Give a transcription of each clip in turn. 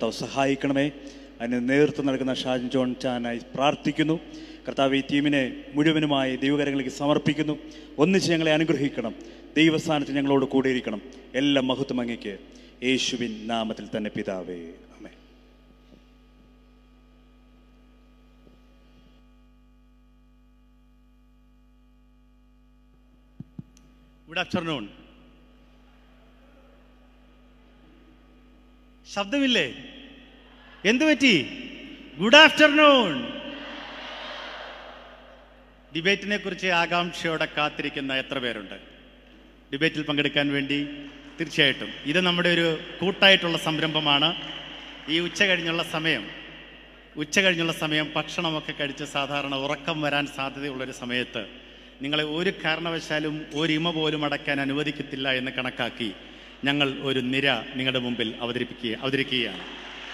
കർത്താവ് സഹായിക്കണമേ അതിന് നേതൃത്വം നൽകുന്ന ഷാജൻ ജോൺ ചാനായി പ്രാർത്ഥിക്കുന്നു കർത്താവ് ഈ ടീമിനെ മുഴുവനുമായി ദൈവകരങ്ങളിലേക്ക് സമർപ്പിക്കുന്നു ഒന്നിച്ച് ഞങ്ങളെ അനുഗ്രഹിക്കണം ദൈവസ്ഥാനത്ത് ഞങ്ങളോട് കൂടിയിരിക്കണം എല്ലാം മഹത്വം അങ്ങയ്ക്ക് യേശുവിൻ നാമത്തിൽ തന്നെ പിതാവേ അമേ ഗുഡ് ആഫ്റ്റർനൂൺ ശബ്ദമില്ലേ എന്തു പറ്റി ഗുഡ് ആഫ്റ്റർനൂൺ ഡിബേറ്റിനെ കുറിച്ച് ആകാംക്ഷയോടെ കാത്തിരിക്കുന്ന എത്ര പേരുണ്ട് ഡിബേറ്റിൽ പങ്കെടുക്കാൻ വേണ്ടി തീർച്ചയായിട്ടും ഇത് നമ്മുടെ ഒരു കൂട്ടായിട്ടുള്ള സംരംഭമാണ് ഈ ഉച്ച കഴിഞ്ഞുള്ള സമയം ഉച്ച കഴിഞ്ഞുള്ള സമയം ഭക്ഷണമൊക്കെ കഴിച്ച് സാധാരണ ഉറക്കം വരാൻ സാധ്യതയുള്ളൊരു സമയത്ത് നിങ്ങളെ ഒരു കാരണവശാലും ഒരു ഇമ പോലും അടയ്ക്കാൻ അനുവദിക്കത്തില്ല എന്ന് കണക്കാക്കി ഞങ്ങൾ ഒരു നിര നിങ്ങളുടെ മുമ്പിൽ അവതരിപ്പിക്കുക അവതരിക്കുകയാണ്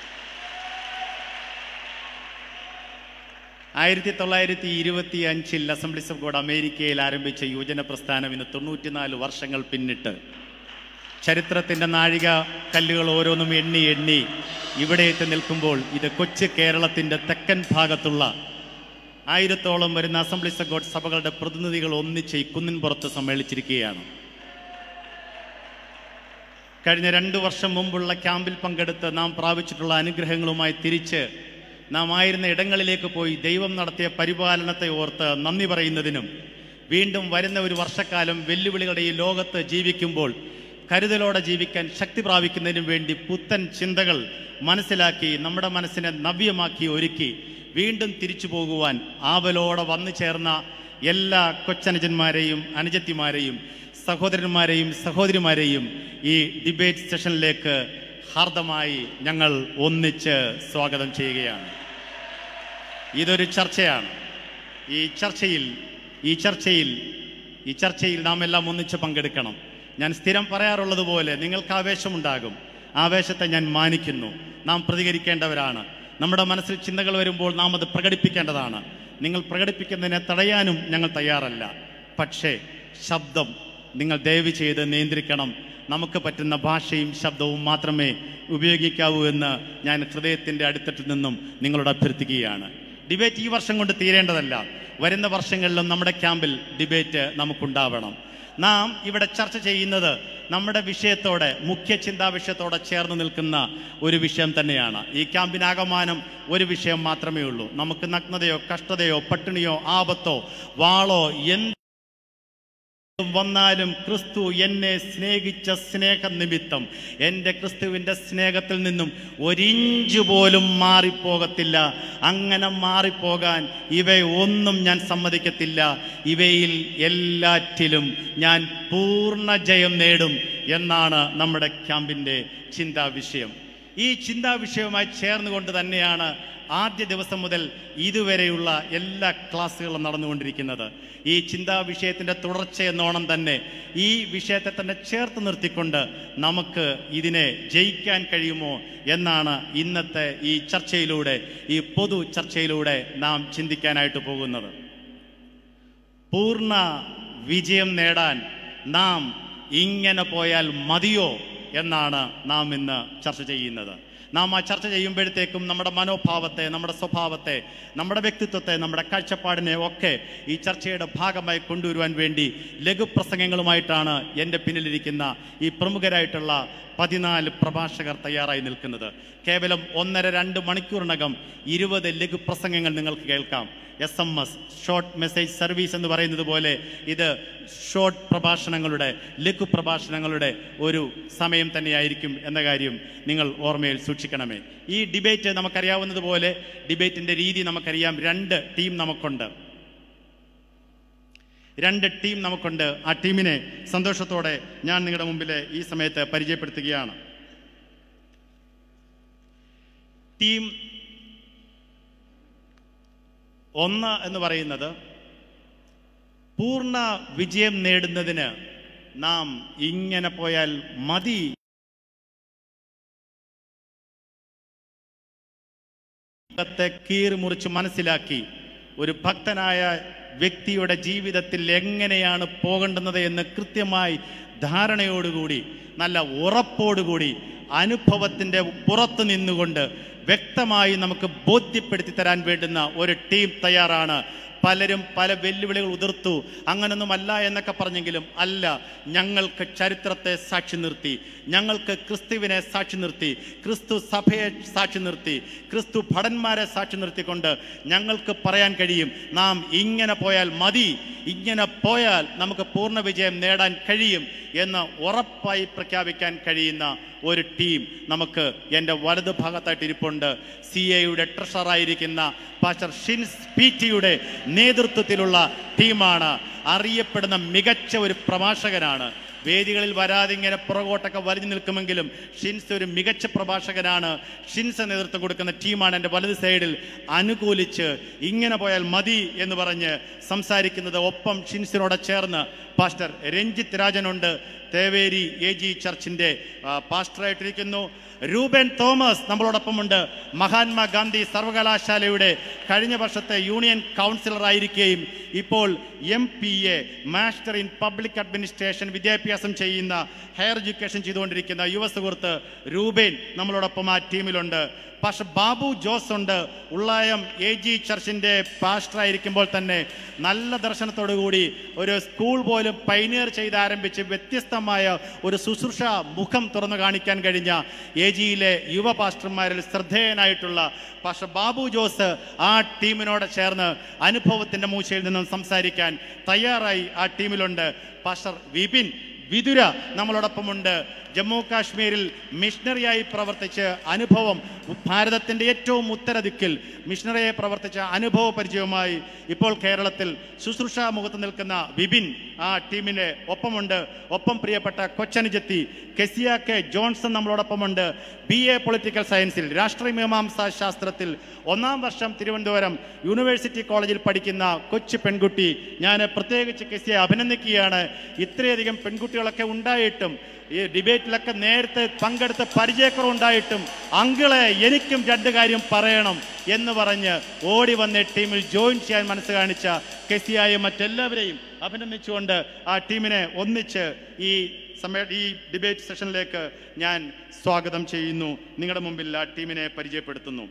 ആയിരത്തി തൊള്ളായിരത്തി ഇരുപത്തി അഞ്ചിൽ അസംബ്ലീസ് ഓഫ് ഗോഡ് അമേരിക്കയിൽ ആരംഭിച്ച യുവജന പ്രസ്ഥാനം ഇന്ന് തൊണ്ണൂറ്റിനാല് വർഷങ്ങൾ പിന്നിട്ട് ചരിത്രത്തിൻ്റെ നാഴിക കല്ലുകൾ ഓരോന്നും എണ്ണി എണ്ണി ഇവിടെ എത്തി നിൽക്കുമ്പോൾ ഇത് കൊച്ചു കേരളത്തിൻ്റെ തെക്കൻ ഭാഗത്തുള്ള ആയിരത്തോളം വരുന്ന അസംബ്ലീസ് ഓഫ് ഗോഡ് സഭകളുടെ പ്രതിനിധികൾ ഒന്നിച്ച് ഈ കുന്നിൻപുറത്ത് സമ്മേളിച്ചിരിക്കുകയാണ് കഴിഞ്ഞ രണ്ട് വർഷം മുമ്പുള്ള ക്യാമ്പിൽ പങ്കെടുത്ത് നാം പ്രാപിച്ചിട്ടുള്ള അനുഗ്രഹങ്ങളുമായി തിരിച്ച് നാം ആയിരുന്ന ഇടങ്ങളിലേക്ക് പോയി ദൈവം നടത്തിയ പരിപാലനത്തെ ഓർത്ത് നന്ദി പറയുന്നതിനും വീണ്ടും വരുന്ന ഒരു വർഷക്കാലം വെല്ലുവിളികളുടെ ഈ ലോകത്ത് ജീവിക്കുമ്പോൾ കരുതലോടെ ജീവിക്കാൻ ശക്തി പ്രാപിക്കുന്നതിനും വേണ്ടി പുത്തൻ ചിന്തകൾ മനസ്സിലാക്കി നമ്മുടെ മനസ്സിനെ നവ്യമാക്കി ഒരുക്കി വീണ്ടും തിരിച്ചു പോകുവാൻ ആവലോടെ വന്നു ചേർന്ന എല്ലാ കൊച്ചനുജന്മാരെയും അനുജത്തിമാരെയും സഹോദരന്മാരെയും സഹോദരിമാരെയും ഈ ഡിബേറ്റ് സെഷനിലേക്ക് ഹാർദമായി ഞങ്ങൾ ഒന്നിച്ച് സ്വാഗതം ചെയ്യുകയാണ് ഇതൊരു ചർച്ചയാണ് ഈ ചർച്ചയിൽ ഈ ചർച്ചയിൽ ഈ ചർച്ചയിൽ നാം എല്ലാം ഒന്നിച്ച് പങ്കെടുക്കണം ഞാൻ സ്ഥിരം പറയാറുള്ളത് പോലെ നിങ്ങൾക്ക് ആവേശമുണ്ടാകും ആവേശത്തെ ഞാൻ മാനിക്കുന്നു നാം പ്രതികരിക്കേണ്ടവരാണ് നമ്മുടെ മനസ്സിൽ ചിന്തകൾ വരുമ്പോൾ നാം അത് പ്രകടിപ്പിക്കേണ്ടതാണ് നിങ്ങൾ പ്രകടിപ്പിക്കുന്നതിനെ തടയാനും ഞങ്ങൾ തയ്യാറല്ല പക്ഷേ ശബ്ദം നിങ്ങൾ ദയവ് ചെയ്ത് നിയന്ത്രിക്കണം നമുക്ക് പറ്റുന്ന ഭാഷയും ശബ്ദവും മാത്രമേ ഉപയോഗിക്കാവൂ എന്ന് ഞാൻ ഹൃദയത്തിൻ്റെ അടിത്തട്ടിൽ നിന്നും നിങ്ങളോട് അഭ്യർത്ഥിക്കുകയാണ് ഡിബേറ്റ് ഈ വർഷം കൊണ്ട് തീരേണ്ടതല്ല വരുന്ന വർഷങ്ങളിലും നമ്മുടെ ക്യാമ്പിൽ ഡിബേറ്റ് നമുക്കുണ്ടാവണം നാം ഇവിടെ ചർച്ച ചെയ്യുന്നത് നമ്മുടെ വിഷയത്തോടെ മുഖ്യ ചിന്താ വിഷയത്തോടെ ചേർന്ന് നിൽക്കുന്ന ഒരു വിഷയം തന്നെയാണ് ഈ ക്യാമ്പിനാകമാനം ഒരു വിഷയം മാത്രമേ ഉള്ളൂ നമുക്ക് നഗ്നതയോ കഷ്ടതയോ പട്ടിണിയോ ആപത്തോ വാളോ എന്ത് വന്നാലും ക്രിസ്തു എന്നെ സ്നേഹിച്ച സ്നേഹ നിമിത്തം എൻ്റെ ക്രിസ്തുവിൻ്റെ സ്നേഹത്തിൽ നിന്നും ഒരിഞ്ച് പോലും മാറിപ്പോകത്തില്ല അങ്ങനെ മാറിപ്പോകാൻ ഇവയൊന്നും ഞാൻ സമ്മതിക്കത്തില്ല ഇവയിൽ എല്ലാറ്റിലും ഞാൻ പൂർണ്ണ ജയം നേടും എന്നാണ് നമ്മുടെ ക്യാമ്പിൻ്റെ ചിന്താ വിഷയം ഈ ചിന്താ വിഷയവുമായി ചേർന്നുകൊണ്ട് തന്നെയാണ് ആദ്യ ദിവസം മുതൽ ഇതുവരെയുള്ള എല്ലാ ക്ലാസ്സുകളും നടന്നുകൊണ്ടിരിക്കുന്നത് ഈ ചിന്താ വിഷയത്തിൻ്റെ തുടർച്ചയെന്നോണം തന്നെ ഈ വിഷയത്തെ തന്നെ ചേർത്ത് നിർത്തിക്കൊണ്ട് നമുക്ക് ഇതിനെ ജയിക്കാൻ കഴിയുമോ എന്നാണ് ഇന്നത്തെ ഈ ചർച്ചയിലൂടെ ഈ പൊതു ചർച്ചയിലൂടെ നാം ചിന്തിക്കാനായിട്ട് പോകുന്നത് പൂർണ്ണ വിജയം നേടാൻ നാം ഇങ്ങനെ പോയാൽ മതിയോ എന്നാണ് നാം ഇന്ന് ചർച്ച ചെയ്യുന്നത് നാം ആ ചർച്ച ചെയ്യുമ്പോഴത്തേക്കും നമ്മുടെ മനോഭാവത്തെ നമ്മുടെ സ്വഭാവത്തെ നമ്മുടെ വ്യക്തിത്വത്തെ നമ്മുടെ കാഴ്ചപ്പാടിനെ ഒക്കെ ഈ ചർച്ചയുടെ ഭാഗമായി കൊണ്ടുവരുവാൻ വേണ്ടി ലഘുപ്രസംഗങ്ങളുമായിട്ടാണ് എൻ്റെ പിന്നിലിരിക്കുന്ന ഈ പ്രമുഖരായിട്ടുള്ള പതിനാല് പ്രഭാഷകർ തയ്യാറായി നിൽക്കുന്നത് കേവലം ഒന്നര രണ്ട് മണിക്കൂറിനകം ഇരുപത് ലഘുപ്രസംഗങ്ങൾ നിങ്ങൾക്ക് കേൾക്കാം S M S short message service എന്ന് പറയുന്നത് പോലെ ഇത് ഷോർട്ട് പ്രഭാഷണങ്ങളുടെ ലഘു പ്രഭാഷണങ്ങളുടെ ഒരു സമയം തന്നെയായിരിക്കും എന്ന കാര്യം നിങ്ങൾ ഓർമ്മയിൽ സൂക്ഷിക്കണമേ ഈ ഡിബേറ്റ് നമുക്കറിയാവുന്നതുപോലെ ഡിബേറ്റിന്റെ രീതി നമുക്കറിയാം രണ്ട് ടീം നമുക്കുണ്ട് രണ്ട് ടീം നമുക്കുണ്ട് ആ ടീമിനെ സന്തോഷത്തോടെ ഞാൻ നിങ്ങളുടെ മുമ്പിൽ ഈ സമയത്ത് പരിചയപ്പെടുത്തുകയാണ് ടീം ഒന്ന് എന്ന് പറയുന്നത് പൂർണ്ണ വിജയം നേടുന്നതിന് നാം ഇങ്ങനെ പോയാൽ മതി ത്തെ കീറി മുറിച്ച് മനസ്സിലാക്കി ഒരു ഭക്തനായ വ്യക്തിയുടെ ജീവിതത്തിൽ എങ്ങനെയാണ് പോകേണ്ടുന്നത് എന്ന് കൃത്യമായി ധാരണയോടുകൂടി നല്ല ഉറപ്പോടുകൂടി അനുഭവത്തിൻ്റെ പുറത്ത് നിന്നുകൊണ്ട് വ്യക്തമായി നമുക്ക് ബോധ്യപ്പെടുത്തി തരാൻ വേണ്ടുന്ന ഒരു ടീം തയ്യാറാണ് പലരും പല വെല്ലുവിളികൾ ഉതിർത്തു അങ്ങനൊന്നുമല്ല എന്നൊക്കെ പറഞ്ഞെങ്കിലും അല്ല ഞങ്ങൾക്ക് ചരിത്രത്തെ സാക്ഷി നിർത്തി ഞങ്ങൾക്ക് ക്രിസ്തുവിനെ സാക്ഷി നിർത്തി ക്രിസ്തു സഭയെ സാക്ഷി നിർത്തി ക്രിസ്തു ഭടന്മാരെ സാക്ഷി നിർത്തിക്കൊണ്ട് ഞങ്ങൾക്ക് പറയാൻ കഴിയും നാം ഇങ്ങനെ പോയാൽ മതി ഇങ്ങനെ പോയാൽ നമുക്ക് പൂർണ്ണ വിജയം നേടാൻ കഴിയും എന്ന് ഉറപ്പായി പ്രഖ്യാപിക്കാൻ കഴിയുന്ന ഒരു ടീം നമുക്ക് എൻ്റെ വലതു ഭാഗത്തായിട്ട് ഇരിപ്പുണ്ട് സി എയുടെ ട്രഷറായിരിക്കുന്ന പാസ്റ്റർ ഷിൻസ് പി ടിയുടെ നേതൃത്വത്തിലുള്ള ടീമാണ് അറിയപ്പെടുന്ന മികച്ച ഒരു പ്രഭാഷകനാണ് വേദികളിൽ വരാതെ ഇങ്ങനെ പുറകോട്ടൊക്കെ വലിഞ്ഞു നിൽക്കുമെങ്കിലും ഷിൻസ് ഒരു മികച്ച പ്രഭാഷകനാണ് ഷിൻസ് നേതൃത്വം കൊടുക്കുന്ന ടീമാണ് എൻ്റെ വലത് സൈഡിൽ അനുകൂലിച്ച് ഇങ്ങനെ പോയാൽ മതി എന്ന് പറഞ്ഞ് സംസാരിക്കുന്നത് ഒപ്പം ഷിൻസിനോട് ചേർന്ന് പാസ്റ്റർ രഞ്ജിത്ത് രാജനുണ്ട് തേവേരി എ ജി ചർച്ചിൻ്റെ ആ, പാസ്റ്ററായിട്ടിരിക്കുന്നു രൂപൻ തോമസ് നമ്മളോടൊപ്പമുണ്ട് മഹാത്മാഗാന്ധി സർവകലാശാലയുടെ കഴിഞ്ഞ വർഷത്തെ യൂണിയൻ കൗൺസിലർ ആയിരിക്കുകയും ഇപ്പോൾ M P A master in public administration വിദ്യാഭ്യാസം ചെയ്യുന്ന ഹയർ എഡ്യൂക്കേഷൻ ചെയ്തുകൊണ്ടിരിക്കുന്ന യുവ സുഹൃത്ത് രൂപേൻ നമ്മളോടൊപ്പം ആ ടീമിലുണ്ട് പക്ഷെ ബാബു ജോസ് ഉണ്ട് ഉള്ളായം എ ജി ചർച്ചിൻ്റെ പാസ്റ്ററായിരിക്കുമ്പോൾ തന്നെ നല്ല ദർശനത്തോടു കൂടി ഒരു സ്കൂൾ പോലും പൈനിയർ ചെയ്ത് ആരംഭിച്ച് വ്യത്യസ്തമായ ഒരു ശുശ്രൂഷ മുഖം തുറന്നു കാണിക്കാൻ കഴിഞ്ഞ എ ജിയിലെ യുവ പാസ്റ്റർമാരിൽ ശ്രദ്ധേയനായിട്ടുള്ള പക്ഷെ ബാബു ജോസ് ആ ടീമിനോട് ചേർന്ന് അനുഭവത്തിൻ്റെ മൂച്ചയിൽ നിന്നും സംസാരിക്കാൻ തയ്യാറായി ആ ടീമിലുണ്ട് പാസ്റ്റർ വിപിൻ വിതുര നമ്മളോടൊപ്പമുണ്ട് ജമ്മു കാശ്മീരിൽ മിഷണറിയായി പ്രവർത്തിച്ച് അനുഭവം ഭാരതത്തിൻ്റെ ഏറ്റവും ഉത്തരദിക്കിൽ മിഷണറിയായി പ്രവർത്തിച്ച അനുഭവ പരിചയവുമായി ഇപ്പോൾ കേരളത്തിൽ ശുശ്രൂഷ മുഖത്ത് നിൽക്കുന്ന വിപിൻ ആ ടീമിൻ്റെ ഒപ്പമുണ്ട് ഒപ്പം പ്രിയപ്പെട്ട കൊച്ചനുജത്തി കെസിയ കെ ജോൺസൺ നമ്മളോടൊപ്പമുണ്ട് ബി എ പൊളിറ്റിക്കൽ സയൻസിൽ രാഷ്ട്രീയ മീമാംസാ ശാസ്ത്രത്തിൽ ഒന്നാം വർഷം തിരുവനന്തപുരം യൂണിവേഴ്സിറ്റി കോളേജിൽ പഠിക്കുന്ന കൊച്ചു പെൺകുട്ടി ഞാൻ പ്രത്യേകിച്ച് കെസിയെ അഭിനന്ദിക്കുകയാണ് ഇത്രയധികം പെൺകുട്ടികളൊക്കെ ഉണ്ടായിട്ടും ഈ ഡിബേറ്റിലൊക്കെ നേരത്തെ പങ്കെടുത്ത് പരിചയക്കുറവുണ്ടായിട്ടും അങ്കിളെ എനിക്കും രണ്ട് കാര്യം പറയണം എന്ന് പറഞ്ഞ് ഓടി വന്ന് ടീമിൽ ജോയിൻ ചെയ്യാൻ മനസ്സ് കാണിച്ച കെസിയായും മറ്റെല്ലാവരെയും അഭിനന്ദിച്ചുകൊണ്ട് ആ ടീമിനെ ഒന്നിച്ച് ഈ സമയ ഈ ഡിബേറ്റ് സെഷനിലേക്ക് ഞാൻ സ്വാഗതം ചെയ്യുന്നു നിങ്ങളുടെ മുമ്പിൽ ആ ടീമിനെ പരിചയപ്പെടുത്തുന്നു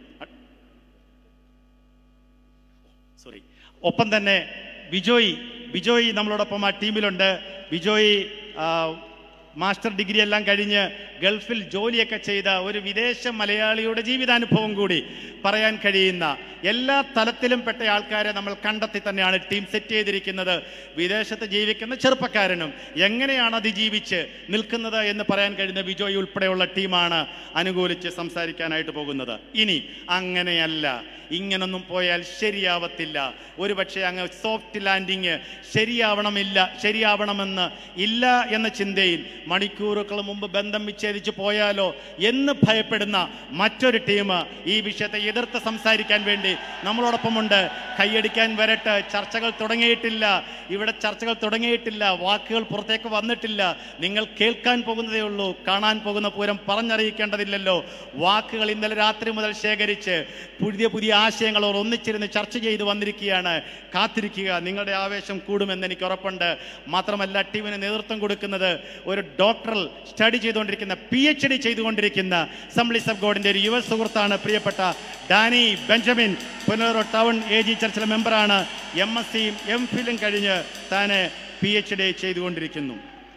സോറി ഒപ്പം തന്നെ ബിജോയ് ബിജോയ് നമ്മളോടൊപ്പം ആ ടീമിലുണ്ട് ബിജോയ് ആ, മാസ്റ്റർ ഡിഗ്രി എല്ലാം കഴിഞ്ഞ് ഗൾഫിൽ ജോലിയൊക്കെ ചെയ്ത ഒരു വിദേശ മലയാളിയുടെ ജീവിതാനുഭവം കൂടി പറയാൻ കഴിയുന്ന എല്ലാ തലത്തിലും പെട്ട ആൾക്കാരെ നമ്മൾ കണ്ടെത്തി തന്നെയാണ് ടീം സെറ്റ് ചെയ്തിരിക്കുന്നത് വിദേശത്ത് ജീവിക്കുന്ന ചെറുപ്പക്കാരനും എങ്ങനെയാണ് അതിജീവിച്ച് നിൽക്കുന്നത് എന്ന് പറയാൻ കഴിയുന്ന വിജോയ് ഉൾപ്പെടെയുള്ള ടീമാണ് അനുകൂലിച്ച് സംസാരിക്കാനായിട്ട് പോകുന്നത് ഇനി അങ്ങനെയല്ല ഇങ്ങനൊന്നും പോയാൽ ശരിയാവത്തില്ല ഒരുപക്ഷെ അങ്ങ് സോഫ്റ്റ് ലാൻഡിങ് ശരിയാവണമില്ല ശരിയാവണമെന്ന് ഇല്ല എന്ന ചിന്തയിൽ മണിക്കൂറുകൾ മുമ്പ് ബന്ധം വിച്ഛേദിച്ച് പോയാലോ എന്ന് ഭയപ്പെടുന്ന മറ്റൊരു ടീം ഈ വിഷയത്തെ എതിർത്ത് സംസാരിക്കാൻ വേണ്ടി നമ്മളോടൊപ്പമുണ്ട് കൈയടിക്കാൻ വരട്ടെ ചർച്ചകൾ തുടങ്ങിയിട്ടില്ല ഇവിടെ ചർച്ചകൾ തുടങ്ങിയിട്ടില്ല വാക്കുകൾ പുറത്തേക്ക് വന്നിട്ടില്ല നിങ്ങൾ കേൾക്കാൻ പോകുന്നതേ ഉള്ളൂ കാണാൻ പോകുന്ന പൂരം പറഞ്ഞറിയിക്കേണ്ടതില്ലല്ലോ വാക്കുകൾ ഇന്നലെ രാത്രി മുതൽ ശേഖരിച്ച് പുതിയ പുതിയ ആശയങ്ങൾ അവർ ഒന്നിച്ചിരുന്ന് ചർച്ച ചെയ്ത് വന്നിരിക്കുകയാണ് കാത്തിരിക്കുക നിങ്ങളുടെ ആവേശം കൂടുമെന്ന് എനിക്ക് ഉറപ്പുണ്ട് മാത്രമല്ല ടീമിന് നേതൃത്വം കൊടുക്കുന്നത് ഒരു ഡോക്ടറൽ സ്റ്റഡി ചെയ്തുകൊണ്ടിരിക്കുന്ന പി എച്ച് ഡി ചെയ്തുകൊണ്ടിരിക്കുന്ന അസംബ്ലീസ് ഓഫ് ഗോഡിന്റെ ഒരു യുവ സുഹൃത്താണ് പ്രിയപ്പെട്ട Danny Benjamin Punalur town A G ചർച്ചിലെ മെമ്പറാണ് എം എസ് സിയും എം ഫിലും കഴിഞ്ഞ് താന് പി എച്ച് ഡി ചെയ്തുകൊണ്ടിരിക്കുന്നു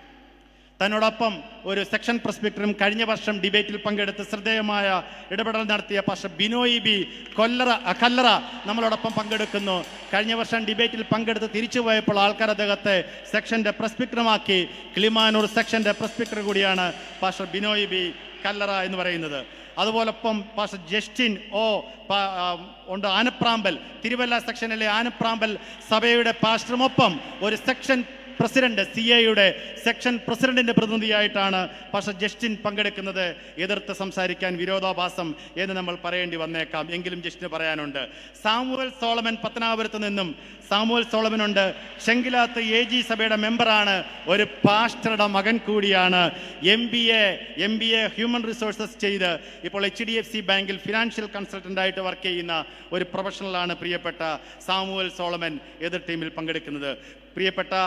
തന്നോടൊപ്പം ഒരു സെക്ഷൻ പ്രസ്പെക്ടറും കഴിഞ്ഞ വർഷം ഡിബേറ്റിൽ പങ്കെടുത്ത് ശ്രദ്ധേയമായ ഇടപെടൽ നടത്തിയ പക്ഷെ ബിനോയ് ബി കൊല്ലറ അ, കല്ലറ നമ്മളോടൊപ്പം പങ്കെടുക്കുന്നു കഴിഞ്ഞ വർഷം ഡിബേറ്റിൽ പങ്കെടുത്ത് തിരിച്ചു പോയപ്പോൾ ആൾക്കാർ അദ്ദേഹത്തെ സെക്ഷന്റെ പ്രസ്പെക്ടറുമാക്കി കിളിമാനൂർ സെക്ഷന്റെ പ്രസ്പെക്ടർ കൂടിയാണ് പാസ്റ്റർ ബിനോയ് ബി കല്ലറ എന്ന് പറയുന്നത് അതുപോലൊപ്പം പാസ്റ്റർ ജസ്റ്റിൻ ഓ പ- ആ, ഉണ്ട് ആനപ്രാമ്പൽ തിരുവല്ല സെക്ഷനിലെ ആനപ്രാമ്പൽ സഭയുടെ പാസ്റ്ററുമൊപ്പം ഒരു സെക്ഷൻ പ്രസിഡന്റ് സി എയുടെ സെക്ഷൻ പ്രസിഡന്റിന്റെ പ്രതിനിധിയായിട്ടാണ് പക്ഷേ ജസ്റ്റിൻ പങ്കെടുക്കുന്നത് എതിർത്ത് സംസാരിക്കാൻ വിരോധാഭാസം എന്ന് നമ്മൾ പറയേണ്ടി വന്നേക്കാം എങ്കിലും ജസ്റ്റിന് പറയാനുണ്ട് സാമുവൽ സോളമൻ പത്തനാപുരത്ത് നിന്നും സാമുവൽ സോളമൻ ഉണ്ട് ചെങ്കിലാത്ത് എ ജി സഭയുടെ മെമ്പറാണ് ഒരു പാസ്റ്ററുടെ മകൻ കൂടിയാണ് M B A M B A human resources ചെയ്ത് ഇപ്പോൾ എച്ച് ഡി എഫ് സി ബാങ്കിൽ ഫിനാൻഷ്യൽ കൺസൾട്ടന്റ് ആയിട്ട് വർക്ക് ചെയ്യുന്ന ഒരു പ്രൊഫഷണലാണ് പ്രിയപ്പെട്ട സാമുവൽ സോളമൻ എതിർ ടീമിൽ പങ്കെടുക്കുന്നത് പ്രിയപ്പെട്ട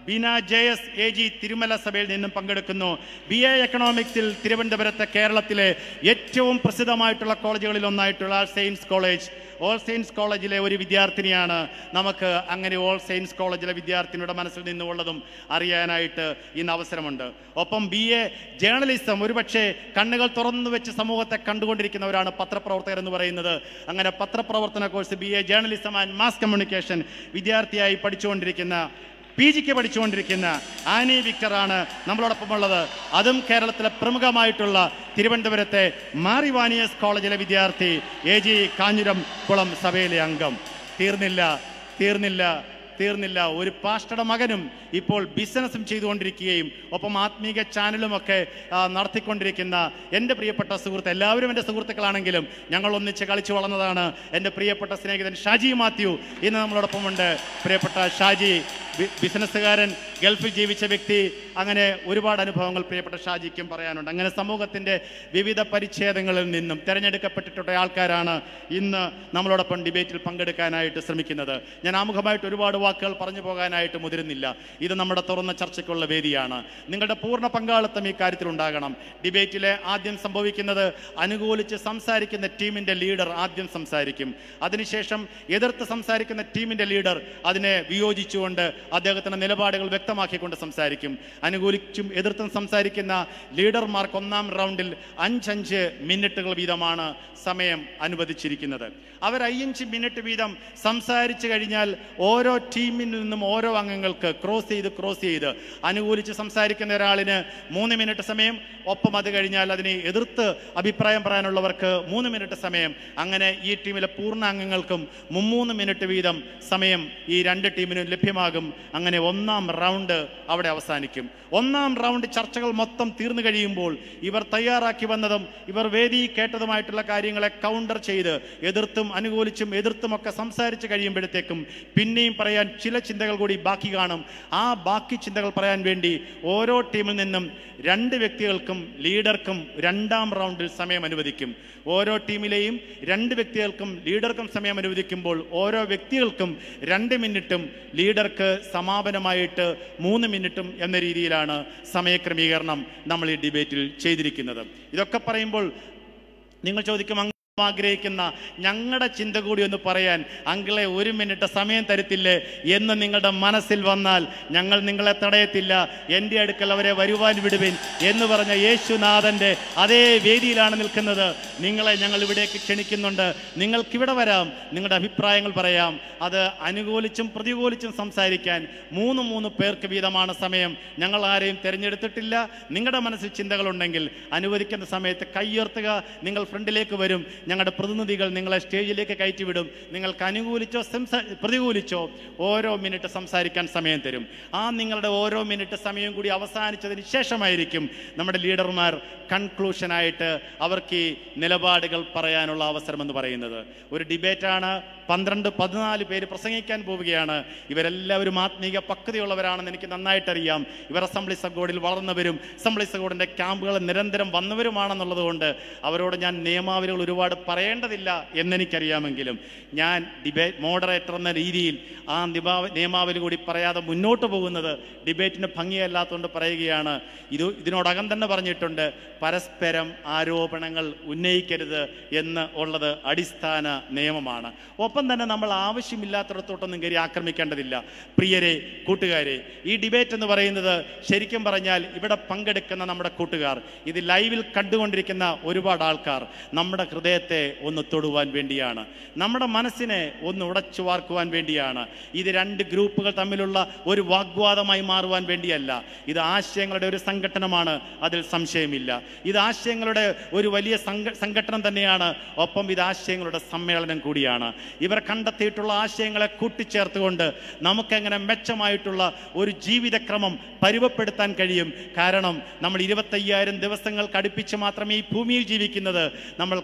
Beena J S A G Thirumala സഭയിൽ നിന്നും പങ്കെടുക്കുന്നു ബി എ എക്കണോമിക്സിൽ തിരുവനന്തപുരത്തെ കേരളത്തിലെ ഏറ്റവും പ്രസിദ്ധമായിട്ടുള്ള കോളേജുകളിൽ ഒന്നായിട്ടുള്ള സെയിൻസ് കോളേജ് ഓൾ സെയിൻസ് കോളേജിലെ ഒരു വിദ്യാർത്ഥിനിയാണ് നമുക്ക് അങ്ങനെ ഓൾ സെയിൻസ് കോളേജിലെ വിദ്യാർത്ഥിനിയുടെ മനസ്സിൽ നിന്നുള്ളതും അറിയാനായിട്ട് ഇന്ന് അവസരമുണ്ട് ഒപ്പം ബി എ ജേർണലിസം ഒരുപക്ഷെ കണ്ണുകൾ തുറന്നു വെച്ച് സമൂഹത്തെ കണ്ടുകൊണ്ടിരിക്കുന്നവരാണ് പത്രപ്രവർത്തകർ എന്ന് പറയുന്നത് അങ്ങനെ പത്രപ്രവർത്തന course B A journalism and mass communication വിദ്യാർത്ഥിയായി പഠിച്ചുകൊണ്ടിരിക്കുന്ന പി ജിക്ക് പഠിച്ചുകൊണ്ടിരിക്കുന്ന ആനി വിക്ടറാണ് നമ്മളോടൊപ്പം ഉള്ളത് അതും കേരളത്തിലെ പ്രമുഖമായിട്ടുള്ള തിരുവനന്തപുരത്തെ മാറിവാനിയസ് കോളേജിലെ വിദ്യാർത്ഥി എ ജി കാഞ്ഞിരം കുളം സഭയിലെ അംഗം തീർന്നില്ല തീർന്നില്ല തീർന്നില്ല ഒരു പാസ്റ്ററുടെ മകനും ഇപ്പോൾ ബിസിനസ്സും ചെയ്തുകൊണ്ടിരിക്കുകയും ഒപ്പം ആത്മീക ചാനലുമൊക്കെ ആ, നടത്തിക്കൊണ്ടിരിക്കുന്ന എൻ്റെ പ്രിയപ്പെട്ട സുഹൃത്ത് എല്ലാവരും എൻ്റെ സുഹൃത്തുക്കളാണെങ്കിലും ഞങ്ങൾ ഒന്നിച്ച് കളിച്ചു വളർന്നതാണ് എൻ്റെ പ്രിയപ്പെട്ട സ്നേഹിതൻ ഷാജി മാത്യു ഇന്ന് നമ്മളോടൊപ്പമുണ്ട് പ്രിയപ്പെട്ട ഷാജി ബി- ബിസിനസ്സുകാരൻ ഗൾഫിൽ ജീവിച്ച വ്യക്തി അങ്ങനെ ഒരുപാട് അനുഭവങ്ങൾ പ്രിയപ്പെട്ട ഷാജിക്കും പറയാനുണ്ട് അങ്ങനെ സമൂഹത്തിൻ്റെ വിവിധ പരിച്ഛേദങ്ങളിൽ നിന്നും തിരഞ്ഞെടുക്കപ്പെട്ടിട്ടുള്ള ആൾക്കാരാണ് ഇന്ന് നമ്മളോടൊപ്പം ഡിബേറ്റിൽ പങ്കെടുക്കാനായിട്ട് ശ്രമിക്കുന്നത് ഞാൻ ആമുഖമായിട്ട് ഒരുപാട് വാക്കുകൾ പറഞ്ഞു പോകാനായിട്ട് മുതിരുന്നില്ല ഇത് നമ്മുടെ തുറന്ന ചർച്ചയ്ക്കുള്ള വേദിയാണ് നിങ്ങളുടെ പൂർണ്ണ പങ്കാളിത്തം ഈ കാര്യത്തിൽ ഉണ്ടാകണം ഡിബേറ്റിലെ ആദ്യം സംഭവിക്കുന്നത് അനുകൂലിച്ച് സംസാരിക്കുന്ന ടീമിന്റെ ലീഡർ ആദ്യം സംസാരിക്കും അതിനുശേഷം എതിർത്ത് സംസാരിക്കുന്ന ടീമിന്റെ ലീഡർ അതിനെ വിയോജിച്ചുകൊണ്ട് അദ്ദേഹത്തിന്റെ നിലപാടുകൾ വ്യക്തമാക്കിക്കൊണ്ട് സംസാരിക്കും അനുകൂലിച്ചും എതിർത്തും സംസാരിക്കുന്ന ലീഡർമാർക്ക് ഒന്നാം റൗണ്ടിൽ അഞ്ചഞ്ച് മിനിറ്റുകൾ വീതമാണ് സമയം അനുവദിച്ചിരിക്കുന്നത് അവർ അയ്യഞ്ച് മിനിറ്റ് വീതം സംസാരിച്ചു കഴിഞ്ഞാൽ ഓരോ ടീമിൽ നിന്നും ഓരോ അംഗങ്ങൾക്ക് ക്രോസ് ചെയ്ത് ക്രോസ് ചെയ്ത് അനുകൂലിച്ച് സംസാരിക്കുന്ന ഒരാളിന് മൂന്ന് മിനിറ്റ് സമയം ഒപ്പം അത് കഴിഞ്ഞാൽ അതിനെ എതിർത്ത് അഭിപ്രായം പറയാനുള്ളവർക്ക് മൂന്ന് മിനിറ്റ് സമയം അങ്ങനെ ഈ ടീമിലെ പൂർണ്ണ അംഗങ്ങൾക്കും മുമ്മൂന്ന് മിനിറ്റ് വീതം സമയം ഈ രണ്ട് ടീമിനും ലഭ്യമാകും അങ്ങനെ ഒന്നാം റൗണ്ട് അവിടെ അവസാനിക്കും ഒന്നാം റൗണ്ട് ചർച്ചകൾ മൊത്തം തീർന്നു കഴിയുമ്പോൾ ഇവർ തയ്യാറാക്കി വന്നതും ഇവർ വേദി കേട്ടതുമായിട്ടുള്ള കാര്യങ്ങളെ കൗണ്ടർ ചെയ്ത് എതിർത്തും അനുകൂലിച്ചും എതിർത്തും ഒക്കെ സംസാരിച്ച് കഴിയുമ്പോഴത്തേക്കും പിന്നെയും പറയാൻ ചില ചിന്തകൾ കൂടി ബാക്കി കാണും ആ ബാക്കി ചിന്തകൾ പറയാൻ വേണ്ടി ഓരോ ടീമിൽ നിന്നും രണ്ട് വ്യക്തികൾക്കും ലീഡർക്കും രണ്ടാം റൗണ്ടിൽ സമയം അനുവദിക്കും ഓരോ ടീമിലെയും രണ്ട് വ്യക്തികൾക്കും ലീഡർക്കും സമയം അനുവദിക്കുമ്പോൾ ഓരോ വ്യക്തികൾക്കും രണ്ട് മിനിറ്റും ലീഡർക്ക് സമാപനമായിട്ട് മൂന്ന് മിനിറ്റും എന്ന രീതിയിലാണ് സമയക്രമീകരണം നമ്മൾ ഈ ഡിബേറ്റിൽ ചെയ്തിരിക്കുന്നത് ഇതൊക്കെ പറയുമ്പോൾ നിങ്ങൾ ചോദിക്കും "അങ്ങ് ആഗ്രഹിക്കുന്ന ഞങ്ങളുടെ ചിന്ത കൂടി ഒന്ന് പറയാൻ അങ്കിളെ ഒരു മിനിറ്റ് സമയം തരത്തില്ലേ എന്ന് നിങ്ങളുടെ മനസ്സിൽ വന്നാൽ ഞങ്ങൾ നിങ്ങളെ തടയത്തില്ല എൻ്റെ അടുക്കൽ അവരെ വരുവാൻ വിടുവിൻ എന്ന് പറഞ്ഞ യേശുനാഥൻ്റെ അതേ വേദിയിലാണ് നിൽക്കുന്നത് നിങ്ങളെ ഞങ്ങൾ ഇവിടേക്ക് ക്ഷണിക്കുന്നുണ്ട് നിങ്ങൾക്കിവിടെ വരാം നിങ്ങളുടെ അഭിപ്രായങ്ങൾ പറയാം അത് അനുകൂലിച്ചും പ്രതികൂലിച്ചും സംസാരിക്കാൻ മൂന്ന് മൂന്ന് പേർക്ക് വീതമാണ് സമയം ഞങ്ങൾ ആരെയും തിരഞ്ഞെടുത്തിട്ടില്ല നിങ്ങളുടെ മനസ്സിൽ ചിന്തകളുണ്ടെങ്കിൽ അനുവദിക്കുന്ന സമയത്ത് കയ്യുയർത്തുക നിങ്ങൾ ഫ്രണ്ടിലേക്ക് വരും ഞങ്ങളുടെ പ്രതിനിധികൾ നിങ്ങളെ സ്റ്റേജിലേക്ക് കയറ്റിവിടും നിങ്ങൾക്ക് അനുകൂലിച്ചോ സംസാ പ്രതികൂലിച്ചോ ഓരോ മിനിറ്റ് സംസാരിക്കാൻ സമയം തരും ആ നിങ്ങളുടെ ഓരോ മിനിറ്റ് സമയം കൂടി അവസാനിച്ചതിന് ശേഷമായിരിക്കും നമ്മുടെ ലീഡർമാർ കൺക്ലൂഷനായിട്ട് അവർക്ക് ഈ നിലപാടുകൾ പറയാനുള്ള അവസരം എന്ന് പറയുന്നത് ഒരു ഡിബേറ്റാണ് പന്ത്രണ്ട് പതിനാല് പേര് പ്രസംഗിക്കാൻ പോവുകയാണ് ഇവരെല്ലാവരും ആത്മീക പക്വതയുള്ളവരാണെന്ന് എനിക്ക് നന്നായിട്ട് അറിയാം ഇവർ അസംബ്ലി സഗോഡിൽ വളർന്നവരും അസംബ്ലി സഗോഡിൻ്റെ ക്യാമ്പുകളിൽ നിരന്തരം വന്നവരുമാണെന്നുള്ളത് കൊണ്ട് അവരോട് ഞാൻ നിയമാവലികൾ ഒരുപാട് പറയേണ്ടതില്ല എന്നെനിക്കറിയാമെങ്കിലും ഞാൻ ഡിബേറ്റ് മോഡറേറ്റർ എന്ന രീതിയിൽ ആ നിബാ നിയമാവലി കൂടി പറയാതെ മുന്നോട്ട് പോകുന്നത് ഡിബേറ്റിന് ഭംഗിയല്ലാത്തതുകൊണ്ട് പറയുകയാണ് ഇത് ഇതിനോടകം തന്നെ പറഞ്ഞിട്ടുണ്ട് പരസ്പരം ആരോപണങ്ങൾ ഉന്നയിക്കരുത് എന്ന് ഉള്ളത് അടിസ്ഥാന നിയമമാണ് ഒപ്പം തന്നെ നമ്മൾ ആവശ്യമില്ലാത്തിടത്തോട്ടൊന്നും കയറി ആക്രമിക്കേണ്ടതില്ല പ്രിയരെ കൂട്ടുകാരെ ഈ ഡിബേറ്റ് എന്ന് പറയുന്നത് ശരിക്കും പറഞ്ഞാൽ ഇവിടെ പങ്കെടുക്കുന്ന നമ്മുടെ കൂട്ടുകാർ ഇത് ലൈവിൽ കണ്ടുകൊണ്ടിരിക്കുന്ന ഒരുപാട് ആൾക്കാർ നമ്മുടെ ഹൃദയത്തെ ഒന്ന് തൊടുവാൻ വേണ്ടിയാണ് നമ്മുടെ മനസ്സിനെ ഒന്ന് ഉടച്ചു വാർക്കുവാൻ വേണ്ടിയാണ് ഇത് രണ്ട് ഗ്രൂപ്പുകൾ തമ്മിലുള്ള ഒരു വാഗ്വാദമായി മാറുവാൻ വേണ്ടിയല്ല ഇത് ആശയങ്ങളുടെ ഒരു സംഘടനമാണ് അതിൽ സംശയമില്ല ഇത് ആശയങ്ങളുടെ ഒരു വലിയ സംഘ സംഘടനം തന്നെയാണ് ഒപ്പം ഇത് ആശയങ്ങളുടെ സമ്മേളനം കൂടിയാണ് ഇവർ കണ്ടെത്തിയിട്ടുള്ള ആശയങ്ങളെ കൂട്ടിച്ചേർത്തുകൊണ്ട് നമുക്കെങ്ങനെ മെച്ചമായിട്ടുള്ള ഒരു ജീവിതക്രമം പരുവപ്പെടുത്താൻ കഴിയും കാരണം നമ്മൾ ഇരുപത്തയ്യായിരം ദിവസങ്ങൾക്ക് അടുപ്പിച്ച് മാത്രമേ ഈ ഭൂമിയിൽ ജീവിക്കുന്നത് നമ്മൾ കർത്താവിൻ്റെ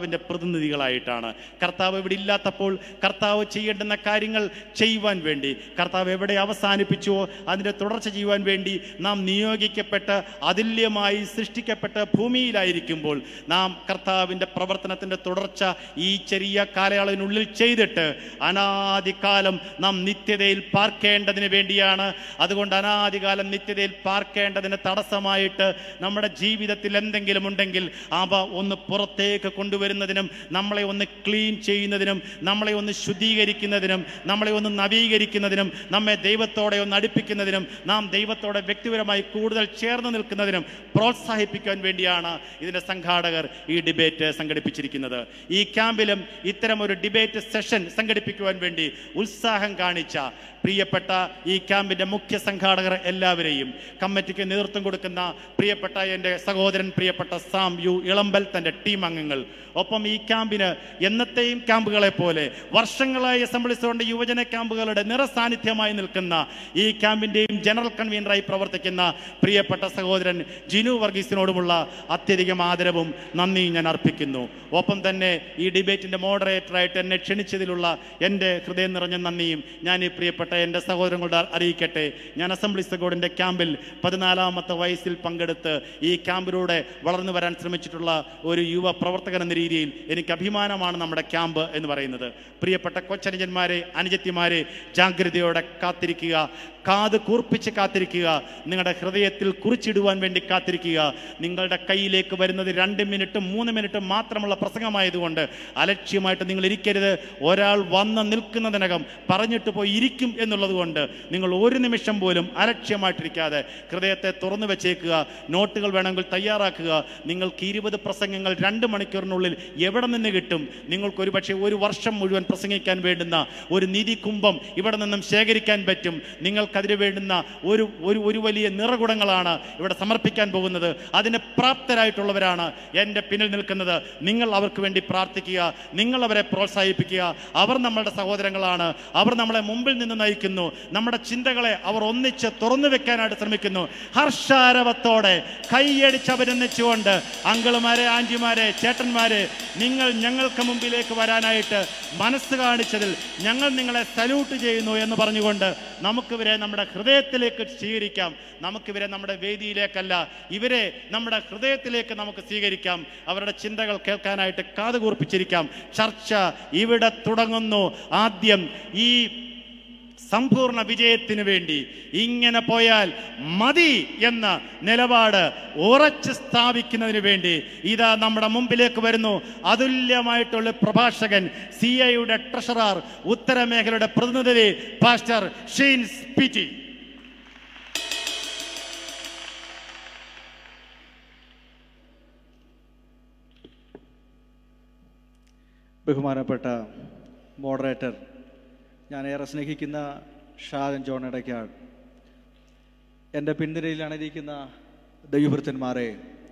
കർത്താവിൻ്റെ പ്രതിനിധികളായിട്ടാണ് കർത്താവ് ഇവിടെ ഇല്ലാത്തപ്പോൾ കർത്താവ് ചെയ്യേണ്ടുന്ന കാര്യങ്ങൾ ചെയ്യുവാൻ വേണ്ടി കർത്താവ് എവിടെ അവസാനിപ്പിച്ചുവോ അതിൻ്റെ തുടർച്ച ചെയ്യുവാൻ വേണ്ടി നാം നിയോഗിക്കപ്പെട്ട് അതുല്യമായി സൃഷ്ടിക്കപ്പെട്ട് ഭൂമിയിലായിരിക്കുമ്പോൾ നാം കർത്താവിൻ്റെ പ്രവർത്തനത്തിൻ്റെ തുടർച്ച ഈ ചെറിയ കാലയളവിനുള്ളിൽ ചെയ്തിട്ട് അനാദികാലം നാം നിത്യതയിൽ പാർക്കേണ്ടതിന് വേണ്ടിയാണ് അതുകൊണ്ട് അനാദികാലം നിത്യതയിൽ പാർക്കേണ്ടതിന് തടസ്സമായിട്ട് നമ്മുടെ ജീവിതത്തിൽ എന്തെങ്കിലും ഉണ്ടെങ്കിൽ അവ ഒന്ന് പുറത്തേക്ക് കൊണ്ടുവരുന്നതിനും നമ്മളെ ഒന്ന് ക്ലീൻ ചെയ്യുന്നതിനും നമ്മളെ ഒന്ന് ശുദ്ധീകരിക്കുന്നതിനും നമ്മളെ ഒന്ന് നവീകരിക്കുന്നതിനും നമ്മെ ദൈവത്തോടെ ഒന്ന് അടുപ്പിക്കുന്നതിനും നാം ദൈവത്തോടെ വ്യക്തിപരമായി കൂടുതൽ ചേർന്ന് നിൽക്കുന്നതിനും പ്രോത്സാഹിപ്പിക്കാൻ വേണ്ടിയാണ് ഇതിൻ്റെ സംഘാടകർ ഈ ഡിബേറ്റ് സംഘടിപ്പിച്ചിരിക്കുന്നത് ഈ ക്യാമ്പിലും ഇത്തരം ഒരു ഡിബേറ്റ് സെഷൻ സംഘടിപ്പിക്കുവാൻ വേണ്ടി ഉത്സാഹം കാണിച്ച പ്രിയപ്പെട്ട ഈ ക്യാമ്പിന്റെ മുഖ്യ സംഘാടകർ എല്ലാവരെയും കമ്മിറ്റിക്ക് നേതൃത്വം കൊടുക്കുന്ന പ്രിയപ്പെട്ട എൻ്റെ സഹോദരൻ പ്രിയപ്പെട്ട സാം യു ഇളമ്പൽ തൻ്റെ ടീം അംഗങ്ങൾ ഒപ്പം ഈ ക്യാമ്പിന് എന്നത്തെയും ക്യാമ്പുകളെ പോലെ വർഷങ്ങളായി അസംബ്ലിസോണിന്റെ യുവജന ക്യാമ്പുകളുടെ നിറസാന്നിധ്യമായി നിൽക്കുന്ന ഈ ക്യാമ്പിന്റെയും ജനറൽ കൺവീനറായി പ്രവർത്തിക്കുന്ന പ്രിയപ്പെട്ട സഹോദരൻ ജിനു വർഗീസിനോടുമുള്ള അത്യധികം ആദരവും നന്ദിയും ഞാൻ അർപ്പിക്കുന്നു ഒപ്പം തന്നെ ഈ ഡിബേറ്റിന്റെ മോഡറേറ്ററായിട്ട് എന്നെ ക്ഷണിച്ചതിലുള്ള എൻ്റെ ഹൃദയം നിറഞ്ഞ നന്ദിയും ഞാൻ ഈ പ്രിയപ്പെട്ട എൻ്റെ സഹോദരങ്ങളോട് അറിയിക്കട്ടെ ഞാൻ അസംബ്ലി സഗോഡിൻ്റെ ക്യാമ്പിൽ പതിനാലാമത്തെ വയസ്സിൽ പങ്കെടുത്ത് ഈ ക്യാമ്പിലൂടെ വളർന്നു വരാൻ ശ്രമിച്ചിട്ടുള്ള ഒരു യുവ പ്രവർത്തകൻ എന്ന രീതിയിൽ എനിക്ക് അഭിമാനമാണ് നമ്മുടെ ക്യാമ്പ് എന്ന് പറയുന്നത് പ്രിയപ്പെട്ട കൊച്ചനുജന്മാരെ അനുജത്തിമാരെ ജാഗ്രതയോടെ കാത്തിരിക്കുക കാത് കൂർപ്പിച്ച് കാത്തിരിക്കുക നിങ്ങളുടെ ഹൃദയത്തിൽ കുറിച്ചിടുവാൻ വേണ്ടി കാത്തിരിക്കുക നിങ്ങളുടെ കയ്യിലേക്ക് വരുന്നത് രണ്ട് മിനിറ്റും മൂന്ന് മിനിറ്റും മാത്രമുള്ള പ്രസംഗമായതുകൊണ്ട് അലക്ഷ്യമായിട്ട് നിങ്ങൾ ഇരിക്കരുത് ഒരാൾ വന്ന് നിൽക്കുന്നതിനകം പറഞ്ഞിട്ട് പോയി ഇരിക്കും എന്നുള്ളത് കൊണ്ട് നിങ്ങൾ ഒരു നിമിഷം പോലും അലക്ഷ്യമായിട്ടിരിക്കാതെ ഹൃദയത്തെ തുറന്നു വെച്ചേക്കുക നോട്ടുകൾ വേണമെങ്കിൽ തയ്യാറാക്കുക നിങ്ങൾക്ക് ഇരുപത് പ്രസംഗങ്ങൾ രണ്ട് മണിക്കൂറിനുള്ളിൽ എവിടെ നിന്ന് കിട്ടും നിങ്ങൾക്ക് ഒരു പക്ഷേ ഒരു വർഷം മുഴുവൻ പ്രസംഗിക്കാൻ വേണ്ടുന്ന ഒരു നിധി കുംഭം ഇവിടെ നിന്നും ശേഖരിക്കാൻ പറ്റും നിങ്ങൾക്കതിന് വേണ്ടുന്ന ഒരു ഒരു ഒരു വലിയ നിറകുടങ്ങളാണ് ഇവിടെ സമർപ്പിക്കാൻ പോകുന്നത് അതിന് പ്രാപ്തരായിട്ടുള്ളവരാണ് എൻ്റെ പിന്നിൽ നിൽക്കുന്നത് നിങ്ങൾ അവർക്ക് വേണ്ടി പ്രാർത്ഥിക്കുക നിങ്ങൾ അവരെ പ്രോത്സാഹിപ്പിക്കുക അവർ നമ്മളുടെ സഹോദരങ്ങളാണ് അവർ നമ്മളെ മുമ്പിൽ നിന്ന് നയിക്കുന്നു നമ്മുടെ ചിന്തകളെ അവർ ഒന്നിച്ച് തുറന്നു വെക്കാനായിട്ട് ശ്രമിക്കുന്നു ഹർഷാരവത്തോടെ കൈയടിച്ച് അഭിനന്ദിച്ചുകൊണ്ട് അങ്കിളുമാരെ ആൻറ്റിമാരെ ചേട്ടന്മാരെ നിങ്ങൾ ഞങ്ങൾക്ക് മുമ്പിലേക്ക് വരാനായിട്ട് മനസ്സ് കാണിച്ചതിൽ ഞങ്ങൾ നിങ്ങളെ സല്യൂട്ട് ചെയ്യുന്നു എന്ന് പറഞ്ഞുകൊണ്ട് നമുക്കിവരെ നമ്മുടെ ഹൃദയത്തിലേക്ക് സ്വീകരിക്കാം നമുക്കിവരെ നമ്മുടെ വേദിയിലേക്കല്ല ഇവരെ നമ്മുടെ ഹൃദയത്തിലേക്ക് നമുക്ക് സ്വീകരിക്കാം അവരുടെ ചിന്തകൾ കേൾക്കാനായിട്ട് കാതുകൂർപ്പിച്ചിരിക്കാം ചർച്ച ഇവിടെ തുടങ്ങുന്നു ആദ്യം ഈ സമ്പൂർണ്ണ വിജയത്തിന് വേണ്ടി ഇങ്ങനെ പോയാൽ മതി എന്ന നിലപാട് ഉറച്ച് സ്ഥാപിക്കുന്നതിന് വേണ്ടി ഇതാ നമ്മുടെ മുമ്പിലേക്ക് വരുന്നു അതുല്യമായിട്ടുള്ള പ്രഭാഷകൻ സി ഐയുടെ ട്രഷറർ ഉത്തരമേഖലയുടെ പ്രതിനിധി പാസ്റ്റർ ഷീൻ സ്പിറ്റി ബഹുമാനപ്പെട്ട മോഡറേറ്റർ ഞാൻ ഏറെ സ്നേഹിക്കുന്ന ഷാജൻ ജോൺ ഇടയ്ക്കാട് എൻ്റെ പിന്തുണയിൽ അണിയിരിക്കുന്ന ദൈവഭൃത്തന്മാരെ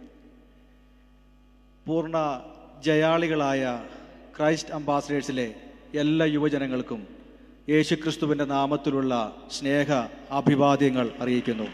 പൂർണ്ണ ജയാളികളായ ക്രൈസ്റ്റ് അംബാസഡേഴ്സിലെ എല്ലാ യുവജനങ്ങൾക്കും യേശുക്രിസ്തുവിൻ്റെ നാമത്തിലുള്ള സ്നേഹ അഭിവാദ്യങ്ങൾ അറിയിക്കുന്നു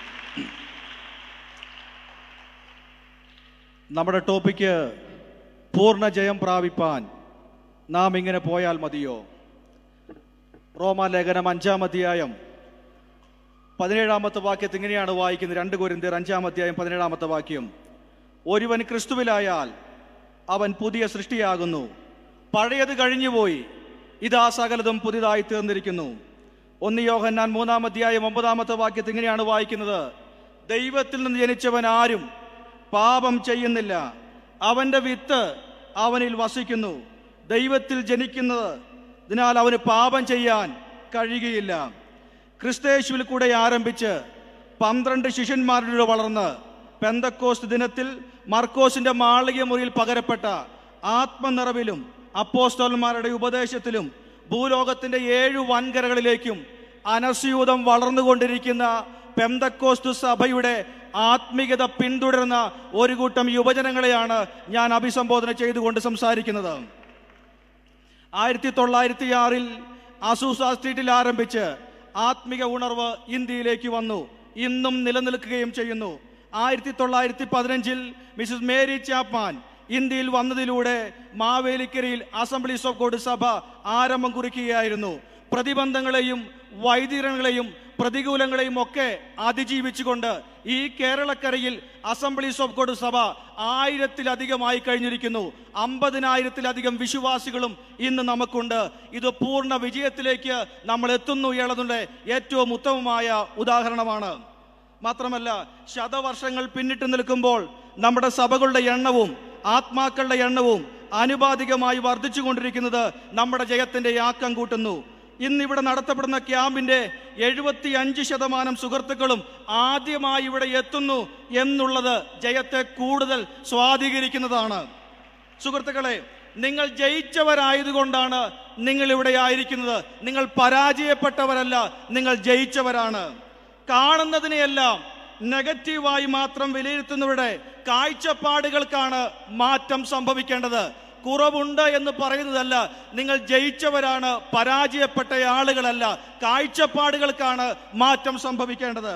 നമ്മുടെ ടോപ്പിക്ക് പൂർണ്ണ ജയം പ്രാപിപ്പാൻ നാം ഇങ്ങനെ പോയാൽ മതിയോ റോമാലേഖനം അഞ്ചാം അധ്യായം പതിനേഴാമത്തെ വാക്യത്തിൽ ഇങ്ങനെയാണ് വായിക്കുന്നത് രണ്ട് കോരിന്തിയർ അഞ്ചാം അധ്യായം പതിനേഴാമത്തെ വാക്യം ഒരുവൻ ക്രിസ്തുവിലായാൽ അവൻ പുതിയ സൃഷ്ടിയാകുന്നു പഴയത് കഴിഞ്ഞുപോയി ഇതാ സകലതും പുതിയതായി തീർന്നിരിക്കുന്നു ഒന്ന് യോഹന്നാൻ മൂന്നാം അധ്യായം ഒമ്പതാമത്തെ വാക്യത്തിൽ ഇങ്ങനെയാണ് വായിക്കുന്നത് ദൈവത്തിൽ നിന്ന് ജനിച്ചവൻ ആരും പാപം ചെയ്യുന്നില്ല അവന്റെ വിത്ത് അവനിൽ വസിക്കുന്നു ദൈവത്തിൽ ജനിക്കുന്നത് അതിനാൽ അവന് പാപം ചെയ്യാൻ കഴിയുകയില്ല ക്രിസ്തയേശുവിൽ കൂടെ ആരംഭിച്ച് പന്ത്രണ്ട് ശിഷ്യന്മാരുടെ വളർന്ന് പെന്തക്കോസ്റ്റ് ദിനത്തിൽ മർക്കോസിന്റെ മാളിക മുറിയിൽ പകരപ്പെട്ട ആത്മനിറവിലും അപ്പോസ്തോലന്മാരുടെ ഉപദേശത്തിലും ഭൂലോകത്തിന്റെ ഏഴു വൻകരകളിലേക്കും അനസ്യൂതം വളർന്നുകൊണ്ടിരിക്കുന്ന പെന്തക്കോസ്തു സഭയുടെ ആത്മീയത പിന്തുടരുന്ന ഒരു കൂട്ടം യുവജനങ്ങളെയാണ് ഞാൻ അഭിസംബോധന ചെയ്തുകൊണ്ട് സംസാരിക്കുന്നത് ആയിരത്തി തൊള്ളായിരത്തി ആറിൽ അസൂസ സ്ട്രീറ്റിൽ ആരംഭിച്ച് ആത്മിക ഉണർവ് ഇന്ത്യയിലേക്ക് വന്നു ഇന്നും നിലനിൽക്കുകയും ചെയ്യുന്നു ആയിരത്തി തൊള്ളായിരത്തി പതിനഞ്ചിൽ മിസസ് മേരി ചാപ്പാൻ ഇന്ത്യയിൽ വന്നതിലൂടെ മാവേലിക്കരയിൽ അസംബ്ലീസ് ഓഫ് ഗോഡ് സഭ ആരംഭം കുറിക്കുകയായിരുന്നു പ്രതിബന്ധങ്ങളെയും വൈദ്യങ്ങളെയും പ്രതികൂലങ്ങളെയും ഒക്കെ അതിജീവിച്ചുകൊണ്ട് ഈ കേരളക്കരയിൽ അസംബ്ലീസ് ഓഫ് ഗോഡ് സഭ ആയിരത്തിലധികമായി കഴിഞ്ഞിരിക്കുന്നു അമ്പതിനായിരത്തിലധികം വിശ്വാസികളും ഇന്ന് നമുക്കുണ്ട് ഇത് പൂർണ്ണ വിജയത്തിലേക്ക് നമ്മൾ എത്തുന്നു എന്നുള്ളതിന്റെ ഏറ്റവും ഉത്തമമായ ഉദാഹരണമാണ് മാത്രമല്ല ശതവർഷങ്ങൾ പിന്നിട്ട് നിൽക്കുമ്പോൾ നമ്മുടെ സഭകളുടെ എണ്ണവും ആത്മാക്കളുടെ എണ്ണവും ആനുപാതികമായി വർദ്ധിച്ചുകൊണ്ടിരിക്കുന്നത് നമ്മുടെ ജയത്തിന്റെ ആക്കം കൂട്ടുന്നു ഇന്നിവിടെ നടത്തപ്പെടുന്ന ക്യാമ്പിന്റെ എഴുപത്തി അഞ്ച് ശതമാനം സുഹൃത്തുക്കളും ആദ്യമായി ഇവിടെ എത്തുന്നു എന്നുള്ളത് ജയത്തെ കൂടുതൽ സ്വാധീകരിക്കുന്നതാണ് സുഹൃത്തുക്കളെ നിങ്ങൾ ജയിച്ചവരായതുകൊണ്ടാണ് നിങ്ങൾ ഇവിടെ ആയിരിക്കുന്നത് നിങ്ങൾ പരാജയപ്പെട്ടവരല്ല നിങ്ങൾ ജയിച്ചവരാണ് കാണുന്നതിനെയെല്ലാം നെഗറ്റീവായി മാത്രം വിലയിരുത്തുന്നവരുടെ കാഴ്ചപ്പാടുകൾക്കാണ് മാറ്റം സംഭവിക്കേണ്ടത് കുറവുണ്ട് എന്ന് പറയുന്നതല്ല നിങ്ങൾ ജയിച്ചവരാണ് പരാജയപ്പെട്ട ആളുകളല്ല കാഴ്ചപ്പാടുകൾക്കാണ് മാറ്റം സംഭവിക്കേണ്ടത്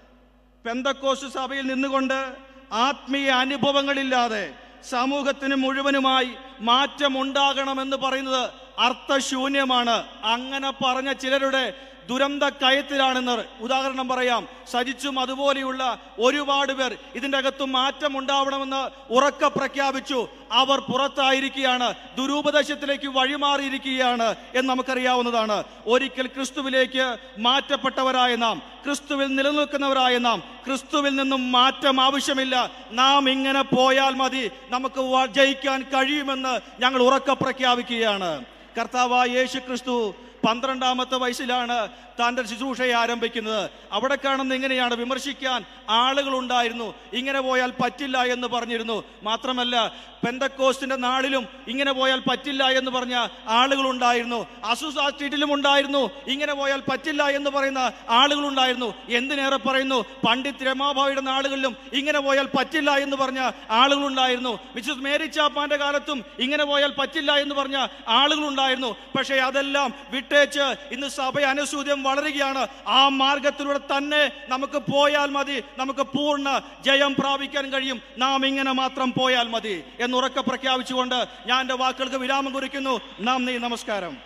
പെന്തക്കോസ് സഭയിൽ നിന്നുകൊണ്ട് ആത്മീയ അനുഭവങ്ങളില്ലാതെ സമൂഹത്തിന് മുഴുവനുമായി മാറ്റം ഉണ്ടാകണമെന്ന് പറയുന്നത് അർത്ഥശൂന്യമാണ് അങ്ങനെ പറഞ്ഞ ചിലരുടെ ദുരന്ത കയത്തിലാണെന്ന് ഉദാഹരണം പറയാം സജിച്ചും അതുപോലെയുള്ള ഒരുപാട് പേർ ഇതിന്റെ അകത്ത് മാറ്റം ഉണ്ടാവണമെന്ന് ഉറക്ക പ്രഖ്യാപിച്ചു അവർ പുറത്തായിരിക്കുകയാണ് ദുരൂപദേശത്തിലേക്ക് വഴിമാറിയിരിക്കുകയാണ് എന്ന് നമുക്കറിയാവുന്നതാണ് ഒരിക്കൽ ക്രിസ്തുവിലേക്ക് മാറ്റപ്പെട്ടവരായ നാം ക്രിസ്തുവിൽ നിലനിൽക്കുന്നവരായ നാം ക്രിസ്തുവിൽ നിന്നും മാറ്റം ആവശ്യമില്ല നാം ഇങ്ങനെ പോയാൽ മതി നമുക്ക് വ- ജയിക്കാൻ കഴിയുമെന്ന് ഞങ്ങൾ ഉറക്ക പ്രഖ്യാപിക്കുകയാണ് കർത്താവായ യേശു ക്രിസ്തു പന്ത്രണ്ടാമത്തെ വയസ്സിലാണ് തൻ്റെ ശുശ്രൂഷയെ ആരംഭിക്കുന്നത് അവിടെ കാണുന്ന ഇങ്ങനെയാണ് വിമർശിക്കാൻ ആളുകളുണ്ടായിരുന്നു ഇങ്ങനെ പോയാൽ പറ്റില്ല എന്ന് പറഞ്ഞിരുന്നു മാത്രമല്ല പെന്തക്കോസ്റ്റിന്റെ നാളിലും ഇങ്ങനെ പോയാൽ പറ്റില്ല എന്ന് പറഞ്ഞ ആളുകളുണ്ടായിരുന്നു അസുസ സ്ട്രീറ്റിലും ഉണ്ടായിരുന്നു ഇങ്ങനെ പോയാൽ പറ്റില്ല എന്ന് പറയുന്ന ആളുകളുണ്ടായിരുന്നു എന്തിനേറെ പറയുന്നു പണ്ഡിറ്റ് രമാഭാവിയുടെ നാളുകളിലും ഇങ്ങനെ പോയാൽ പറ്റില്ല എന്ന് പറഞ്ഞ ആളുകളുണ്ടായിരുന്നു മിസ്സസ് മേരി ചാപ്പാന്റെ കാലത്തും ഇങ്ങനെ പോയാൽ പറ്റില്ല എന്ന് പറഞ്ഞ ആളുകളുണ്ടായിരുന്നു പക്ഷേ അതെല്ലാം വിട്ടേച്ച് ഇന്ന് സഭ അനുസൂദ്യം വളരുകയാണ് ആ മാർഗത്തിലൂടെ തന്നെ നമുക്ക് പോയാൽ മതി നമുക്ക് പൂർണ്ണ ജയം പ്രാപിക്കാൻ കഴിയും നാം ഇങ്ങനെ മാത്രം പോയാൽ മതി എന്നുറക്കെ പ്രഖ്യാപിച്ചുകൊണ്ട് ഞാൻ എൻ്റെ വാക്കുകൾക്ക് വിരാമം കുറിക്കുന്നു നന്ദി നമസ്കാരം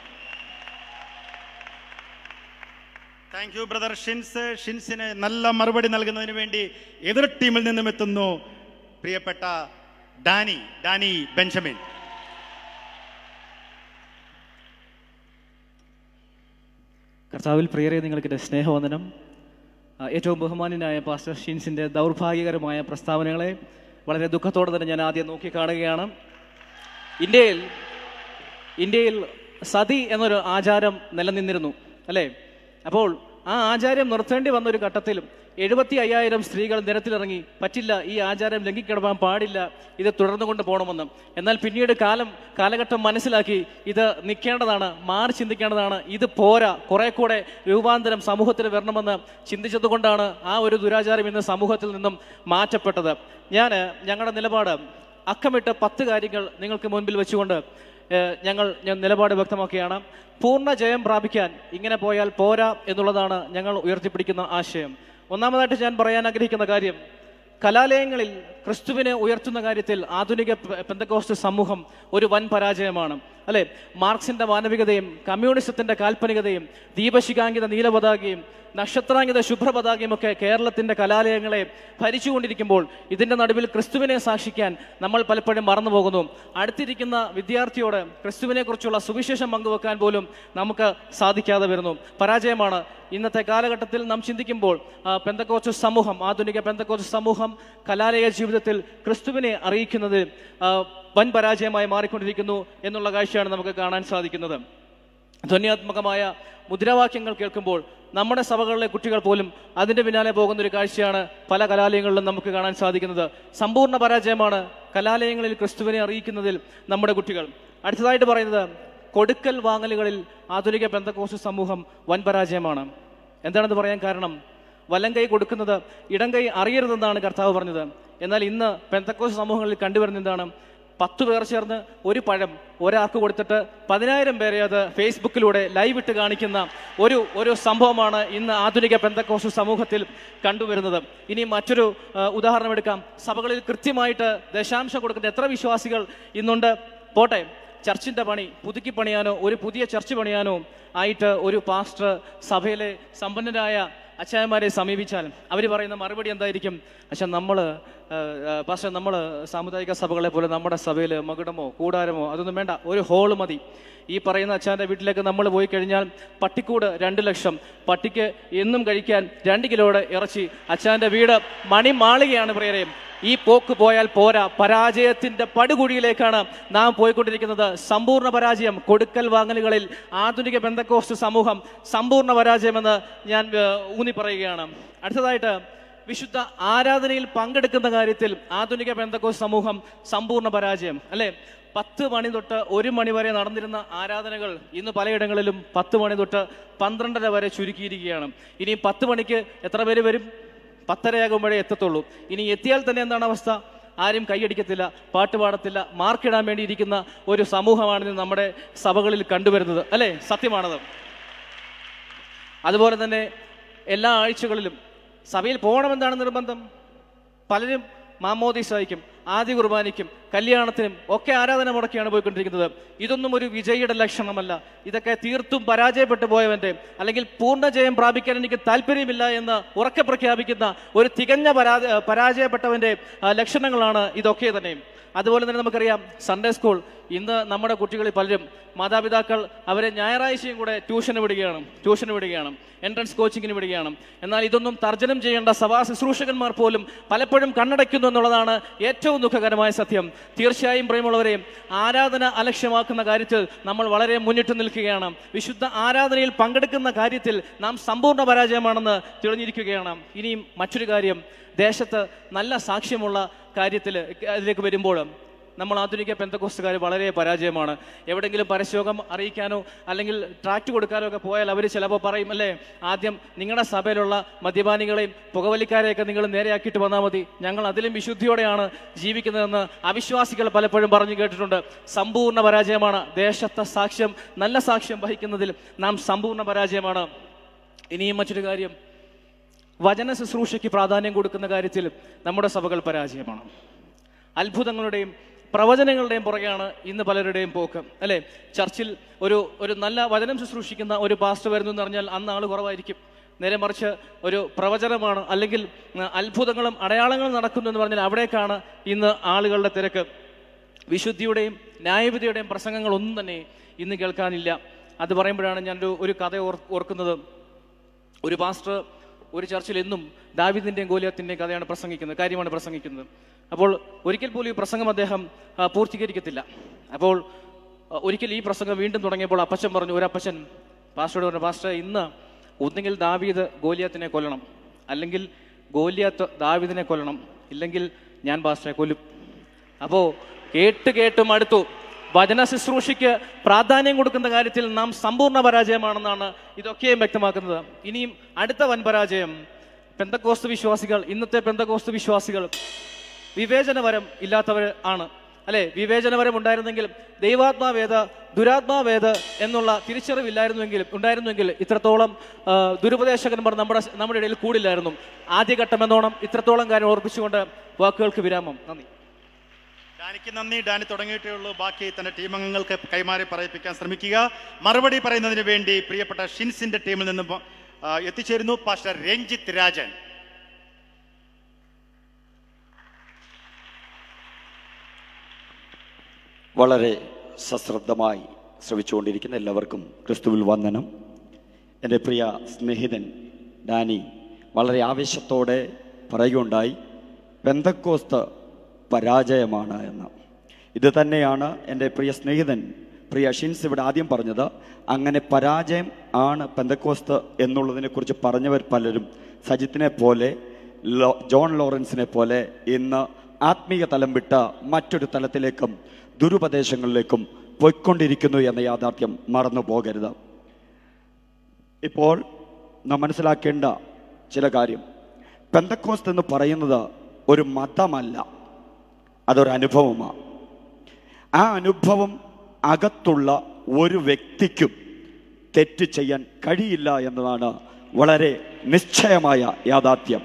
താങ്ക് യു ബ്രദർ ഷിൻസ് ഷിൻസിന് നല്ല മറുപടി നൽകുന്നതിന് വേണ്ടി എതിർ ടീമിൽ നിന്നും എത്തുന്നു പ്രിയപ്പെട്ട ഡാനി ഡാനി ബെഞ്ചമിൻ കർത്താവിൽ പ്രിയരെ നിങ്ങൾക്ക് എൻ്റെ സ്നേഹവന്ദനം ആ, ഏറ്റവും ബഹുമാന്യനായ പാസ്റ്റർ ഷിൻസിൻ്റെ ദൗർഭാഗ്യകരമായ പ്രസ്താവനകളെ വളരെ ദുഃഖത്തോടെ തന്നെ ഞാൻ ആദ്യം നോക്കിക്കാണുകയാണ് ഇന്ത്യയിൽ ഇന്ത്യയിൽ സതി എന്നൊരു ആചാരം നിലനിന്നിരുന്നു അല്ലേ അപ്പോൾ ആ ആചാരം നിർത്തേണ്ടി വന്ന ഒരു ഘട്ടത്തിലും എഴുപത്തി അയ്യായിരം സ്ത്രീകൾ നിരത്തിലിറങ്ങി പറ്റില്ല ഈ ആചാരം ലംഘിക്കിടപാൻ പാടില്ല ഇത് തുടർന്നു കൊണ്ട് പോകണമെന്ന് എന്നാൽ പിന്നീട് കാലം കാലഘട്ടം മനസ്സിലാക്കി ഇത് നിൽക്കേണ്ടതാണ് മാറി ചിന്തിക്കേണ്ടതാണ് ഇത് പോരാ കുറെ കൂടെ രൂപാന്തരം സമൂഹത്തിൽ വരണമെന്ന് ചിന്തിച്ചത് കൊണ്ടാണ് ആ ഒരു ദുരാചാരം ഇന്ന് സമൂഹത്തിൽ നിന്നും മാറ്റപ്പെട്ടത് ഞാൻ ഞങ്ങളുടെ നിലപാട് അക്കമിട്ട് പത്ത് കാര്യങ്ങൾ നിങ്ങൾക്ക് മുൻപിൽ വെച്ചുകൊണ്ട് ഏഹ്, ഞങ്ങൾ ഞാൻ നിലപാട് വ്യക്തമാക്കുകയാണ് പൂർണ്ണ ജയം പ്രാപിക്കാൻ ഇങ്ങനെ പോയാൽ പോരാ എന്നുള്ളതാണ് ഞങ്ങൾ ഉയർത്തിപ്പിടിക്കുന്ന ആശയം ഒന്നാമതായിട്ട് ഞാൻ പറയാൻ ആഗ്രഹിക്കുന്ന കാര്യം കലാലയങ്ങളിൽ ക്രിസ്തുവിനെ ഉയർത്തുന്ന കാര്യത്തിൽ ആധുനിക പെ- പെന്തക്കോസ്റ്റ് സമൂഹം ഒരു വൻ പരാജയമാണ് അല്ലെ മാർക്സിന്റെ മാനവികതയും കമ്മ്യൂണിസത്തിന്റെ കാൽപ്പനികതയും ദീപശികാങ്കിത നീലപതാകയും നക്ഷത്രാങ്കിത ശുഭ്രപതാകയും ഒക്കെ കേരളത്തിന്റെ കലാലയങ്ങളെ ഭരിച്ചുകൊണ്ടിരിക്കുമ്പോൾ ഇതിന്റെ നടുവിൽ ക്രിസ്തുവിനെ സാക്ഷിക്കാൻ നമ്മൾ പലപ്പോഴും മറന്നു പോകുന്നു അടുത്തിരിക്കുന്ന വിദ്യാർത്ഥിയോട് ക്രിസ്തുവിനെ കുറിച്ചുള്ള സുവിശേഷം പങ്കുവെക്കാൻ പോലും നമുക്ക് സാധിക്കാതെ വരുന്നു പരാജയമാണ് ഇന്നത്തെ കാലഘട്ടത്തിൽ നാം ചിന്തിക്കുമ്പോൾ ആ, പെന്തക്കോച്ച് സമൂഹം ആധുനിക പെന്തക്കോച്ച് സമൂഹം കലാലയ ജീവിതത്തിൽ ക്രിസ്തുവിനെ അറിയിക്കുന്നത് ആ, വൻ പരാജയമായി മാറിക്കൊണ്ടിരിക്കുന്നു എന്നുള്ള കാഴ്ചയാണ് നമുക്ക് കാണാൻ സാധിക്കുന്നത് ധ്വന്യാത്മകമായ മുദ്രാവാക്യങ്ങൾ കേൾക്കുമ്പോൾ നമ്മുടെ സഭകളിലെ കുട്ടികൾ പോലും അതിന്റെ പിന്നാലെ പോകുന്ന ഒരു കാഴ്ചയാണ് പല കലാലയങ്ങളിലും നമുക്ക് കാണാൻ സാധിക്കുന്നത് സമ്പൂർണ്ണ പരാജയമാണ് കലാലയങ്ങളിൽ ക്രിസ്തുവിനെ അറിയിക്കുന്നതിൽ നമ്മുടെ കുട്ടികൾ അടുത്തതായിട്ട് പറയുന്നത് കൊടുക്കൽ വാങ്ങലുകളിൽ ആധുനിക പെന്തക്കോസ് സമൂഹം വൻ പരാജയമാണ് എന്താണെന്ന് പറയാൻ കാരണം വലം കൈ കൊടുക്കുന്നത് ഇടം കൈ അറിയരുതെന്നാണ് കർത്താവ് പറഞ്ഞത് എന്നാൽ ഇന്ന് പെന്തക്കോസ് സമൂഹങ്ങളിൽ കണ്ടുവരുന്ന എന്താണ് പത്ത് പേർ ചേർന്ന് ഒരു പഴം ഒരാൾക്ക് കൊടുത്തിട്ട് പതിനായിരം പേരെ അത് ഫേസ്ബുക്കിലൂടെ ലൈവ് ഇട്ട് കാണിക്കുന്ന ഒരു ഒരു സംഭവമാണ് ഇന്ന് ആധുനിക പെന്തക്കോസ് സമൂഹത്തിൽ കണ്ടുവരുന്നത് ഇനി മറ്റൊരു ആ, ഉദാഹരണം എടുക്കാം സഭകളിൽ കൃത്യമായിട്ട് ദശാംശം കൊടുക്കുന്ന എത്ര വിശ്വാസികൾ ഇന്നുണ്ട് പോട്ടെ ചർച്ചിന്റെ പണി പുതുക്കി പണിയാനോ ഒരു പുതിയ ചർച്ച് പണിയാനോ ആയിട്ട് ഒരു പാസ്റ്റർ സഭയിലെ സമ്പന്നരായ അച്ചായന്മാരെ സമീപിച്ചാൽ അവർ പറയുന്ന മറുപടി എന്തായിരിക്കും അച്ഛാ നമ്മൾ പാസ്റ്റർ നമ്മൾ സാമുദായിക സഭകളെ പോലെ നമ്മുടെ സഭയിൽ മകുടമോ കൂടാരമോ അതൊന്നും വേണ്ട ഒരു ഹോള് മതി ഈ പറയുന്ന അച്ഛാന്റെ വീട്ടിലേക്ക് നമ്മൾ പോയി കഴിഞ്ഞാൽ പട്ടിക്കൂട് രണ്ട് ലക്ഷം പട്ടിക്ക് എന്നും കഴിക്കാൻ രണ്ട് കിലോയുടെ ഇറച്ചി അച്ഛാന്റെ വീട് മണിമാളികയാണ് പ്രിയരെ ഈ പോക്ക് പോയാൽ പോരാ പരാജയത്തിന്റെ പടുകുഴിയിലേക്കാണ് നാം പോയിക്കൊണ്ടിരിക്കുന്നത് സമ്പൂർണ്ണ പരാജയം കൊടുക്കൽ വാങ്ങലുകളിൽ ആധുനിക ബന്ധക്കോസ്റ്റ് സമൂഹം സമ്പൂർണ്ണ പരാജയമെന്ന് ഞാൻ ഏഹ്, ഊന്നി പറയുകയാണ് അടുത്തതായിട്ട് വിശുദ്ധ ആരാധനയിൽ പങ്കെടുക്കുന്ന കാര്യത്തിൽ ആധുനിക ബന്ധക്കോസ് സമൂഹം സമ്പൂർണ്ണ പരാജയം അല്ലെ പത്ത് മണി തൊട്ട് ഒരു മണി വരെ നടന്നിരുന്ന ആരാധനകൾ ഇന്ന് പലയിടങ്ങളിലും പത്ത് മണി തൊട്ട് പന്ത്രണ്ടര വരെ ചുരുക്കിയിരിക്കുകയാണ് ഇനി പത്ത് മണിക്ക് എത്ര പേര് വരും പത്തരയാകുമ്പോഴേ എത്തത്തുള്ളൂ ഇനി എത്തിയാൽ തന്നെ എന്താണ് അവസ്ഥ ആരും കൈയടിക്കത്തില്ല പാട്ട് പാടത്തില്ല മാർക്കിടാൻ വേണ്ടി ഇരിക്കുന്ന ഒരു സമൂഹമാണ് ഇന്ന് നമ്മുടെ സഭകളിൽ കണ്ടുവരുന്നത് അല്ലേ സത്യമാണത് അതുപോലെ തന്നെ എല്ലാ ആഴ്ചകളിലും സഭയിൽ പോകണമെന്നാണ് നിർബന്ധം പലരും മാമോദീസായിക്കും ആദ്യ കുർബാനയ്ക്കും കല്യാണത്തിനും ഒക്കെ ആരാധന മുടക്കിയാണ് പോയിക്കൊണ്ടിരിക്കുന്നത് ഇതൊന്നും ഒരു വിജയിയുടെ ലക്ഷണമല്ല ഇതൊക്കെ തീർത്തും പരാജയപ്പെട്ടു പോയവന്റെ അല്ലെങ്കിൽ പൂർണ്ണജയം പ്രാപിക്കാൻ എനിക്ക് താല്പര്യമില്ല എന്ന് ഉറക്കെ പ്രഖ്യാപിക്കുന്ന ഒരു തികഞ്ഞ പരാ പരാജയപ്പെട്ടവന്റെ ആ, ലക്ഷണങ്ങളാണ് ഇതൊക്കെ തന്നെ അതുപോലെ തന്നെ നമുക്കറിയാം സൺഡേ സ്കൂൾ ഇന്ന് നമ്മുടെ കുട്ടികളിൽ പലരും മാതാപിതാക്കൾ അവരെ ഞായറാഴ്ചയും കൂടെ ട്യൂഷന് വിടുകയാണ് ട്യൂഷന് വിടുകയാണ് എൻട്രൻസ് കോച്ചിങ്ങിന് വിടുകയാണ് എന്നാൽ ഇതൊന്നും തർജ്ജനം ചെയ്യേണ്ട സഭാ ശുശ്രൂഷകന്മാർ പോലും പലപ്പോഴും കണ്ണടയ്ക്കുന്നു എന്നുള്ളതാണ് ഏറ്റവും ദുഃഖകരമായ സത്യം തീർച്ചയായും പ്രിയമുള്ളവരെ ആരാധന അലക്ഷ്യമാക്കുന്ന കാര്യത്തിൽ നമ്മൾ വളരെ മുന്നിട്ട് നിൽക്കുകയാണ് വിശുദ്ധ ആരാധനയിൽ പങ്കെടുക്കുന്ന കാര്യത്തിൽ നാം സമ്പൂർണ്ണ പരാജയമാണെന്ന് തെളിഞ്ഞിരിക്കുകയാണ് ഇനിയും മറ്റൊരു കാര്യം ദേശത്ത് നല്ല സാക്ഷ്യമുള്ള കാര്യത്തിൽ അതിലേക്ക് വരുമ്പോൾ നമ്മൾ ആധുനിക പെന്തക്കോസ്തുകാർ വളരെ പരാജയമാണ് എവിടെങ്കിലും പരസ്യോഗം അറിയിക്കാനോ അല്ലെങ്കിൽ ട്രാക്ട് കൊടുക്കാനോ ഒക്കെ പോയാൽ അവർ ചിലപ്പോൾ പറയും അല്ലേ ആദ്യം നിങ്ങളുടെ സഭയിലുള്ള മദ്യപാനികളെയും പുകവലിക്കാരെയൊക്കെ നിങ്ങൾ നേരെയാക്കിയിട്ട് വന്നാൽ മതി ഞങ്ങൾ അതിലും വിശുദ്ധിയോടെയാണ് ജീവിക്കുന്നതെന്ന് അവിശ്വാസികൾ പലപ്പോഴും പറഞ്ഞു കേട്ടിട്ടുണ്ട് സമ്പൂർണ്ണ പരാജയമാണ് ദേശത്തെ സാക്ഷ്യം നല്ല സാക്ഷ്യം വഹിക്കുന്നതിൽ നാം സമ്പൂർണ്ണ പരാജയമാണ് ഇനിയും മറ്റൊരു കാര്യം വചന ശുശ്രൂഷയ്ക്ക് പ്രാധാന്യം കൊടുക്കുന്ന കാര്യത്തിൽ നമ്മുടെ സഭകൾ പരാജയമാണ് അത്ഭുതങ്ങളുടെയും പ്രവചനങ്ങളുടെയും പുറകെയാണ് ഇന്ന് പലരുടെയും പോക്ക് അല്ലെ ചർച്ചിൽ ഒരു ഒരു നല്ല വചനം ശുശ്രൂഷിക്കുന്ന ഒരു പാസ്റ്റർ വരുന്നു എന്ന് പറഞ്ഞാൽ അന്ന് ആൾ കുറവായിരിക്കും നേരെ മറിച്ച് ഒരു പ്രവചനമാണ് അല്ലെങ്കിൽ ഉം, അത്ഭുതങ്ങളും അടയാളങ്ങളും നടക്കുന്നു എന്ന് പറഞ്ഞാൽ അവിടേക്കാണ് ഇന്ന് ആളുകളുടെ തിരക്ക് വിശുദ്ധിയുടെയും ന്യായവിധിയുടെയും പ്രസംഗങ്ങളൊന്നും തന്നെ ഇന്ന് കേൾക്കാനില്ല അത് പറയുമ്പോഴാണ് ഞാനൊരു ഒരു കഥ ഓർ ഓർക്കുന്നത് ഒരു പാസ്റ്റർ ഒരു ചർച്ചിൽ എന്നും ദാവിദിന്റെയും ഗോലിയത്തിന്റെയും കഥയാണ് പ്രസംഗിക്കുന്നത് കാര്യമാണ് പ്രസംഗിക്കുന്നത് അപ്പോൾ ഒരിക്കൽ പോലും ഈ പ്രസംഗം അദ്ദേഹം ആ, പൂർത്തീകരിക്കത്തില്ല അപ്പോൾ ആ, ഒരിക്കൽ ഈ പ്രസംഗം വീണ്ടും തുടങ്ങിയപ്പോൾ അപ്പച്ചൻ പറഞ്ഞു ഒരു അപ്പച്ചൻ പാസ്റ്ററോട് പറഞ്ഞു പാസ്റ്റർ ഇന്ന് ഒന്നുകിൽ ദാവീദ് ഗോലിയത്തിനെ കൊല്ലണം അല്ലെങ്കിൽ ഗോലിയത്ത് ദാവീദിനെ കൊല്ലണം ഇല്ലെങ്കിൽ ഞാൻ പാസ്റ്ററെ കൊല്ലും അപ്പോ കേട്ട് കേട്ട് മടുത്തു വചന ശുശ്രൂഷയ്ക്ക് പ്രാധാന്യം കൊടുക്കുന്ന കാര്യത്തിൽ നാം സമ്പൂർണ്ണ പരാജയമാണെന്നാണ് ഇതൊക്കെയും വ്യക്തമാക്കുന്നത് ഇനിയും അടുത്ത വൻ പരാജയം പെന്തക്കോസ്ത് വിശ്വാസികൾ ഇന്നത്തെ പെന്തക്കോസ്ത് വിശ്വാസികൾ വിവേചനവരം ഇല്ലാത്തവർ ആണ് അല്ലെ വിവേചനവരം ഉണ്ടായിരുന്നെങ്കിൽ ദൈവാത്മാവേദ ദുരാത്മാവേദ എന്നുള്ള തിരിച്ചറിവില്ലായിരുന്നുവെങ്കിൽ ഉണ്ടായിരുന്നുവെങ്കിൽ ഇത്രത്തോളം ആ, ദുരുപദേശകന്മാർ നമ്മുടെ നമ്മുടെ ഇടയിൽ കൂടില്ലായിരുന്നു ആദ്യഘട്ടം എന്നോണം ഇത്രത്തോളം കാര്യം ഓർപ്പിച്ചുകൊണ്ട് വാക്കുകൾക്ക് വിരാമം നന്ദി ഡാനിക്ക് നന്ദി ഡാനി തുടങ്ങിയിട്ടേ ഉള്ളൂ ബാക്കി തന്റെ ടീം അംഗങ്ങൾക്ക് കൈമാറി പറയിപ്പിക്കാൻ ശ്രമിക്കുക മറുപടി പറയുന്നതിന് വേണ്ടി പ്രിയപ്പെട്ട ഷിൻസിന്റെ ടീമിൽ നിന്നും ആ, എത്തിച്ചേരുന്നു പാസ്റ്റർ രഞ്ജിത്ത് രാജൻ വളരെ സശ്രദ്ധമായി ശ്രമിച്ചുകൊണ്ടിരിക്കുന്ന എല്ലാവർക്കും ക്രിസ്തുവിൽ വന്ദനം എൻ്റെ പ്രിയ സ്നേഹിതൻ ഡാനി വളരെ ആവേശത്തോടെ പറയുകയുണ്ടായി പെന്തക്കോസ്ത് പരാജയമാണ് എന്ന് ഇത് തന്നെയാണ് എൻ്റെ പ്രിയ സ്നേഹിതൻ പ്രിയ ഷിൻസ് ഇവിടെ ആദ്യം പറഞ്ഞത് അങ്ങനെ പരാജയം ആണ് പെന്തക്കോസ്ത് എന്നുള്ളതിനെക്കുറിച്ച് പറഞ്ഞവർ പലരും സജിത്തിനെ പോലെ ലോ ജോൺ ലോറൻസിനെ പോലെ ഇന്ന് ആത്മീയ തലം വിട്ട മറ്റൊരു തലത്തിലേക്കും ദുരുപദേശങ്ങളിലേക്കും പോയിക്കൊണ്ടിരിക്കുന്നു എന്ന യാഥാർത്ഥ്യം മറന്നു പോകരുത് ഇപ്പോൾ നാം മനസ്സിലാക്കേണ്ട ചില കാര്യം പെന്തക്കോസ്ത് എന്ന് പറയുന്നത് ഒരു മതമല്ല അതൊരു അനുഭവമാണ് ആ അനുഭവം അകത്തുള്ള ഒരു വ്യക്തിക്കും തെറ്റ് ചെയ്യാൻ കഴിയില്ല എന്നതാണ് വളരെ നിശ്ചയമായ യാഥാർത്ഥ്യം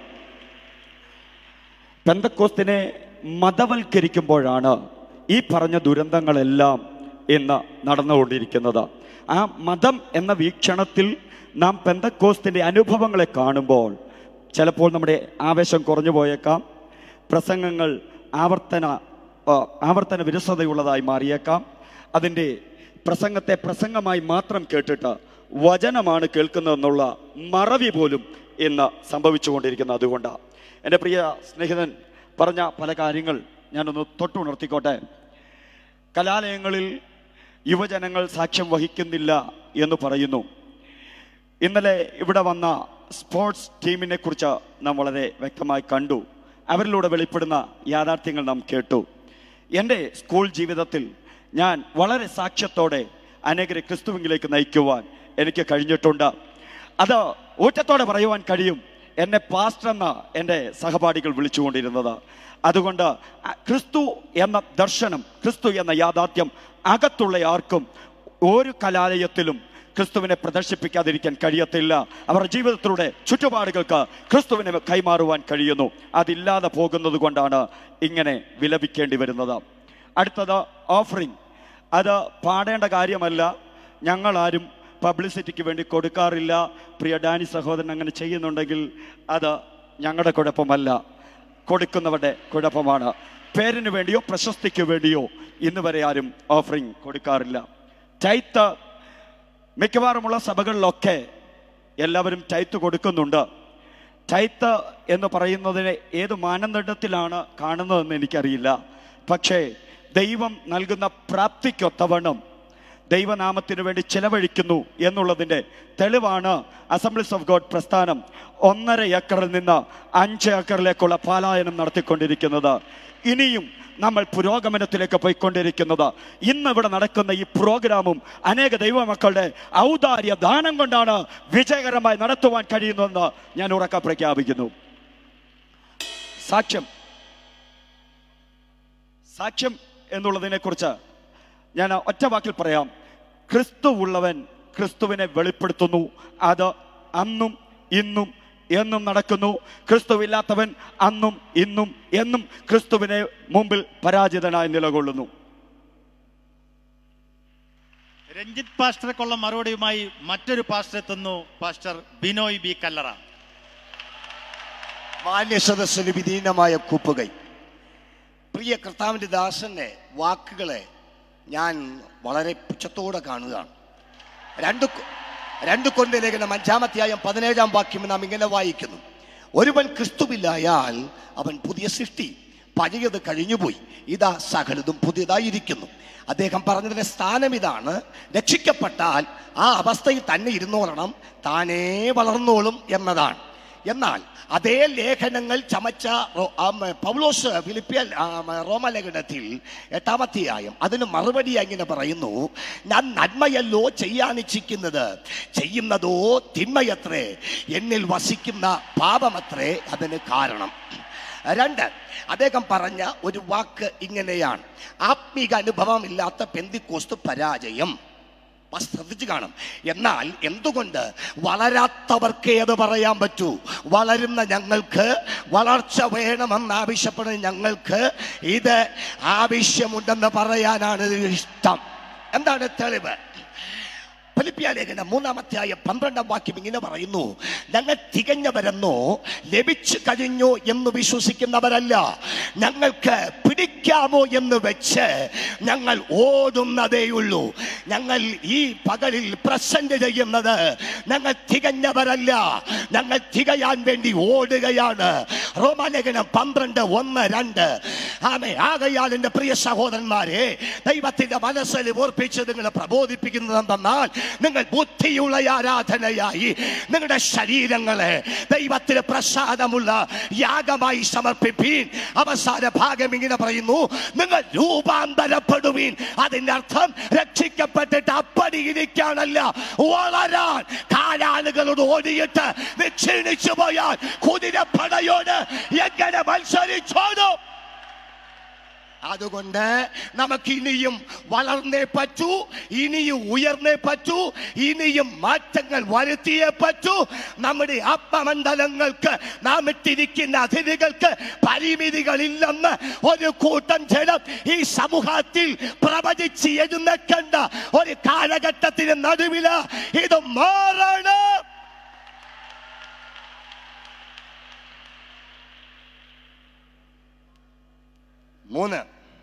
പെന്തക്കോസ്തിനെ മതവൽക്കരിക്കുമ്പോഴാണ് ഈ പറഞ്ഞ ദുരന്തങ്ങളെല്ലാം ഇന്ന് നടന്നുകൊണ്ടിരിക്കുന്നത് ആ മതം എന്ന വീക്ഷണത്തിൽ നാം പെന്തക്കോസ്തിൻ്റെ അനുഭവങ്ങളെ കാണുമ്പോൾ ചിലപ്പോൾ നമ്മുടെ ആവേശം കുറഞ്ഞു പോയേക്കാം പ്രസംഗങ്ങൾ ആവർത്തന ആ, ആവർത്തന വിരസതയുള്ളതായി മാറിയേക്കാം അതിൻ്റെ പ്രസംഗത്തെ പ്രസംഗമായി മാത്രം കേട്ടിട്ട് വചനമാണ് കേൾക്കുന്നതെന്നുള്ള മറവി പോലും ഇന്ന് സംഭവിച്ചുകൊണ്ടിരിക്കുന്നത് അതുകൊണ്ടാണ് എൻ്റെ പ്രിയ സ്നേഹിതൻ പറഞ്ഞ പല കാര്യങ്ങൾ ഞാനൊന്ന് തൊട്ടുണർത്തിക്കോട്ടെ കലാലയങ്ങളിൽ യുവജനങ്ങൾ സാക്ഷ്യം വഹിക്കുന്നില്ല എന്ന് പറയുന്നു ഇന്നലെ ഇവിടെ വന്ന സ്പോർട്സ് ടീമിനെ കുറിച്ച് നാം വളരെ വ്യക്തമായി കണ്ടു അവരിലൂടെ വെളിപ്പെടുന്ന യാഥാർത്ഥ്യങ്ങൾ നാം കേട്ടു എൻ്റെ സ്കൂൾ ജീവിതത്തിൽ ഞാൻ വളരെ സാക്ഷ്യത്തോടെ അനേകരെ ക്രിസ്തുവിലേക്ക് നയിക്കുവാൻ എനിക്ക് കഴിഞ്ഞിട്ടുണ്ട് അത് ഊറ്റത്തോടെ പറയുവാൻ കഴിയും എന്നെ പാസ്റ്റർ എന്ന എൻ്റെ സഹപാഠികൾ വിളിച്ചുകൊണ്ടിരുന്നത് അതുകൊണ്ട് അ- ക്രിസ്തു എന്ന ദർശനം ക്രിസ്തു എന്ന യാഥാർത്ഥ്യം അകത്തുള്ള ആർക്കും ഒരു കലാലയത്തിലും ക്രിസ്തുവിനെ പ്രദർശിപ്പിക്കാതിരിക്കാൻ കഴിയത്തില്ല അവരുടെ ജീവിതത്തിലൂടെ ചുറ്റുപാടുകൾക്ക് ക്രിസ്തുവിനെ കൈമാറുവാൻ കഴിയുന്നു അതില്ലാതെ പോകുന്നത് കൊണ്ടാണ് ഇങ്ങനെ വിലപിക്കേണ്ടി വരുന്നത് അടുത്തത് ഓഫറിംഗ് അത് പാടേണ്ട കാര്യമല്ല ഞങ്ങളാരും പബ്ലിസിറ്റിക്ക് വേണ്ടി കൊടുക്കാറില്ല പ്രിയ ഡാനി സഹോദരൻ അങ്ങനെ ചെയ്യുന്നുണ്ടെങ്കിൽ അത് ഞങ്ങളുടെ കുഴപ്പമല്ല കൊടുക്കുന്നവരുടെ കുഴപ്പമാണ് പേരിന് വേണ്ടിയോ പ്രശസ്തിക്ക് വേണ്ടിയോ ഇന്ന് വരെ ആരും ഓഫറിംഗ് കൊടുക്കാറില്ല ചൈത്ത് മിക്കവാറുമുള്ള സഭകളിലൊക്കെ എല്ലാവരും ചൈത്ത് കൊടുക്കുന്നുണ്ട് ചൈത്ത് എന്ന് പറയുന്നതിനെ ഏത് മാനദണ്ഡത്തിലാണ് കാണുന്നതെന്ന് എനിക്കറിയില്ല പക്ഷേ ദൈവം നൽകുന്ന പ്രാപ്തിക്കൊത്തവണ്ണം ദൈവനാമത്തിന് വേണ്ടി ചെലവഴിക്കുന്നു എന്നുള്ളതിൻ്റെ തെളിവാണ് അസംബ്ലീസ് ഓഫ് ഗോഡ് പ്രസ്ഥാനം ഒന്നര ഏക്കറിൽ നിന്ന് അഞ്ച് ഏക്കറിലേക്കുള്ള പലായനം നടത്തിക്കൊണ്ടിരിക്കുന്നത് ഇനിയും നമ്മൾ പുരോഗമനത്തിലേക്ക് പോയിക്കൊണ്ടിരിക്കുന്നത് ഇന്ന് ഇവിടെ നടക്കുന്ന ഈ പ്രോഗ്രാമും അനേക ദൈവമക്കളുടെ ഔദാര്യ ദാനം കൊണ്ടാണ് വിജയകരമായി നടത്തുവാൻ കഴിയുന്നതെന്ന് ഞാൻ ഉറക്ക പ്രഖ്യാപിക്കുന്നു സാക്ഷ്യം സാക്ഷ്യം എന്നുള്ളതിനെ കുറിച്ച് ഞാൻ ഒറ്റ വാക്കിൽ പറയാം ക്രിസ്തു ഉള്ളവൻ ക്രിസ്തുവിനെ വെളിപ്പെടുത്തുന്നു അത് അന്നും ഇന്നും എന്നും നടക്കുന്നു ക്രിസ്തുവില്ലാത്തവൻ അന്നും ഇന്നും എന്നും ക്രിസ്തുവിനെ മുമ്പിൽ പരാജിതനായി നിലകൊള്ളുന്നു രഞ്ജിത്ത് പാസ്റ്റർക്കുള്ള മറുപടിയുമായി മറ്റൊരു പാസ്റ്റർ എത്തുന്നു പാസ്റ്റർ ബിനോയ് ബി കല്ലറ മാന്യ സദസ്സിന് വിധീനമായ കൂപ്പുകൈ പ്രിയ കർത്താവിൻ്റെ ദാസന്റെ വാക്കുകളെ ഞാൻ വളരെ പുച്ഛത്തോടെ കാണുകയാണ് രണ്ട് കൊ- രണ്ട് കൊണ്ട ലേഖനം അഞ്ചാമത്തെയായം പതിനേഴാം വാക്യം നാം ഇങ്ങനെ വായിക്കുന്നു ഒരുവൻ ക്രിസ്തുവില്ലായാൽ അവൻ പുതിയ സൃഷ്ടി പഴയത് കഴിഞ്ഞുപോയി ഇതാ സകലതും പുതിയതായിരിക്കുന്നു അദ്ദേഹം പറഞ്ഞതിന്റെ സ്ഥാനം ഇതാണ് രക്ഷിക്കപ്പെട്ടാൽ ആ അവസ്ഥയിൽ തന്നെ ഇരുന്നോളണം താനേ വളർന്നോളും എന്നതാണ് എന്നാൽ അതേ ലേഖനങ്ങൾ ചമച്ച റോ- ആ, മ, പൗലോസ് ഫിലിപ്പിയ ആ, മ, റോമലേഖനത്തിൽ എട്ടാമത്തെയായും അതിന് മറുപടി അങ്ങനെ പറയുന്നു ഞാൻ നന്മയല്ലോ ചെയ്യാനിച്ഛിക്കുന്നത് ചെയ്യുന്നതോ തിന്മയത്രേ എന്നിൽ വസിക്കുന്ന പാപമത്രേ അതിന് കാരണം രണ്ട് അദ്ദേഹം പറഞ്ഞ ഒരു വാക്ക് ഇങ്ങനെയാണ് ആത്മീക അനുഭവമില്ലാത്ത പെന്തിക്കോസ്തു പരാജയം അപ്പൊ ശ്രദ്ധിച്ചു കാണും എന്നാൽ എന്തുകൊണ്ട് വളരാത്തവർക്ക് ഏത് പറയാൻ പറ്റൂ വളരുന്ന ഞങ്ങൾക്ക് വളർച്ച വേണമെന്ന് ആവശ്യപ്പെടുന്ന ഞങ്ങൾക്ക് ഇത് ആവശ്യമുണ്ടെന്ന് പറയാനാണ് ഇഷ്ടം എന്താണ് തെളിവ് ഫിലിപ്പിയ ലേഖനം മൂന്നാമത്തെയായ പന്ത്രണ്ടാം വാക്യം ഇങ്ങനെ പറയുന്നു ഞങ്ങൾ തികഞ്ഞവരെന്നോ ലഭിച്ചു കഴിഞ്ഞു എന്ന് വിശ്വസിക്കുന്നവരല്ല ഞങ്ങൾക്ക് പിടിക്കാമോ എന്ന് വെച്ച് ഞങ്ങൾ ഓടുന്നതേയുള്ളൂ ഞങ്ങൾ ഈ പകലിൽ പ്രസന്റ് ചെയ്യുന്നത് ഞങ്ങൾ തികഞ്ഞവരല്ല ഞങ്ങൾ തികയാൻ വേണ്ടി ഓടുകയാണ് റോമാലേഖനം പന്ത്രണ്ട് ഒന്ന് രണ്ട് ആമേ ആകയാൽ എൻ്റെ പ്രിയ സഹോദരന്മാരെ ദൈവത്തിന്റെ മനസ്സിൽ ഓർപ്പിച്ച് നിങ്ങളെ പ്രബോധിപ്പിക്കുന്നത് എന്തെന്നാൽ നിങ്ങൾ ബുദ്ധിയുള്ള ആരാധനയായി നിങ്ങളുടെ ശരീരങ്ങളെ ദൈവത്തിന് പ്രസാദമുള്ള യാഗമായി സമർപ്പിപ്പീൻ അവസാന ഭാഗം ഇങ്ങനെ പറയുന്നു നിങ്ങൾ രൂപാന്തരപ്പെടുവീൻ അതിന്റെ അർത്ഥം രക്ഷിക്കപ്പെട്ടിട്ട് അപ്പടി ഇരിക്കാനല്ല വളരാൻ കാലാളുകളോട് ഓടിയിട്ട് നീ ക്ഷീണിച്ചു പോയാൽ കുതിരപ്പടയോട് എങ്ങനെ മത്സരിച്ചോടും അതുകൊണ്ട് നമുക്ക് ഇനിയും വളർന്നേ പറ്റൂ ഇനിയും ഉയർന്നേ പറ്റൂ ഇനിയും മാറ്റങ്ങൾ വരുത്തിയേ പറ്റൂ നമ്മുടെ ആത്മമണ്ഡലങ്ങൾക്ക് നാം ഇട്ടിരിക്കുന്ന അതിഥികൾക്ക് പരിമിതികളില്ലെന്ന് ഒരു കൂട്ടം ജനം ഈ സമൂഹത്തിൽ പ്രവചിച്ച് എഴുന്നേക്കേണ്ട ഒരു കാലഘട്ടത്തിന് നടുവില് ഇത് മാറണം മൂന്ന്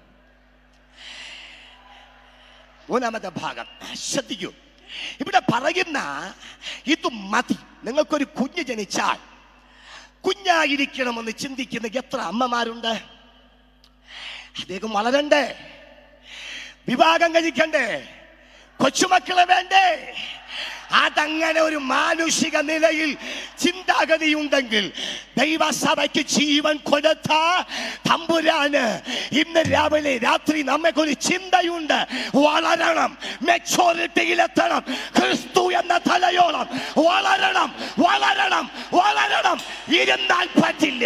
മൂന്നാമത്തെ ഭാഗം ശ്രദ്ധിക്കൂ ഇവിടെ പറയുന്ന ഇത് മതി നിങ്ങൾക്കൊരു കുഞ്ഞ് ജനിച്ചാൽ കുഞ്ഞായിരിക്കണമെന്ന് ചിന്തിക്കുന്ന എത്ര അമ്മമാരുണ്ട് അദ്ദേഹം വളരണ്ടേ വിവാഹം കഴിക്കണ്ടേ കൊച്ചുമക്കളെ വേണ്ടേ അതങ്ങനെ ഒരു മാനുഷിക നിലയിൽ ചിന്താഗതിയുണ്ടെങ്കിൽ ദൈവസഭയ്ക്ക് ജീവൻ കൊടുത്ത തമ്പുരാന് ഇന്ന് രാവിലെ രാത്രി നമ്മെക്കൊരു ചിന്തയുണ്ട് വളരണം മെച്ചോറിറ്റിയിലെത്തണം ക്രിസ്തു എന്ന തലയോളം വളരണം വളരണം വളരണം ഇരുന്നാൽ പറ്റില്ല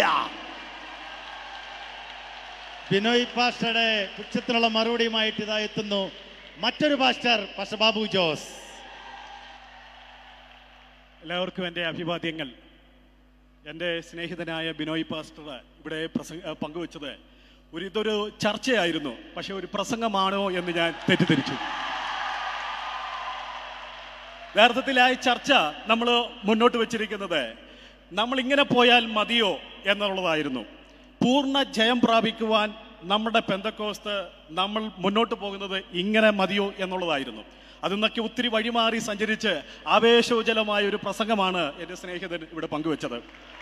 ബിനോയ് പാസ്റ്ററുടെ പുച്ഛത്തിനുള്ള മറുപടിയുമായിട്ട് ഇതാ എത്തുന്നു മറ്റൊരു പാസ്റ്റർ പാസ്റ്റർ ബാബു ജോസ് എല്ലാവർക്കും എൻ്റെ അഭിവാദ്യങ്ങൾ എൻ്റെ സ്നേഹിതനായ ബിനോയ് പാസ്റ്റർ ഇവിടെ പ്രസംഗ ഏഹ് പങ്കുവച്ചത് ഒരു ഇതൊരു ചർച്ചയായിരുന്നു പക്ഷെ ഒരു പ്രസംഗമാണോ എന്ന് ഞാൻ തെറ്റിദ്ധരിച്ചു യഥാർത്ഥത്തിൽ ആ ചർച്ച നമ്മൾ മുന്നോട്ട് വെച്ചിരിക്കുന്നത് നമ്മൾ ഇങ്ങനെ പോയാൽ മതിയോ എന്നുള്ളതായിരുന്നു പൂർണ്ണ ജയം പ്രാപിക്കുവാൻ നമ്മുടെ പെന്തക്കോസ്ത് നമ്മൾ മുന്നോട്ട് പോകുന്നത് ഇങ്ങനെ മതിയോ എന്നുള്ളതായിരുന്നു അതിൽ നിന്നൊക്കെ ഒത്തിരി വഴിമാറി സഞ്ചരിച്ച് ആവേശോജലമായ ഒരു പ്രസംഗമാണ് എൻ്റെ സ്നേഹിതൻ ഇവിടെ പങ്കുവച്ചത്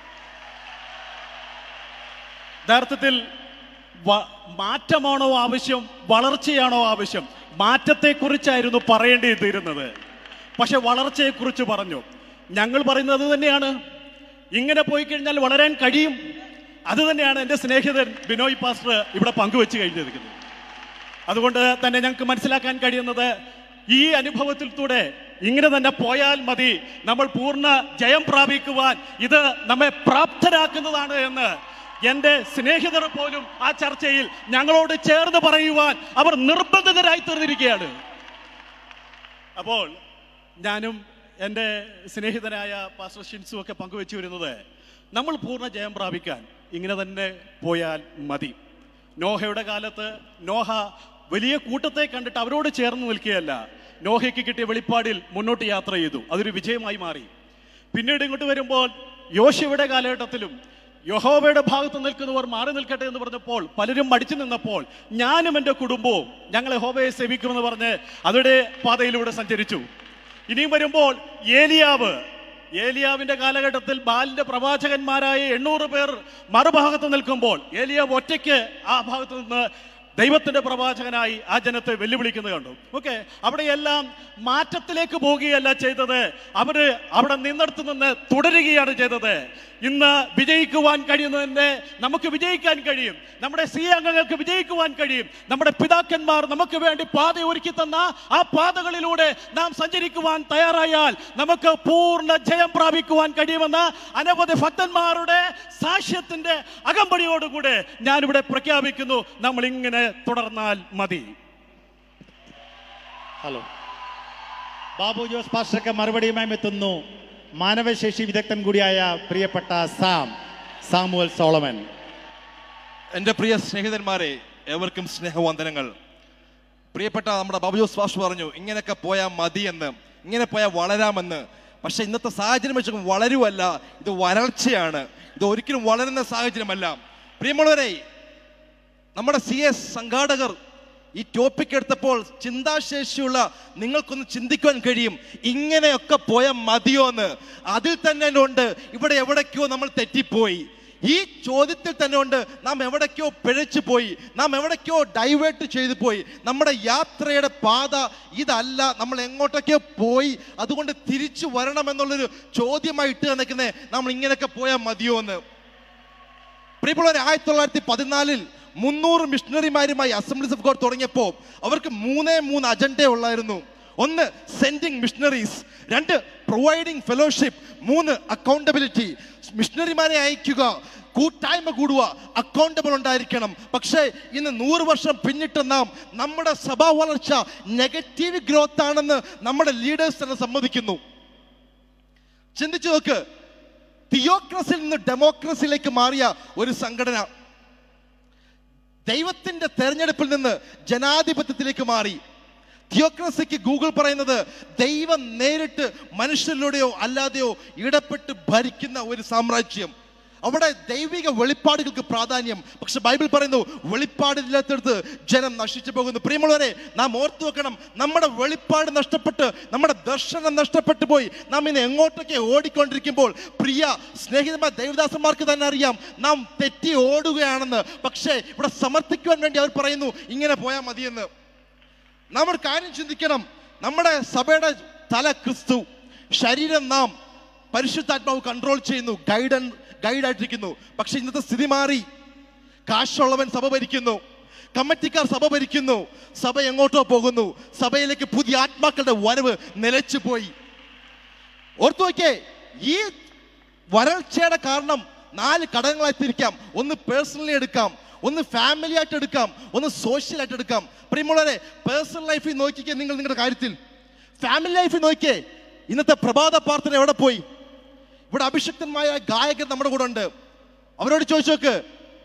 യഥാർത്ഥത്തിൽ വ- മാറ്റമാണോ ആവശ്യം വളർച്ചയാണോ ആവശ്യം മാറ്റത്തെക്കുറിച്ചായിരുന്നു പറയേണ്ടിയിരുന്നത് പക്ഷെ വളർച്ചയെക്കുറിച്ച് പറഞ്ഞു ഞങ്ങൾ പറയുന്നത് അത് തന്നെയാണ് ഇങ്ങനെ പോയി കഴിഞ്ഞാൽ വളരാൻ കഴിയും അത് തന്നെയാണ് എൻ്റെ സ്നേഹിതൻ ബിനോയ് പാസ്റ്റർ ഇവിടെ പങ്കുവെച്ച് കഴിഞ്ഞിരിക്കുന്നത് അതുകൊണ്ട് തന്നെ ഞങ്ങൾക്ക് മനസ്സിലാക്കാൻ കഴിയുന്നത് ഈ അനുഭവത്തിലൂടെ ഇങ്ങനെ തന്നെ പോയാൽ മതി നമ്മൾ പൂർണ്ണ ജയം പ്രാപിക്കുവാൻ ഇത് നമ്മെ പ്രാപ്തരാക്കുന്നതാണ് എന്ന് എൻ്റെ സ്നേഹിതർ പോലും ആ ചർച്ചയിൽ ഞങ്ങളോട് ചേർന്ന് പറയുവാൻ അവർ നിർബന്ധിതരായി തീർന്നിരിക്കുകയാണ് അപ്പോൾ ഞാനും എൻ്റെ സ്നേഹിതനായ പാസ്റ്റർ ഷിൻസു ഒക്കെ പങ്കുവെച്ചു വരുന്നത് നമ്മൾ പൂർണ്ണ ജയം പ്രാപിക്കാൻ ഇങ്ങനെ തന്നെ പോയാൽ മതി നോഹയുടെ കാലത്ത് നോഹ വലിയ കൂട്ടത്തെ കണ്ടിട്ട് അവരോട് ചേർന്ന് നിൽക്കുകയല്ല നോഹയ്ക്ക് കിട്ടിയ വെളിപ്പാടിൽ മുന്നോട്ട് യാത്ര ചെയ്തു അതൊരു വിജയമായി മാറി പിന്നീട് ഇങ്ങോട്ട് വരുമ്പോൾ യോശുവയുടെ കാലഘട്ടത്തിലും യഹോവയുടെ ഭാഗത്ത് നിൽക്കുന്നവർ മാറി നിൽക്കട്ടെ എന്ന് പറഞ്ഞപ്പോൾ പലരും മടിച്ചു നിന്നപ്പോൾ ഞാനും എൻ്റെ കുടുംബവും ഞങ്ങൾ യഹോവയെ സേവിക്കുമെന്ന് പറഞ്ഞ് അവരുടെ പാതയിലൂടെ സഞ്ചരിച്ചു ഇനിയും വരുമ്പോൾ ഏലിയാവ് ഏലിയാവിന്റെ കാലഘട്ടത്തിൽ ബാലിന്റെ പ്രവാചകന്മാരായ എണ്ണൂറ് പേർ മറുഭാഗത്ത് നിൽക്കുമ്പോൾ ഏലിയാവ് ഒറ്റയ്ക്ക് ആ ഭാഗത്ത് നിന്ന് ദൈവത്തിന്റെ പ്രവാചകനായി ആ ജനത്തെ വെല്ലുവിളിക്കുന്നത് കണ്ടു ഓക്കെ അവിടെയെല്ലാം മാറ്റത്തിലേക്ക് പോവുകയല്ല ചെയ്തത് അവര് അവിടെ നിന്നിടത്ത് നിന്ന് തുടരുകയാണ് ചെയ്തത് ഇന്ന് വിജയിക്കുവാൻ കഴിയുന്നതിന്റെ നമുക്ക് വിജയിക്കാൻ കഴിയും നമ്മുടെ സി അംഗങ്ങൾക്ക് വിജയിക്കുവാൻ കഴിയും നമ്മുടെ പിതാക്കന്മാർ നമുക്ക് വേണ്ടി പാത ഒരുക്കി തന്ന ആ പാതകളിലൂടെ നാം സഞ്ചരിക്കുവാൻ തയ്യാറായാൽ നമുക്ക് പൂർണ്ണ ജയം പ്രാപിക്കുവാൻ കഴിയുമെന്ന് അനവധി ഭക്തന്മാരുടെ സാക്ഷ്യത്തിന്റെ അകമ്പടിയോടുകൂടെ ഞാനിവിടെ പ്രഖ്യാപിക്കുന്നു നമ്മൾ ഇങ്ങനെ തുടർന്നാൽ മതി ഹലോ ബാബു ജോസ് പാസ്റ്റർക്ക് മറുപടിയുമായി എത്തുന്നു മാനവശേഷി വിദഗ്ധൻ കൂടിയായ പ്രിയപ്പെട്ട സാം സാമുവൽ സോളമൻ എൻ്റെ പ്രിയ സ്നേഹിതന്മാരെ ഏവർക്കും സ്നേഹവന്ദനങ്ങൾ പ്രിയപ്പെട്ട നമ്മുടെ ബാബുജോസ് വാഷ് പറഞ്ഞു ഇങ്ങനെയൊക്കെ പോയാൽ മതിയെന്ന് ഇങ്ങനെ പോയാൽ വളരാമെന്ന് പക്ഷെ ഇന്നത്തെ സാഹചര്യം വെച്ച് വളരുമല്ല ഇത് വരൾച്ചയാണ് ഇത് ഒരിക്കലും വളരുന്ന സാഹചര്യമല്ല പ്രിയമുള്ളവരെ നമ്മുടെ സി എസ് സംഘാടകർ ഈ ടോപ്പിക് എടുത്തപ്പോൾ ചിന്താശേഷിയുള്ള നിങ്ങൾക്കൊന്ന് ചിന്തിക്കുവാൻ കഴിയും ഇങ്ങനെയൊക്കെ പോയാൽ മതിയോ എന്ന് അതിൽ തന്നെ ഉണ്ട് ഇവിടെ എവിടേക്കോ നമ്മൾ തെറ്റിപ്പോയി ഈ ചോദ്യത്തിൽ തന്നെ ഉണ്ട് നാം എവിടേക്കോ പിഴച്ചു പോയി നാം എവിടേക്കോ ഡൈവേർട്ട് ചെയ്തു പോയി നമ്മുടെ യാത്രയുടെ പാത ഇതല്ല നമ്മൾ എങ്ങോട്ടൊക്കെയോ പോയി അതുകൊണ്ട് തിരിച്ചു വരണം എന്നുള്ളൊരു ചോദ്യമായി ഇട്ട് നിൽക്കുന്നത് നമ്മൾ ഇങ്ങനെയൊക്കെ പോയാൽ മതിയോ എന്ന് പ്രിയമുള്ളവരെ ആയിരത്തി തൊള്ളായിരത്തി പതിനാലിൽ മുന്നൂറ് മിഷണറിമാരുമായി അസംബ്ലീസ് ഓഫ് ഗോഡ് തുടങ്ങിയപ്പോൾ അവർക്ക് മൂന്നേ മൂന്ന് അജണ്ട ഉള്ളായിരുന്നു ഒന്ന് സെൻഡിങ് മിഷണറീസ് രണ്ട് പ്രൊവൈഡിങ് ഫെലോഷിപ്പ് മൂന്ന് അക്കൗണ്ടബിലിറ്റി മിഷണറിമാരെ അയക്കുക കൂട്ടായ്മ കൂടുക അക്കൗണ്ടബിൾ ഉണ്ടായിരിക്കണം പക്ഷേ ഇന്ന് നൂറ് വർഷം പിന്നിട്ട് നാം നമ്മുടെ സഭാ വളർച്ച നെഗറ്റീവ് ഗ്രോത്ത് ആണെന്ന് നമ്മുടെ ലീഡേഴ്സ് തന്നെ സമ്മതിക്കുന്നു ചിന്തിച്ചു നോക്ക് തിയോക്രസിൽ നിന്ന് ഡെമോക്രസിയിലേക്ക് മാറിയ ഒരു സംഘടന ദൈവത്തിന്റെ തെരഞ്ഞെടുപ്പിൽ നിന്ന് ജനാധിപത്യത്തിലേക്ക് മാറി തിയോക്രസിക്ക് ഗൂഗിൾ പറയുന്നത് ദൈവം നേരിട്ട് മനുഷ്യരിലൂടെയോ അല്ലാതെയോ ഇടപെട്ട് ഭരിക്കുന്ന ഒരു സാമ്രാജ്യം അവിടെ ദൈവിക വെളിപ്പാടുകൾക്ക് പ്രാധാന്യം പക്ഷെ ബൈബിൾ പറയുന്നു വെളിപ്പാടില്ലാത്തടുത്ത് ജനം നശിച്ചു പോകുന്നു പ്രിയമുള്ളവരെ നാം ഓർത്തു വെക്കണം നമ്മുടെ വെളിപ്പാട് നഷ്ടപ്പെട്ട് നമ്മുടെ ദർശനം നഷ്ടപ്പെട്ടു പോയി നാം ഇന്ന് എങ്ങോട്ടൊക്കെ ഓടിക്കൊണ്ടിരിക്കുമ്പോൾ പ്രിയ സ്നേഹിതന്മാർ ദേവദാസന്മാർക്ക് തന്നെ അറിയാം നാം തെറ്റി ഓടുകയാണെന്ന് പക്ഷേ ഇവിടെ സമർത്ഥിക്കുവാൻ വേണ്ടി അവർ പറയുന്നു ഇങ്ങനെ പോയാൽ മതിയെന്ന് നാം ഒരു കാര്യം ചിന്തിക്കണം നമ്മുടെ സഭയുടെ തല ക്രിസ്തു ശരീരം നാം പരിശുദ്ധാത്മാവ് കൺട്രോൾ ചെയ്യുന്നു ഗൈഡൻ ഗൈഡായിട്ടിരിക്കുന്നു പക്ഷെ ഇന്നത്തെ സ്ഥിതി മാറി കാശുള്ളവൻ സഭ ഭരിക്കുന്നു കമ്മിറ്റിക്കാർ സഭ ഭരിക്കുന്നു സഭ എങ്ങോട്ടോ പോകുന്നു സഭയിലേക്ക് പുതിയ ആത്മാക്കളുടെ വരവ് നിലച്ചു പോയി ഓർത്തു നോക്കേ ഈ വരൾച്ചയുടെ കാരണം നാല് ഘടകങ്ങളായി തിരിക്കാം ഒന്ന് പേഴ്സണലി എടുക്കാം ഒന്ന് ഫാമിലി ആയിട്ട് എടുക്കാം ഒന്ന് സോഷ്യൽ ആയിട്ട് എടുക്കാം പ്രിയമുള്ളവരെ പേഴ്സണൽ ലൈഫിൽ നോക്കിക്കേ നിങ്ങൾ നിങ്ങളുടെ കാര്യത്തിൽ ഫാമിലി ലൈഫിൽ നോക്കിയേ ഇന്നത്തെ പ്രഭാത പ്രാർത്ഥന എവിടെ പോയി ഇവിടെ അഭിഷക്തന്മായ ഗായകർ നമ്മുടെ കൂടെ ഉണ്ട് അവരോട് ചോദിച്ചു നോക്ക്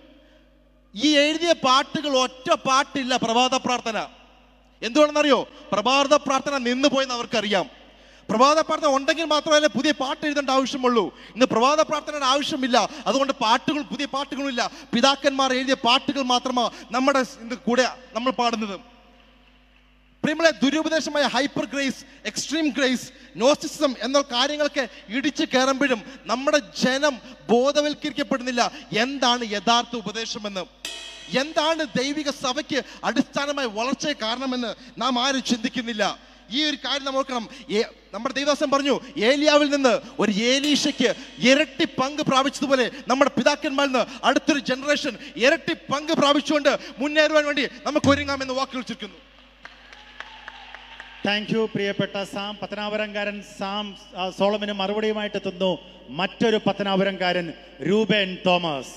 ഈ എഴുതിയ പാട്ടുകൾ ഒറ്റ പാട്ടില്ല പ്രഭാത പ്രാർത്ഥന എന്തുകൊണ്ടെന്നറിയോ പ്രഭാത പ്രാർത്ഥന നിന്ന് പോയെന്ന് അവർക്കറിയാം പ്രഭാത പ്രാർത്ഥന ഉണ്ടെങ്കിൽ മാത്രമല്ല പുതിയ പാട്ട് എഴുതേണ്ട ആവശ്യമുള്ളൂ ഇന്ന് പ്രഭാത പ്രാർത്ഥനയുടെ ആവശ്യമില്ല അതുകൊണ്ട് പാട്ടുകൾ പുതിയ പാട്ടുകളില്ല പിതാക്കന്മാർ എഴുതിയ പാട്ടുകൾ മാത്രമാണ് നമ്മുടെ ഇന്ന് കൂടെ നമ്മൾ പാടുന്നത് പ്രിയമുള്ള ദുരുപദേശമായ hyper grace extreme grace gnosticism എന്ന കാര്യങ്ങളൊക്കെ ഇടിച്ചു കയറുമ്പോഴും നമ്മുടെ ജനം ബോധവൽക്കരിക്കപ്പെടുന്നില്ല എന്താണ് യഥാർത്ഥ ഉപദേശമെന്ന് എന്താണ് ദൈവിക സഭയ്ക്ക് അടിസ്ഥാനമായ വളർച്ചയെ കാരണമെന്ന് നാം ആരും ചിന്തിക്കുന്നില്ല ഈ ഒരു കാര്യം നാം ഓർക്കണം ഏ- നമ്മുടെ ദൈവദാസൻ പറഞ്ഞു ഏലിയാവിൽ നിന്ന് ഒരു ഏലീഷയ്ക്ക് ഇരട്ടി പങ്ക് പ്രാപിച്ചതുപോലെ നമ്മുടെ പിതാക്കന്മാരിൽ നിന്ന് അടുത്തൊരു ജനറേഷൻ ഇരട്ടി പങ്ക് പ്രാപിച്ചുകൊണ്ട് മുന്നേറുവാൻ വേണ്ടി നമുക്ക് ഒരുങ്ങാമെന്ന് വാക്കുകൾ ചുരുക്കുന്നു താങ്ക് യു പ്രിയപ്പെട്ട സാം പത്തനാപുരംകാരൻ സാം ആ, സോളമന് മറുപടിയുമായിട്ട് എത്തുന്നു മറ്റൊരു പത്തനാപുരംകാരൻ രൂപേൻ തോമസ്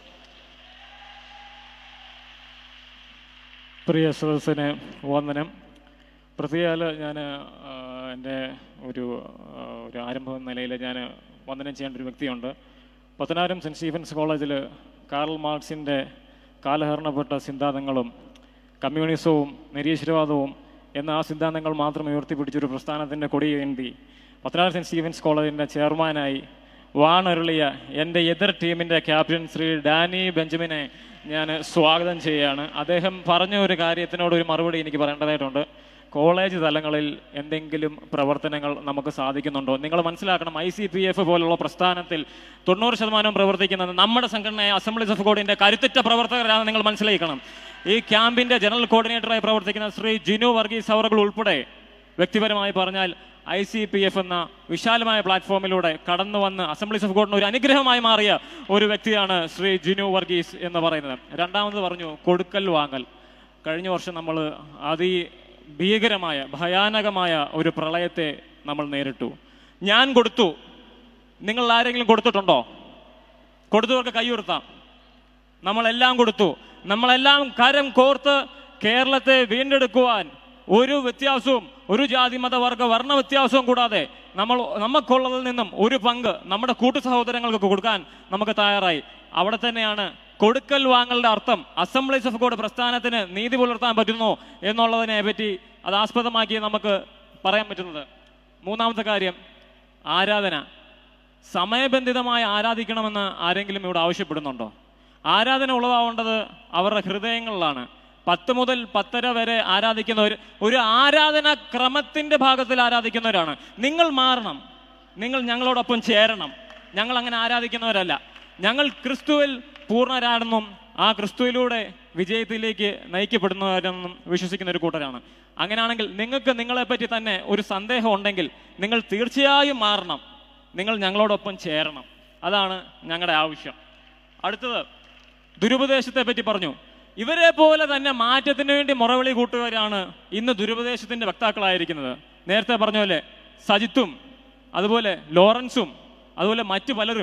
പ്രിയ സദസ്സിന് വന്ദനം പ്രതിയാൽ ഞാൻ എൻ്റെ ഒരു ആ, ഒരു ആരംഭ നിലയിൽ ഞാൻ വന്ദനം ചെയ്യേണ്ട ഒരു വ്യക്തിയുണ്ട് പത്തനാപുരം സെൻറ്റ് സ്റ്റീഫൻസ് കോളേജിൽ കാർൽ മാർക്സിൻ്റെ കാലഹരണപ്പെട്ട സിദ്ധാന്തങ്ങളും കമ്മ്യൂണിസവും നിരീശ്വരവാദവും എന്ന ആ സിദ്ധാന്തങ്ങൾ മാത്രം ഉയർത്തിപ്പിടിച്ചൊരു പ്രസ്ഥാനത്തിൻ്റെ കൊടിയേന്തി പത്തനാപുരം സെൻറ്റ് സ്റ്റീഫൻസ് കോളേജിൻ്റെ ചെയർമാനായി വാണരുളിയ എൻ്റെ എതിർ ടീമിൻ്റെ ക്യാപ്റ്റൻ ശ്രീ ഡാനി ബെഞ്ചമിനെ ഞാൻ സ്വാഗതം ചെയ്യുകയാണ് അദ്ദേഹം പറഞ്ഞ ഒരു കാര്യത്തിനോട് ഒരു മറുപടി എനിക്ക് പറയേണ്ടതായിട്ടുണ്ട് കോളേജ് തലങ്ങളിൽ എന്തെങ്കിലും പ്രവർത്തനങ്ങൾ നമുക്ക് സാധിക്കുന്നുണ്ടോ നിങ്ങൾ മനസ്സിലാക്കണം ഐ സി പി എഫ് പോലുള്ള പ്രസ്ഥാനത്തിൽ തൊണ്ണൂറ് ശതമാനം പ്രവർത്തിക്കുന്നത് നമ്മുടെ സംഘടനയായ അസംബ്ലീസ് ഓഫ് ഗോഡിൻ്റെ കരുത്തുറ്റ പ്രവർത്തകരാണെന്ന് നിങ്ങൾ മനസ്സിലാക്കണം ഈ ക്യാമ്പിൻ്റെ ജനറൽ കോർഡിനേറ്ററായി പ്രവർത്തിക്കുന്ന ശ്രീ ജിനു വർഗീസ് അവറുകൾ ഉൾപ്പെടെ വ്യക്തിപരമായി പറഞ്ഞാൽ ഐ സി പി എഫ് എന്ന വിശാലമായ പ്ലാറ്റ്ഫോമിലൂടെ കടന്നു വന്ന് അസംബ്ലീസ് ഓഫ് ഗോഡിന് ഒരു അനുഗ്രഹമായി മാറിയ ഒരു വ്യക്തിയാണ് ശ്രീ ജിനു വർഗീസ് എന്ന് പറയുന്നത് രണ്ടാമത് പറഞ്ഞു കൊടുക്കൽ വാങ്ങൽ കഴിഞ്ഞ വർഷം നമ്മൾ അതി ഭീകരമായ ഭയാനകമായ ഒരു പ്രളയത്തെ നമ്മൾ നേരിട്ടു ഞാൻ കൊടുത്തു നിങ്ങൾ ആരെങ്കിലും കൊടുത്തിട്ടുണ്ടോ കൊടുത്തവർക്ക് കൈ ഉയർത്താം നമ്മളെല്ലാം കൊടുത്തു നമ്മളെല്ലാം കരം കോർത്ത് കേരളത്തെ വീണ്ടെടുക്കുവാൻ ഒരു വ്യത്യാസവും ഒരു ജാതി മത വർഗ വർണ്ണ വ്യത്യാസവും കൂടാതെ നമ്മൾ നമുക്കുള്ളതിൽ നിന്നും ഒരു പങ്ക് നമ്മുടെ കൂട്ടു സഹോദരങ്ങൾക്ക് കൊടുക്കാൻ നമുക്ക് തയ്യാറായി അവിടെ തന്നെയാണ് കൊടുക്കൽ വാങ്ങലുടെ അർത്ഥം അസംബ്ലീസ് ഓഫ് ഗോഡ് പ്രസ്ഥാനത്തിന് നീതി പുലർത്താൻ പറ്റുന്നു എന്നുള്ളതിനെ പറ്റി അത് ആസ്പദമാക്കി നമുക്ക് പറയാൻ പറ്റുന്നത് മൂന്നാമത്തെ കാര്യം ആരാധന സമയബന്ധിതമായി ആരാധിക്കണമെന്ന് ആരെങ്കിലും ഇവിടെ ആവശ്യപ്പെടുന്നുണ്ടോ ആരാധന ഉളവാവേണ്ടത് അവരുടെ ഹൃദയങ്ങളിലാണ് പത്ത് മുതൽ പത്തര വരെ ആരാധിക്കുന്നവർ ഒരു ആരാധന ക്രമത്തിന്റെ ഭാഗത്തിൽ ആരാധിക്കുന്നവരാണ് നിങ്ങൾ മാറണം നിങ്ങൾ ഞങ്ങളോടൊപ്പം ചേരണം ഞങ്ങൾ അങ്ങനെ ആരാധിക്കുന്നവരല്ല ഞങ്ങൾ ക്രിസ്തുവിൽ പൂർണ്ണരാണെന്നും ആ ക്രിസ്തുവിലൂടെ വിജയത്തിലേക്ക് നയിക്കപ്പെടുന്നവരെന്നും വിശ്വസിക്കുന്ന ഒരു കൂട്ടരാണ് അങ്ങനെയാണെങ്കിൽ നിങ്ങൾക്ക് നിങ്ങളെപ്പറ്റി തന്നെ ഒരു സന്ദേഹം ഉണ്ടെങ്കിൽ നിങ്ങൾ തീർച്ചയായും മാറണം നിങ്ങൾ ഞങ്ങളോടൊപ്പം ചേരണം അതാണ് ഞങ്ങളുടെ ആവശ്യം അടുത്തത് ദുരുപദേശത്തെ പറ്റി പറഞ്ഞു ഇവരെ പോലെ തന്നെ മാറ്റത്തിന് വേണ്ടി മുറവിളി കൂട്ടുകാരാണ് ഇന്ന് ദുരുപദേശത്തിന്റെ വക്താക്കളായിരിക്കുന്നത് നേരത്തെ പറഞ്ഞ പോലെ സജിത്തും അതുപോലെ ലോറൻസും അതുപോലെ മറ്റു പലരും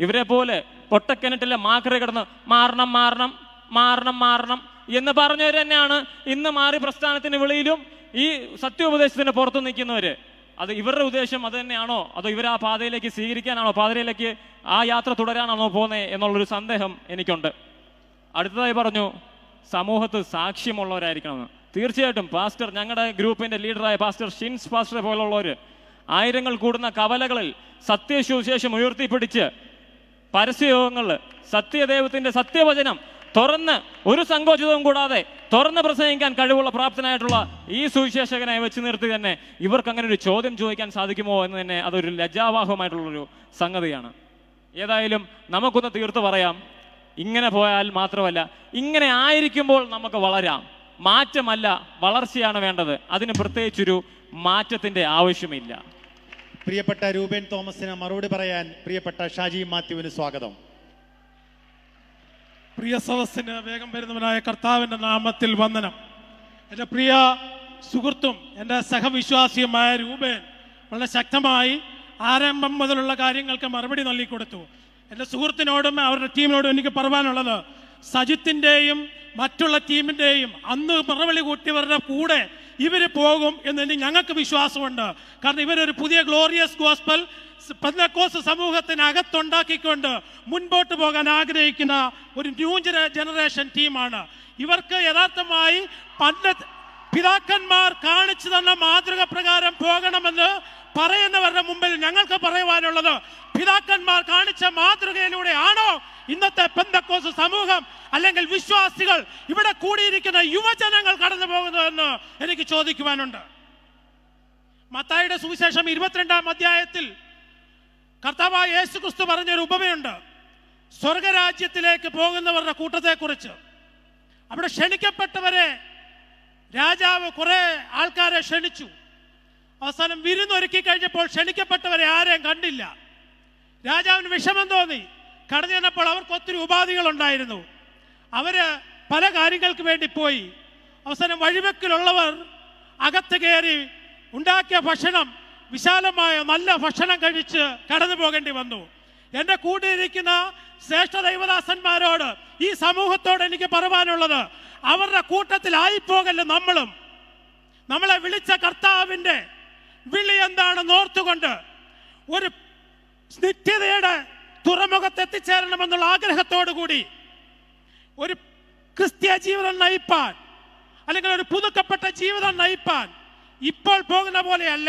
ഇവരെ പോലെ പൊട്ടക്കിണറ്റിലെ മാക്കറി കിടന്ന് മാറണം മാറണം മാറണം മാറണം എന്ന് പറഞ്ഞവർ തന്നെയാണ് ഇന്ന് മാറി പ്രസ്ഥാനത്തിന് വെളിയിലും ഈ സത്യോപദേശത്തിന് പുറത്തു നിൽക്കുന്നവര് അത് ഇവരുടെ ഉദ്ദേശം അത് തന്നെയാണോ അതോ ഇവർ ആ പാതയിലേക്ക് സ്വീകരിക്കാനാണോ പാതയിലേക്ക് ആ യാത്ര തുടരാനാണോ പോകുന്നത് എന്നുള്ളൊരു സന്ദേഹം എനിക്കുണ്ട് അടുത്തതായി പറഞ്ഞു സമൂഹത്ത് സാക്ഷ്യമുള്ളവരായിരിക്കണമെന്ന് തീർച്ചയായിട്ടും പാസ്റ്റർ ഞങ്ങളുടെ ഗ്രൂപ്പിന്റെ ലീഡറായ പാസ്റ്റർ ഷിൻസ് പാസ്റ്റർ പോലുള്ളവർ ആയിരങ്ങൾ കൂടുന്ന കവലകളിൽ സത്യസുവിശേഷം ഉയർത്തിപ്പിടിച്ച് പരസ്യയോഗങ്ങളിൽ സത്യദൈവത്തിന്റെ സത്യവചനം തുറന്ന് ഒരു സങ്കോചിതവും കൂടാതെ തുറന്ന് പ്രസംഗിക്കാൻ കഴിവുള്ള പ്രാപ്തനായിട്ടുള്ള ഈ സുവിശേഷകനെ വെച്ച് നിർത്തി തന്നെ ഇവർക്ക് അങ്ങനെ ഒരു ചോദ്യം ചോദിക്കാൻ സാധിക്കുമോ എന്ന് തന്നെ അതൊരു ലജ്ജാവാഹമായിട്ടുള്ളൊരു സംഗതിയാണ് ഏതായാലും നമുക്കൊന്ന് തീർത്ത് പറയാം ഇങ്ങനെ പോയാൽ മാത്രമല്ല ഇങ്ങനെ ആയിരിക്കുമ്പോൾ നമുക്ക് വളരാം മാറ്റമല്ല വളർച്ചയാണ് വേണ്ടത് അതിന് പ്രത്യേകിച്ചൊരു മാറ്റത്തിന്റെ ആവശ്യമില്ല പ്രിയപ്പെട്ട രൂപേൻ തോമസിന് മറുപടി പറയാൻ പ്രിയപ്പെട്ട ഷാജി മാത്യുവിന് സ്വാഗതം പ്രിയ സദസ്സിന് വേഗം വരുന്നവനായ കർത്താവിൻ്റെ നാമത്തിൽ വന്ദനം എൻ്റെ പ്രിയ സുഹൃത്തും എൻ്റെ സഹവിശ്വാസിയുമായ രൂപേൻ വളരെ ശക്തമായി ആരംഭം മുതലുള്ള കാര്യങ്ങൾക്ക് മറുപടി നൽകിക്കൊടുത്തു എൻ്റെ സുഹൃത്തിനോടും അവരുടെ ടീമിനോടും എനിക്ക് പറയാനുള്ളത് സജിത്തിൻ്റെയും മറ്റുള്ള ടീമിൻ്റെയും അന്ന് മറവിളി കൂട്ടിയവരുടെ കൂടെ ഇവർ പോകും എന്ന് ഞങ്ങൾക്ക് വിശ്വാസമുണ്ട് കാരണം ഇവരൊരു പുതിയ ഗ്ലോറിയസ് ഗോസ്പൽ പെന്തക്കോസ് സമൂഹത്തിനകത്തുണ്ടാക്കിക്കൊണ്ട് മുൻപോട്ട് പോകാൻ ആഗ്രഹിക്കുന്ന ഒരു ന്യൂ ജനറേഷൻ ടീമാണ് ഇവർക്ക് യഥാർത്ഥമായി പണ്ട് പിതാക്കന്മാർ കാണിച്ചു തന്ന മാതൃക പ്രകാരം പോകണമെന്ന് പറയുന്നവരുടെ മുമ്പിൽ ഞങ്ങൾക്ക് പറയുവാനുള്ളത് പിതാക്കന്മാർ കാണിച്ച മാതൃകയിലൂടെ ആണോ ഇന്നത്തെ പെന്തക്കോസ് സമൂഹം അല്ലെങ്കിൽ വിശ്വാസികൾ ഇവിടെ കൂടിയിരിക്കുന്ന യുവജനങ്ങൾ കടന്നു പോകുന്നതെന്ന് എനിക്ക് ചോദിക്കുവാനുണ്ട് മത്തായിയുടെ സുവിശേഷം ഇരുപത്തിരണ്ടാം അധ്യായത്തിൽ കർത്താവായ യേശു ക്രിസ്തു പറഞ്ഞൊരു ഉപമയുണ്ട് സ്വർഗരാജ്യത്തിലേക്ക് പോകുന്നവരുടെ കൂട്ടത്തെക്കുറിച്ച് അവിടെ ക്ഷണിക്കപ്പെട്ടവരെ രാജാവ് കുറെ ആൾക്കാരെ ക്ഷണിച്ചു അവസാനം വിരുന്നൊരുക്കി കഴിഞ്ഞപ്പോൾ ക്ഷണിക്കപ്പെട്ടവരെ ആരെയും കണ്ടില്ല രാജാവിന് വിഷമം തോന്നി കടന്നു ചെന്നപ്പോൾ അവർക്ക് ഒത്തിരി ഉപാധികൾ ഉണ്ടായിരുന്നു അവര് പല കാര്യങ്ങൾക്ക് വേണ്ടി പോയി അവസാനം വഴിവെക്കിലുള്ളവർ അകത്ത് കയറി ഉണ്ടാക്കിയ ഭക്ഷണം വിശാലമായ നല്ല ഭക്ഷണം കഴിച്ച് കടന്നു പോകേണ്ടി വന്നു എൻ്റെ കൂടെയിരിക്കുന്ന ശ്രേഷ്ഠ ദൈവദാസന്മാരോട് ഈ സമൂഹത്തോട് എനിക്ക് പറയാനുള്ളത് അവരുടെ കൂട്ടത്തിലായിപ്പോകല്ല നമ്മളും നമ്മളെ വിളിച്ച കർത്താവിൻ്റെ വിളി എന്താണെന്ന് ഓർത്തുകൊണ്ട് ഒരു നിത്യതയുടെ തുറമുഖത്ത് എത്തിച്ചേരണമെന്നുള്ള ആഗ്രഹത്തോടു കൂടി ഒരു ക്രിസ്ത്യ ജീവിതം നയിപ്പാൻ അല്ലെങ്കിൽ ഒരു പുതുക്കപ്പെട്ട ജീവിതം നയിപ്പാൻ ഇപ്പോൾ പോകുന്ന പോലെയല്ല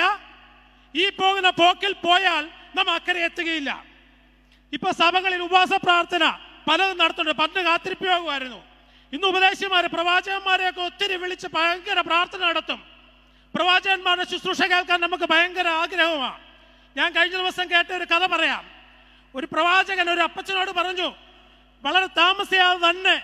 ഈ പോകുന്ന പോക്കിൽ പോയാൽ നാം അക്കരെ എത്തുകയില്ല ഇപ്പൊ സഭകളിൽ ഉപവാസ പ്രാർത്ഥന പലതും നടത്തുന്നുണ്ട് പണ്ട് കാത്തിരിപ്പ് യോഗമായിരുന്നു ഇന്ന് ഉപദേശിമാരെ പ്രവാചകന്മാരെയൊക്കെ ഒത്തിരി വിളിച്ച് ഭയങ്കര പ്രാർത്ഥന നടത്തും പ്രവാചകന്മാരുടെ ശുശ്രൂഷ കേൾക്കാൻ നമുക്ക് ഭയങ്കര ആഗ്രഹമാണ് ഞാൻ കഴിഞ്ഞ ദിവസം കേട്ട ഒരു കഥ പറയാം ഒരു പ്രവാചകൻ ഒരു അപ്പച്ചനോട് പറഞ്ഞു വളരെ താമസിയാതെ തന്നെ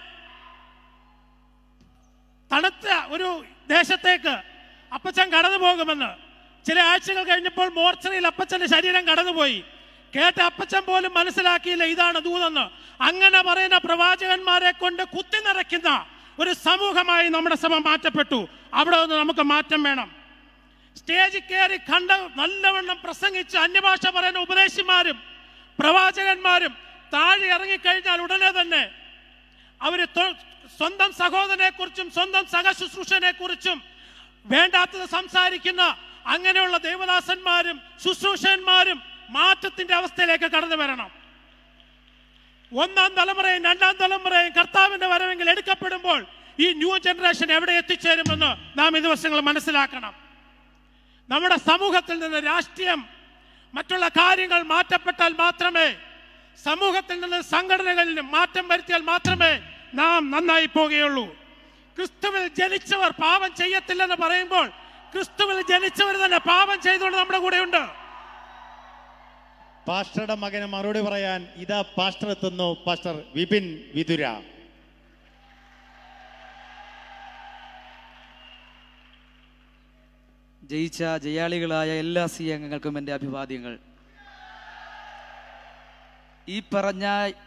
തണുത്ത ഒരു ദേശത്തേക്ക് അപ്പച്ചൻ കടന്നു പോകുമെന്ന് ചില ആഴ്ചകൾ കഴിഞ്ഞപ്പോൾ മോർച്ചറിയിൽ അപ്പച്ചന്റെ ശരീരം കടന്നുപോയി കേട്ട അപ്പച്ചൻ പോലും മനസ്സിലാക്കിയില്ല ഇതാണ് ദൂതെന്ന് അങ്ങനെ പറയുന്ന പ്രവാചകന്മാരെ കൊണ്ട് കുത്തി നിറയ്ക്കുന്ന ഒരു സമൂഹമായി നമ്മുടെ സഭ മാറ്റപ്പെട്ടു അവിടെ നിന്ന് നമുക്ക് മാറ്റം വേണം സ്റ്റേജിൽ കയറി കണ്ട നല്ലവണ്ണം പ്രസംഗിച്ച് അന്യഭാഷ പറയുന്ന ഉപദേശിമാരും പ്രവാചകന്മാരും താഴെ ഇറങ്ങിക്കഴിഞ്ഞാൽ ഉടനെ തന്നെ അവര് തൊ- സ്വന്തം സഹോദരനെ കുറിച്ചും സ്വന്തം സഹശുശ്രൂഷനെ കുറിച്ചും വേണ്ടാത്തത് സംസാരിക്കുന്ന അങ്ങനെയുള്ള ദേവദാസന്മാരും ശുശ്രൂഷന്മാരും മാറ്റത്തിന്റെ അവസ്ഥയിലേക്ക് കടന്നു വരണം ഒന്നാം തലമുറയും രണ്ടാം തലമുറയും കർത്താവിന്റെ വരവെങ്കിൽ എടുക്കപ്പെടുമ്പോൾ ഈ ന്യൂ ജനറേഷൻ എവിടെ എത്തിച്ചേരുമെന്ന് നാം ഈ ദിവസങ്ങൾ മനസ്സിലാക്കണം നമ്മുടെ സമൂഹത്തിൽ നിന്ന് രാഷ്ട്രീയം മറ്റുള്ള കാര്യങ്ങൾ മാറ്റപ്പെട്ടാൽ മാത്രമേ സമൂഹത്തിൽ നിന്ന് സംഘടനകളിൽ മാറ്റം വരുത്തിയാൽ മാത്രമേ നാം നന്നായി പോവുകയുള്ളൂ ക്രിസ്തുവിൽ ജനിച്ചവർ പാപം ചെയ്യത്തില്ലെന്ന് പറയുമ്പോൾ ക്രിസ്തുവിൽ ജനിച്ചവർ തന്നെ പാപം ചെയ്തുകൊണ്ട് നമ്മുടെ കൂടെയുണ്ട് പാസ്റ്ററുടെ മകന് മറുപടി പറയാൻ ഇതാ പാസ്റ്റർ എത്തുന്നു പാസ്റ്റർ വിപിൻ വിതുര ജയിച്ച ജയാളികളായ എല്ലാ സി അംഗങ്ങൾക്കും എൻ്റെ അഭിവാദ്യങ്ങൾ ഈ പറഞ്ഞ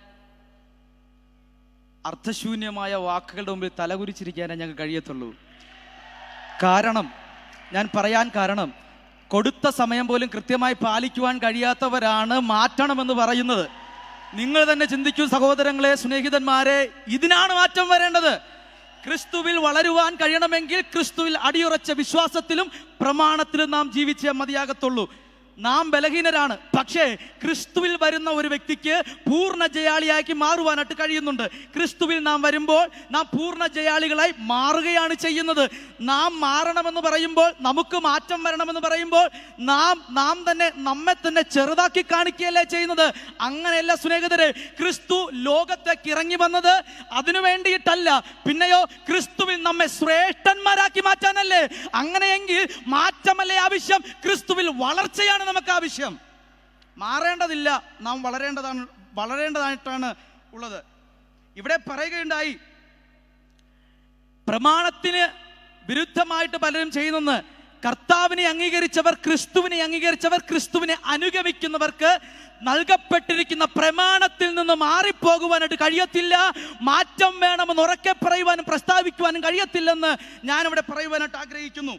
അർത്ഥശൂന്യമായ വാക്കുകളുടെ മുമ്പിൽ തലകുരിച്ചിരിക്കാനേ ഞങ്ങൾക്ക് കഴിയത്തുള്ളൂ കാരണം ഞാൻ പറയാൻ കാരണം കൊടുത്ത സമയം പോലും കൃത്യമായി പാലിക്കുവാൻ കഴിയാത്തവരാണ് മാറ്റണമെന്ന് പറയുന്നത് നിങ്ങൾ തന്നെ ചിന്തിക്കൂ സഹോദരങ്ങളെ സ്നേഹിതന്മാരെ ഇതിനാണ് മാറ്റം വരേണ്ടത് ക്രിസ്തുവിൽ വളരുവാൻ കഴിയണമെങ്കിൽ ക്രിസ്തുവിൽ അടിയുറച്ച വിശ്വാസത്തിലും പ്രമാണത്തിലും നാം ജീവിച്ചേ മതിയാകത്തുള്ളൂ നാം ബലഹീനരാണ് പക്ഷേ ക്രിസ്തുവിൽ വരുന്ന ഒരു വ്യക്തിക്ക് പൂർണ്ണ ജയാളിയാക്കി മാറുവാനായിട്ട് കഴിയുന്നുണ്ട് ക്രിസ്തുവിൽ നാം വരുമ്പോൾ നാം പൂർണ്ണ ജയാളികളായി മാറുകയാണ് ചെയ്യുന്നത് നാം മാറണമെന്ന് പറയുമ്പോൾ നമുക്ക് മാറ്റം വരണമെന്ന് പറയുമ്പോൾ നാം നാം തന്നെ നമ്മെ തന്നെ ചെറുതാക്കി കാണിക്കുകയല്ലേ ചെയ്യുന്നത് അങ്ങനെയല്ല സ്നേഹിതരെ ക്രിസ്തു ലോകത്തേക്ക് ഇറങ്ങി വന്നത് അതിനു വേണ്ടിയിട്ടല്ല പിന്നെയോ ക്രിസ്തുവിൽ നമ്മെ ശ്രേഷ്ഠന്മാരാക്കി മാറ്റാനല്ലേ അങ്ങനെയെങ്കിൽ മാറ്റമല്ലേ ആവശ്യം ക്രിസ്തുവിൽ വളർച്ചയാണ് നമുക്ക് ആവശ്യം മാറേണ്ടതില്ല നാം വളരേണ്ടതാണ് വളരേണ്ടതായിട്ടാണ് ഉള്ളത് ഇവിടെ പറയുകയുണ്ടായി പ്രമാണത്തിന് വിരുദ്ധമായിട്ട് പലരും ചെയ്യുന്നെന്ന് കർത്താവിനെ അംഗീകരിച്ചവർ ക്രിസ്തുവിനെ അംഗീകരിച്ചവർ ക്രിസ്തുവിനെ അനുഗമിക്കുന്നവർക്ക് നൽകപ്പെട്ടിരിക്കുന്ന പ്രമാണത്തിൽ നിന്ന് മാറിപ്പോകുവാനായിട്ട് കഴിയത്തില്ല മാറ്റം വേണമെന്ന് ഉറക്കെ പറയുവാനും പ്രസ്താവിക്കുവാനും കഴിയത്തില്ലെന്ന് ഞാനിവിടെ പറയുവാനായിട്ട് ആഗ്രഹിക്കുന്നു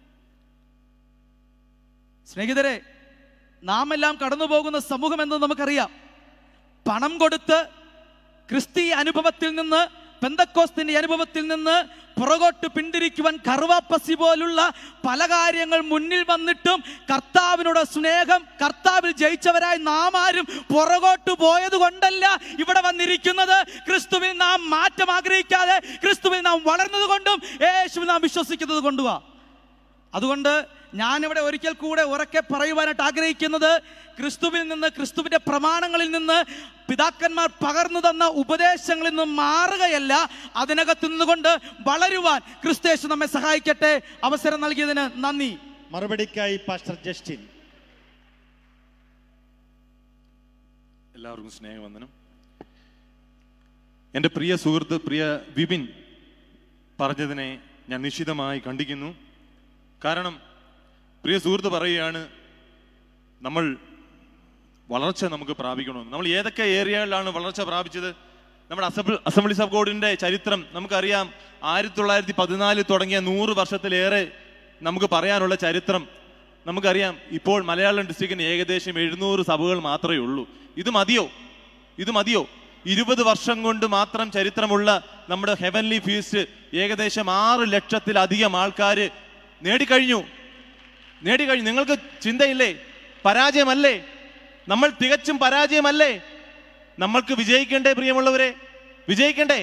സ്നേഹിതരെ നാം എല്ലാം കടന്നു പോകുന്ന സമൂഹം എന്ന് നമുക്കറിയാം പണം കൊടുത്ത് ക്രിസ്തീയ അനുഭവത്തിൽ നിന്ന് പെന്തക്കോസ്തിന്റെ അനുഭവത്തിൽ നിന്ന് പുറകോട്ട് പിന്തിരിക്കുവാൻ കറുവാപ്പസി പോലുള്ള പല കാര്യങ്ങൾ മുന്നിൽ വന്നിട്ടും കർത്താവിനോട് സ്നേഹം കർത്താവിൽ ജയിച്ചവരായി നാം ആരും പുറകോട്ട് പോയത് കൊണ്ടല്ല ഇവിടെ വന്നിരിക്കുന്നത് ക്രിസ്തുവിൽ നാം മാറ്റം ആഗ്രഹിക്കാതെ ക്രിസ്തുവിൽ നാം വളർന്നത് കൊണ്ടും യേശുവിൽ നാം വിശ്വസിക്കുന്നത് കൊണ്ടുവാ അതുകൊണ്ട് ഞാനിവിടെ ഒരിക്കൽ കൂടെ ഉറക്കെ പറയുവാനായിട്ട് ആഗ്രഹിക്കുന്നത് ക്രിസ്തുവിൽ നിന്ന് ക്രിസ്തുവിന്റെ പ്രമാണങ്ങളിൽ നിന്ന് പിതാക്കന്മാർ പകർന്നു തന്ന ഉപദേശങ്ങളിൽ നിന്ന് മാറുകയല്ല അതിനകത്ത് നിന്നുകൊണ്ട് വളരുവാൻ ക്രിസ്തേശു നമ്മെ സഹായിക്കട്ടെ അവസരം നൽകിയതിന് നന്ദി മറുപടിക്കായി പാസ്റ്റർ ജസ്റ്റിൻ എല്ലാവർക്കും സ്നേഹവന്ദനം എൻ്റെ പ്രിയ സുഹൃത്ത് പ്രിയ വിപിൻ പറഞ്ഞതിനെ ഞാൻ നിശ്ചിതമായി കണ്ടിക്കുന്നു കാരണം പ്രിയ സുഹൃത്ത് പറയുകയാണ് നമ്മൾ വളർച്ച നമുക്ക് പ്രാപിക്കണമെന്ന് നമ്മൾ ഏതൊക്കെ ഏരിയകളിലാണ് വളർച്ച പ്രാപിച്ചത് നമ്മുടെ അസംബ്ലി അസംബ്ലീസ് ഓഫ് ഗോഡിന്റെ ചരിത്രം നമുക്കറിയാം ആയിരത്തി തൊള്ളായിരത്തി പതിനാലിൽ തുടങ്ങിയ നൂറ് വർഷത്തിലേറെ നമുക്ക് പറയാനുള്ള ചരിത്രം നമുക്കറിയാം ഇപ്പോൾ മലയാളം ഡിസ്ട്രിക്റ്റിന് ഏകദേശം എഴുന്നൂറ് സഭകൾ മാത്രമേ ഉള്ളൂ ഇത് മതിയോ ഇത് മതിയോ ഇരുപത് വർഷം കൊണ്ട് മാത്രം ചരിത്രമുള്ള നമ്മുടെ ഹെവൻലി ഫീസ്റ്റ് ഏകദേശം ആറ് ലക്ഷത്തിലധികം ആൾക്കാർ നേടിക്കഴിഞ്ഞു നേടിക്കഴിഞ്ഞു നിങ്ങൾക്ക് ചിന്തയില്ലേ പരാജയമല്ലേ നമ്മൾ തികച്ചും പരാജയമല്ലേ നമ്മൾക്ക് വിജയിക്കണ്ടേ പ്രിയമുള്ളവരെ വിജയിക്കണ്ടേ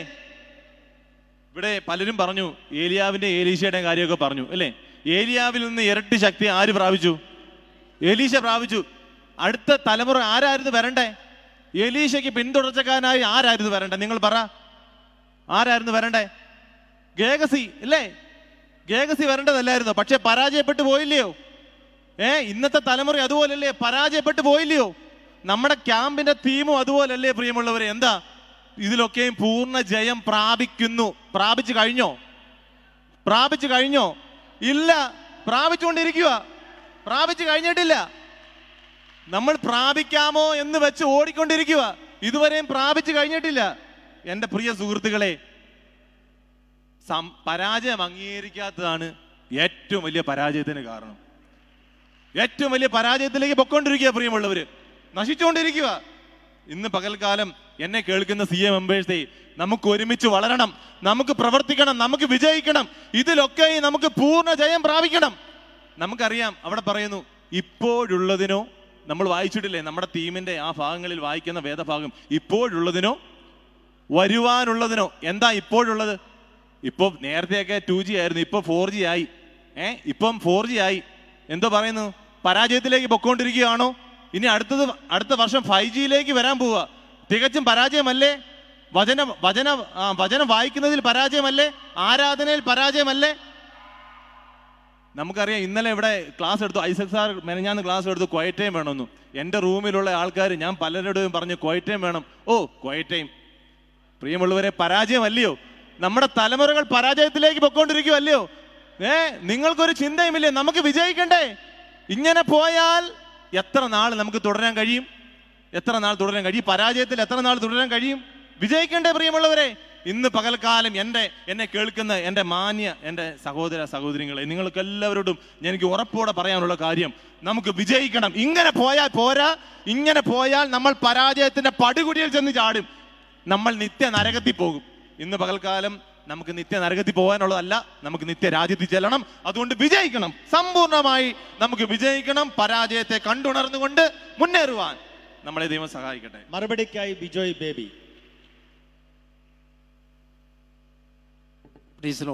ഇവിടെ പലരും പറഞ്ഞു ഏലിയാവിന്റെ ഏലീശയുടെ കാര്യമൊക്കെ പറഞ്ഞു അല്ലേ ഏലിയാവിൽ നിന്ന് ഇരട്ടി ശക്തി ആര് പ്രാപിച്ചു ഏലീശ പ്രാപിച്ചു അടുത്ത തലമുറ ആരായിരുന്നു വരണ്ടേ ഏലീശയ്ക്ക് പിന്തുടർച്ചക്കാരനായി ആരായിരുന്നു വരണ്ടേ നിങ്ങൾ പറ ആരായിരുന്നു വരണ്ടേ ഗേഗസി അല്ലേ ഗേഗസി വരേണ്ടതല്ലായിരുന്നു പക്ഷെ പരാജയപ്പെട്ടു പോയില്ലയോ ഏ ഇന്നത്തെ തലമുറ അതുപോലല്ലേ പരാജയപ്പെട്ടു പോയില്ലയോ നമ്മുടെ ക്യാമ്പിന്റെ തീമും അതുപോലല്ലേ പ്രിയമുള്ളവരെ എന്താ ഇതിലൊക്കെയും പൂർണ്ണ ജയം പ്രാപിക്കുന്നു പ്രാപിച്ചു കഴിഞ്ഞോ പ്രാപിച്ചു കഴിഞ്ഞോ ഇല്ല പ്രാപിച്ചുകൊണ്ടിരിക്കുക പ്രാപിച്ചു കഴിഞ്ഞിട്ടില്ല നമ്മൾ പ്രാപിക്കാമോ എന്ന് വെച്ച് ഓടിക്കൊണ്ടിരിക്കുക ഇതുവരെയും പ്രാപിച്ചു കഴിഞ്ഞിട്ടില്ല എൻ്റെ പ്രിയ സുഹൃത്തുക്കളെ സം- പരാജയം അംഗീകരിക്കാത്തതാണ് ഏറ്റവും വലിയ പരാജയത്തിന് കാരണം ഏറ്റവും വലിയ പരാജയത്തിലേക്ക് പൊക്കോണ്ടിരിക്കുക പ്രിയമുള്ളവര് നശിച്ചുകൊണ്ടിരിക്കുക ഇന്ന് പകൽക്കാലം എന്നെ കേൾക്കുന്ന സി എ മെമ്പേഴ്സേ നമുക്ക് ഒരുമിച്ച് വളരണം നമുക്ക് പ്രവർത്തിക്കണം നമുക്ക് വിജയിക്കണം ഇതിലൊക്കെ നമുക്ക് പൂർണ്ണ ജയം പ്രാപിക്കണം നമുക്കറിയാം അവിടെ പറയുന്നു ഇപ്പോഴുള്ളതിനോ നമ്മൾ വായിച്ചിട്ടില്ലേ നമ്മുടെ ടീമിന്റെ ആ ഭാഗങ്ങളിൽ വായിക്കുന്ന വേദഭാഗം ഇപ്പോഴുള്ളതിനോ വരുവാനുള്ളതിനോ എന്താ ഇപ്പോഴുള്ളത് ഇപ്പൊ നേരത്തെയൊക്കെ ടു ജി ആയിരുന്നു ഇപ്പൊ ഫോർ ജി ആയി ഏ ഇപ്പം ഫോർ ജി ആയി എന്തോ പറയുന്നു പരാജയത്തിലേക്ക് പൊക്കോണ്ടിരിക്കുകയാണോ ഇനി അടുത്തത് അടുത്ത വർഷം ഫൈവ് ജിയിലേക്ക് വരാൻ പോവുക തികച്ചും പരാജയമല്ലേ വചന വചന ആ, വചനം വായിക്കുന്നതിൽ പരാജയമല്ലേ ആരാധനയിൽ പരാജയമല്ലേ നമുക്കറിയാം ഇന്നലെ ഇവിടെ ക്ലാസ് എടുത്തു ഐസക് സാർ മെനഞ്ഞാന്ന് ക്ലാസ് എടുത്തു ക്വയറ്റ് ടൈം വേണമെന്നു എൻ്റെ റൂമിലുള്ള ആൾക്കാർ ഞാൻ പലരോടും പറഞ്ഞു ക്വയറ്റ് ടൈം വേണം ഓ ക്വയറ്റ് ടൈം പ്രിയമുള്ളവരെ പരാജയമല്ലയോ നമ്മുടെ തലമുറകൾ പരാജയത്തിലേക്ക് പൊക്കോണ്ടിരിക്കുവല്ലയോ ഏ നിങ്ങൾക്കൊരു ചിന്തയുമില്ലേ നമുക്ക് വിജയിക്കണ്ടേ ഇങ്ങനെ പോയാൽ എത്ര നാൾ നമുക്ക് തുടരാൻ കഴിയും എത്ര നാൾ തുടരാൻ കഴിയും ഈ പരാജയത്തിൽ എത്ര നാൾ തുടരാൻ കഴിയും വിജയിക്കണ്ടേ പ്രിയമുള്ളവരെ ഇന്ന് പകൽക്കാലം എൻ്റെ എന്നെ കേൾക്കുന്ന എൻ്റെ മാന്യ എൻ്റെ സഹോദര സഹോദരികളെ നിങ്ങൾക്ക് എല്ലാവരോടും എനിക്ക് ഉറപ്പോടെ പറയാനുള്ള കാര്യം നമുക്ക് വിജയിക്കണം ഇങ്ങനെ പോയാൽ പോരാ ഇങ്ങനെ പോയാൽ നമ്മൾ പരാജയത്തിന്റെ പടുകുടിയിൽ ചെന്ന് ചാടും നമ്മൾ നിത്യ നരകത്തിൽ പോകും ഇന്ന് പകൽക്കാലം നമുക്ക് നിത്യ നരകത്തിൽ പോകാനുള്ളതല്ല നമുക്ക് നിത്യ രാജ്യത്തിൽ ചെല്ലണം അതുകൊണ്ട് വിജയിക്കണം സമ്പൂർണ്ണമായി നമുക്ക് വിജയിക്കണം പരാജയത്തെ കണ്ടുണർന്നുകൊണ്ട് മുന്നേറുവാൻ നമ്മളെ ദൈവം സഹായിക്കട്ടെ മറുപടിക്കായി ബിജോയ് ബേബി പ്രീസലോ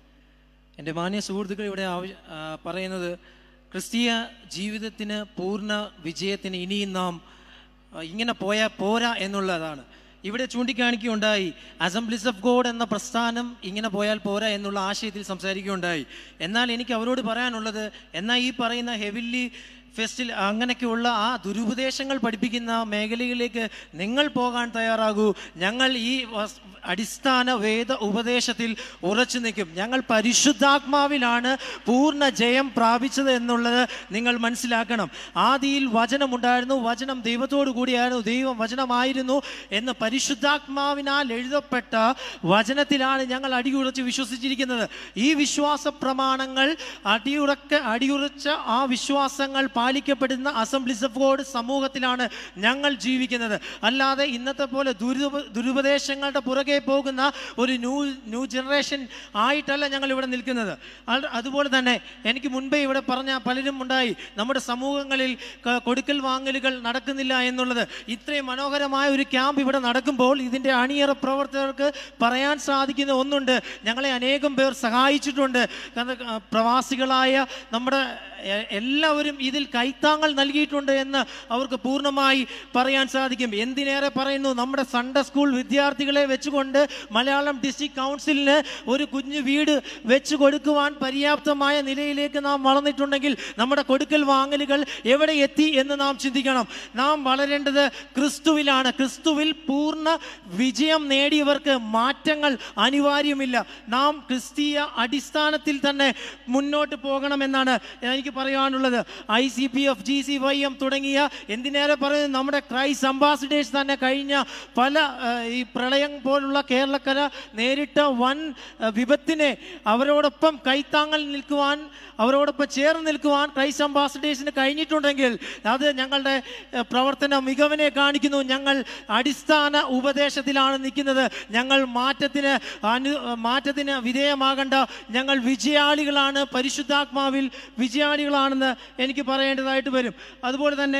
എൻ്റെ മാന്യ സുഹൃത്തുക്കൾ ഇവിടെ ആവശ്യ ആ, പറയുന്നത് ക്രിസ്തീയ ജീവിതത്തിന് പൂർണ്ണ വിജയത്തിന് ഇനിയും നാം ആ, ഇങ്ങനെ പോയാൽ പോരാ എന്നുള്ളതാണ് ഇവിടെ ചൂണ്ടിക്കാണിക്കുകയുണ്ടായി അസംബ്ലീസ് ഓഫ് ഗോഡ് എന്ന പ്രസ്ഥാനം ഇങ്ങനെ പോയാൽ പോരാ എന്നുള്ള ആശയത്തിൽ സംസാരിക്കുകയുണ്ടായി എന്നാൽ എനിക്ക് അവരോട് പറയാനുള്ളത് എന്നാൽ ഈ പറയുന്ന ഹെവില്ലി ഫെസ്റ്റിൽ അങ്ങനെയൊക്കെയുള്ള ആ ദുരുപദേശങ്ങൾ പഠിപ്പിക്കുന്ന മേഖലയിലേക്ക് നിങ്ങൾ പോകാൻ തയ്യാറാകൂ ഞങ്ങൾ ഈ വസ്- അടിസ്ഥാന വേദ ഉപദേശത്തിൽ ഉറച്ചു നിൽക്കും ഞങ്ങൾ പരിശുദ്ധാത്മാവിലാണ് പൂർണ്ണ ജയം പ്രാപിച്ചത് എന്നുള്ളത് നിങ്ങൾ മനസ്സിലാക്കണം ആദിയിൽ വചനമുണ്ടായിരുന്നു വചനം ദൈവത്തോടു കൂടിയായിരുന്നു ദൈവം വചനമായിരുന്നു എന്ന് പരിശുദ്ധാത്മാവിനാൽ എഴുതപ്പെട്ട വചനത്തിലാണ് ഞങ്ങൾ അടിയുറച്ച് വിശ്വസിച്ചിരിക്കുന്നത് ഈ വിശ്വാസ പ്രമാണങ്ങൾ അടിയുറക്ക അടിയുറച്ച ആ വിശ്വാസങ്ങൾ പാലിക്കപ്പെടുന്ന അസംബ്ലീസ് ഓഫ് ഗോഡ് സമൂഹത്തിലാണ് ഞങ്ങൾ ജീവിക്കുന്നത് അല്ലാതെ ഇന്നത്തെ പോലെ ദുരുപ ദുരുപദേശങ്ങളുടെ പുറകെ പോകുന്ന ഒരു ന്യൂ ന്യൂ ജനറേഷൻ ആയിട്ടല്ല ഞങ്ങൾ ഇവിടെ നിൽക്കുന്നത് അത് അതുപോലെ തന്നെ എനിക്ക് മുൻപേ ഇവിടെ പറഞ്ഞ പലരും ഉണ്ടായി നമ്മുടെ സമൂഹങ്ങളിൽ ക- കൊടുക്കൽ വാങ്ങലുകൾ നടക്കുന്നില്ല എന്നുള്ളത് ഇത്രയും മനോഹരമായ ഒരു ക്യാമ്പ് ഇവിടെ നടക്കുമ്പോൾ ഇതിൻ്റെ അണിയറ പ്രവർത്തകർക്ക് പറയാൻ സാധിക്കുന്ന ഒന്നുണ്ട് ഞങ്ങളെ അനേകം പേർ സഹായിച്ചിട്ടുണ്ട് കാരണം ആ, പ്രവാസികളായ നമ്മുടെ എ- എല്ലാവരും ഇതിൽ കൈത്താങ്ങൾ നൽകിയിട്ടുണ്ട് എന്ന് അവർക്ക് പൂർണ്ണമായി പറയാൻ സാധിക്കും എന്തിനേറെ പറയുന്നു നമ്മുടെ സൺഡേ സ്കൂൾ വിദ്യാർത്ഥികളെ വെച്ചുകൊണ്ട് മലയാളം ഡിസ്ട്രിക്ട് കൗൺസിലിന് ഒരു കുഞ്ഞു വീട് വെച്ച് കൊടുക്കുവാൻ പര്യാപ്തമായ നിലയിലേക്ക് നാം വളർന്നിട്ടുണ്ടെങ്കിൽ നമ്മുടെ കൊടുക്കൽ വാങ്ങലുകൾ എവിടെ എത്തി എന്ന് നാം ചിന്തിക്കണം നാം വളരേണ്ടത് ക്രിസ്തുവിലാണ് ക്രിസ്തുവിൽ പൂർണ്ണ വിജയം നേടിയവർക്ക് മാറ്റങ്ങൾ അനിവാര്യമില്ല നാം ക്രിസ്തീയ അടിസ്ഥാനത്തിൽ തന്നെ മുന്നോട്ട് പോകണമെന്നാണ് എനിക്ക് പറയാനുള്ളത് I C P F G C Y M തുടങ്ങിയ എന്തിനേറെ പറയുന്നത് നമ്മുടെ ക്രൈസ്റ്റ് അംബാസിഡേഴ്സ് തന്നെ കഴിഞ്ഞ പല ആ, ഈ പ്രളയം പോലുള്ള കേരളക്കര നേരിട്ട വൻ ആ, വിപത്തിനെ അവരോടൊപ്പം കൈത്താങ്ങൽ നിൽക്കുവാൻ അവരോടൊപ്പം ചേർന്ന് നിൽക്കുവാൻ ക്രൈസ്റ്റ് അംബാസിഡേഴ്സിന് കഴിഞ്ഞിട്ടുണ്ടെങ്കിൽ അത് ഞങ്ങളുടെ ആ, പ്രവർത്തന മികവിനെ കാണിക്കുന്നു ഞങ്ങൾ അടിസ്ഥാന ഉപദേശത്തിലാണ് നിൽക്കുന്നത് ഞങ്ങൾ മാറ്റത്തിന് അനു മാറ്റത്തിന് വിധേയമാകേണ്ട ഞങ്ങൾ വിജയാളികളാണ് പരിശുദ്ധാത്മാവിൽ വിജയാളികളാണെന്ന് എനിക്ക് പറയേണ്ടതായിട്ട് വരും അതുപോലെ തന്നെ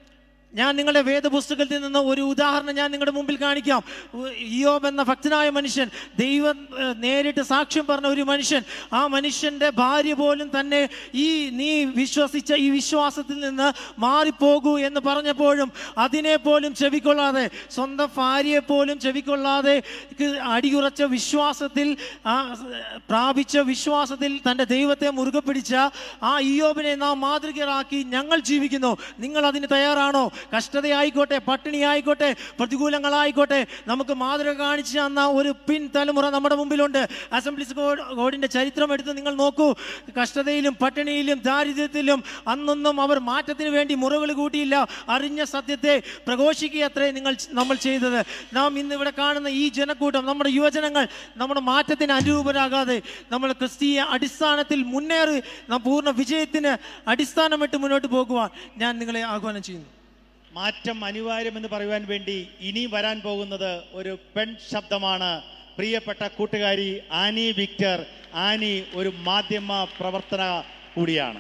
ഞാൻ നിങ്ങളുടെ വേദപുസ്തകത്തിൽ നിന്ന് ഒരു ഉദാഹരണം ഞാൻ നിങ്ങളുടെ മുമ്പിൽ കാണിക്കാം ഉ- ഇയ്യോബ് എന്ന ഭക്തനായ മനുഷ്യൻ ദൈവം ഏഹ്, നേരിട്ട് സാക്ഷ്യം പറഞ്ഞ ഒരു മനുഷ്യൻ ആ മനുഷ്യൻ്റെ ഭാര്യ പോലും തന്നെ ഈ നീ വിശ്വസിച്ച ഈ വിശ്വാസത്തിൽ നിന്ന് മാറിപ്പോകൂ എന്ന് പറഞ്ഞപ്പോഴും അതിനെ പോലും ചെവിക്കൊള്ളാതെ സ്വന്തം ഭാര്യയെ പോലും ചെവിക്കൊള്ളാതെ ക്ക് അടിയുറച്ച വിശ്വാസത്തിൽ ആ സ് പ്രാപിച്ച വിശ്വാസത്തിൽ തൻ്റെ ദൈവത്തെ മുറുകെ പിടിച്ച ആ ഇയോബിനെ നാം മാതൃകയാക്കി ഞങ്ങൾ ജീവിക്കുന്നു നിങ്ങൾ അതിന് തയ്യാറാണോ കഷ്ടതയായിക്കോട്ടെ പട്ടിണി ആയിക്കോട്ടെ പ്രതികൂലങ്ങളായിക്കോട്ടെ നമുക്ക് മാതൃക കാണിച്ചു തന്ന ഒരു പിൻ തലമുറ നമ്മുടെ മുമ്പിലുണ്ട് അസംബ്ലീസ് ഗോഡ് ഗോഡിന്റെ ചരിത്രം എടുത്ത് നിങ്ങൾ നോക്കൂ കഷ്ടതയിലും പട്ടിണിയിലും ദാരിദ്ര്യത്തിലും അന്നൊന്നും അവർ മാറ്റത്തിന് വേണ്ടി മുറകൾ കൂട്ടിയില്ല അറിഞ്ഞ സത്യത്തെ പ്രഘോഷിക്കുകയത്രേ നിങ്ങൾ നമ്മൾ ചെയ്തത് നാം ഇന്ന് ഇവിടെ കാണുന്ന ഈ ജനക്കൂട്ടം നമ്മുടെ യുവജനങ്ങൾ നമ്മുടെ മാറ്റത്തിന് അനുരൂപരാകാതെ നമ്മൾ ക്രിസ്തീയ അടിസ്ഥാനത്തിൽ മുന്നേറി നാം പൂർണ്ണ വിജയത്തിന് അടിസ്ഥാനമിട്ട് മുന്നോട്ട് പോകുവാൻ ഞാൻ നിങ്ങളെ ആഹ്വാനം ചെയ്യുന്നു മാറ്റം അനിവാര്യമെന്ന് പറയുവാൻ വേണ്ടി ഇനി വരാൻ പോകുന്നത് ഒരു പെൺ ശബ്ദമാണ് പ്രിയപ്പെട്ട കൂട്ടുകാരി ആനി വിക്ടർ ആനി ഒരു മാധ്യമ പ്രവർത്തന കൂടിയാണ്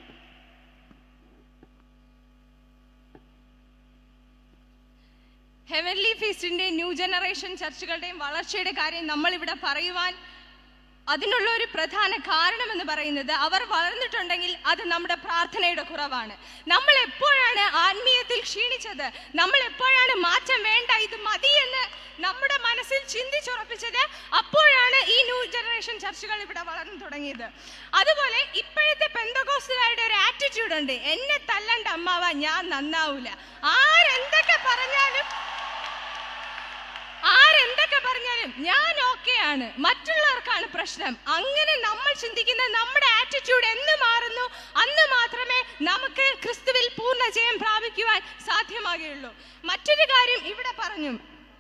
ഹെവൻലി ഫീസ്റ്റിന്റെ ന്യൂ ജനറേഷൻ ചർച്ചുകളുടെയും വളർച്ചയുടെ കാര്യം നമ്മൾ ഇവിടെ പറയുവാൻ അതിനുള്ള ഒരു പ്രധാന കാരണം എന്ന് പറയുന്നത് അവർ വളർന്നിട്ടുണ്ടെങ്കിൽ അത് നമ്മുടെ പ്രാർത്ഥനയുടെ കുറവാണ് നമ്മൾ എപ്പോഴാണ് ആത്മീയത്തിൽ ക്ഷീണിച്ചത് നമ്മൾ എപ്പോഴാണ് മാറ്റം വേണ്ട ഇത് മതി എന്ന് നമ്മുടെ മനസ്സിൽ ചിന്തിച്ചുറപ്പിച്ചത് അപ്പോഴാണ് ഈ ന്യൂ ജനറേഷൻ ചർച്ചുകൾ ഇവിടെ വളർന്നു തുടങ്ങിയത് അതുപോലെ ഇപ്പോഴത്തെ പെന്തകോസുകാരുടെ ഒരു ആറ്റിറ്റ്യൂഡ് ഉണ്ട് എന്നെ തല്ലണ്ട അമ്മാവ ഞാൻ നന്നാവൂല ആരെന്തൊക്കെ പറഞ്ഞാലും ആരെന്തൊക്കെ പറഞ്ഞാലും ഞാൻ ഓക്കെയാണ് മറ്റുള്ളവർക്കാണ് പ്രശ്നം അങ്ങനെ നമ്മൾ ചിന്തിക്കുന്ന നമ്മുടെ ആറ്റിറ്റ്യൂഡ് എന്ന് മാറുന്നു അന്ന് മാത്രമേ നമുക്ക് ക്രിസ്തുവിൽ പൂർണ്ണ ജയം പ്രാപിക്കുവാൻ സാധ്യമാകുകയുള്ളൂ മറ്റൊരു കാര്യം ഇവിടെ പറഞ്ഞു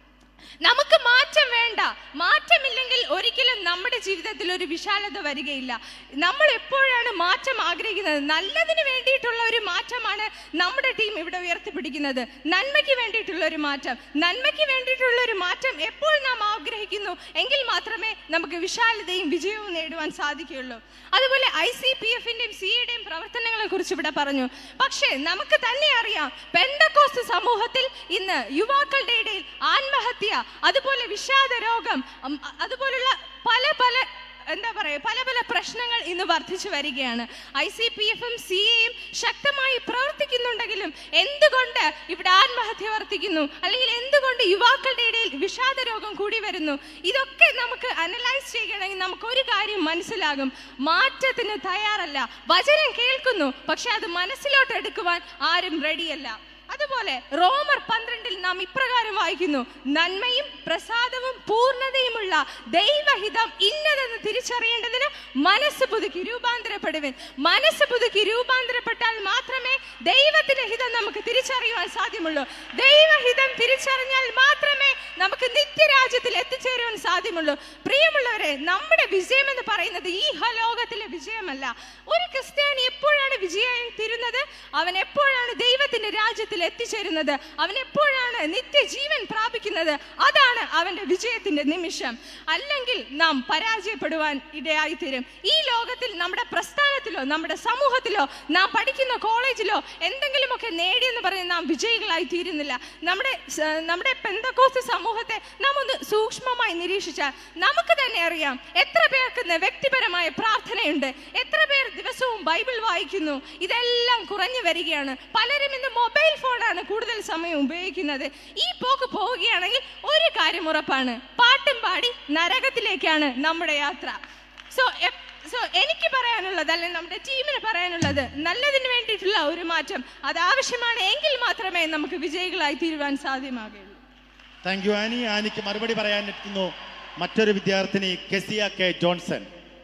നമുക്ക് മാറ്റം വേണ്ട മാറ്റമില്ലെങ്കിൽ ഒരിക്കലും നമ്മുടെ ജീവിതത്തിൽ ഒരു വിശാലത വരികയില്ല നമ്മൾ എപ്പോഴാണ് മാറ്റം ആഗ്രഹിക്കുന്നത് നല്ലതിന് വേണ്ടിയിട്ടുള്ള ഒരു മാറ്റമാണ് നമ്മുടെ ടീം ഇവിടെ ഉയർത്തിപ്പിടിക്കുന്നത് നന്മയ്ക്ക് വേണ്ടിയിട്ടുള്ള ഒരു മാറ്റം നന്മയ്ക്ക് വേണ്ടിയിട്ടുള്ള ഒരു മാറ്റം എപ്പോൾ നാം ആഗ്രഹിക്കുന്നു എങ്കിൽ മാത്രമേ നമുക്ക് വിശാലതയും വിജയവും നേടുവാൻ സാധിക്കുകയുള്ളൂ അതുപോലെ ഐ സി പി എഫിന്റെയും സിയുടെയും പ്രവർത്തനങ്ങളെ കുറിച്ച് ഇവിടെ പറഞ്ഞു പക്ഷേ നമുക്ക് തന്നെ അറിയാം പെന്തക്കോസ്ത് സമൂഹത്തിൽ ഇന്ന് യുവാക്കളുടെ ഇടയിൽ ആത്മഹത്യ അതുപോലെ വിഷാദ രോഗം ഉം, അ- അതുപോലുള്ള പല പല എന്താ പറയുക പല പല പ്രശ്നങ്ങൾ ഇന്ന് വർദ്ധിച്ചു വരികയാണ് ഐ സി പി എഫും സി എയും ശക്തമായി പ്രവർത്തിക്കുന്നുണ്ടെങ്കിലും എന്തുകൊണ്ട് ഇവിടെ ആത്മഹത്യ വർദ്ധിക്കുന്നു അല്ലെങ്കിൽ എന്തുകൊണ്ട് യുവാക്കളുടെ ഇടയിൽ വിഷാദ രോഗം കൂടി വരുന്നു ഇതൊക്കെ നമുക്ക് അനലൈസ് ചെയ്യണമെങ്കിൽ നമുക്ക് ഒരു കാര്യം മനസ്സിലാകും മാറ്റത്തിന് തയ്യാറല്ല വചനം കേൾക്കുന്നു പക്ഷെ അത് മനസ്സിലോട്ട് എടുക്കുവാൻ ആരും റെഡിയല്ല അതുപോലെ റോമർ പന്ത്രണ്ടിൽ നാം ഇപ്രകാരം വായിക്കുന്നു നന്മയും പ്രസാദവും പൂർണ്ണതയുമുള്ള ദൈവഹിതം ഇന്നതെന്ന് തിരിച്ചറിയേണ്ടതിന് മനസ്സ് പുതുക്കി രൂപാന്തരപ്പെടുവിൻ മനസ്സ് പുതുക്കി രൂപാന്തരപ്പെട്ടാൽ മാത്രമേ ദൈവത്തിന്റെ ഹിതം നമുക്ക് തിരിച്ചറിയുവാൻ സാധ്യമുള്ളൂ ദൈവഹിതം തിരിച്ചറിഞ്ഞാൽ മാത്രമേ നമുക്ക് നിത്യരാജ്യത്തിൽ എത്തിച്ചേരുവാൻ സാധ്യമുള്ളൂ പ്രിയമുള്ളവരെ നമ്മുടെ വിജയം എന്ന് പറയുന്നത് ഈ ലോകത്തിലെ വിജയമല്ല ഒരു ക്രിസ്ത്യാനി എപ്പോഴാണ് വിജയം തീരുന്നത് അവൻ എപ്പോഴാണ് ദൈവത്തിന്റെ രാജ്യത്തിൽ എത്തിച്ചേരുന്നത് അവൻ എപ്പോഴാണ് നിത്യജീവൻ പ്രാപിക്കുന്നത് അതാണ് അവന്റെ വിജയത്തിന്റെ നിമിഷം അല്ലെങ്കിൽ നാം പരാജയപ്പെടുവാൻ ഇടയായി തീരും ഈ ലോകത്തിൽ നമ്മുടെ പ്രസ്ഥാനത്തിലോ നമ്മുടെ സമൂഹത്തിലോ നാം പഠിക്കുന്ന കോളേജിലോ എന്തെങ്കിലുമൊക്കെ നേടിയെന്ന് പറഞ്ഞ് നാം വിജയികളായി തീരുന്നില്ല നമ്മുടെ സ- നമ്മുടെ പെന്തക്കോസ് സമൂഹത്തെ നാം ഒന്ന് സൂക്ഷ്മമായി നിരീക്ഷിച്ചാൽ നമുക്ക് തന്നെ അറിയാം എത്ര പേർക്ക് ഇന്ന് വ്യക്തിപരമായ പ്രാർത്ഥനയുണ്ട് എത്ര പേർ ദിവസവും ബൈബിൾ വായിക്കുന്നു ഇതെല്ലാം കുറഞ്ഞു വരികയാണ് പലരും ഇന്ന് മൊബൈൽ ഫോണാണ് കൂടുതൽ സമയം ഉപയോഗിക്കുന്നത് ഈ പോക്ക് പോവുകയാണെങ്കിൽ ഒരു കാര്യം ഉറപ്പാണ് പാട്ടും പാടി നരകത്തിലേക്കാണ് നമ്മുടെ യാത്ര സോ സോ എനിക്ക് പറയാനുള്ളത് അല്ലെങ്കിൽ നമ്മുടെ ടീമിന് പറയാനുള്ളത് നല്ലതിന് വേണ്ടിയിട്ടുള്ള ഒരു മാറ്റം അത് ആവശ്യമാണ് എങ്കിൽ മാത്രമേ നമുക്ക് വിജയികളായി തീരുവാൻ സാധ്യമാകുകയുള്ളൂ താങ്ക് യു ആനി ആനിക്ക് മറുപടി പറയാനെത്തുന്നു മറ്റൊരു വിദ്യാർത്ഥിനി കെസിയ കെ ജോൺസൺ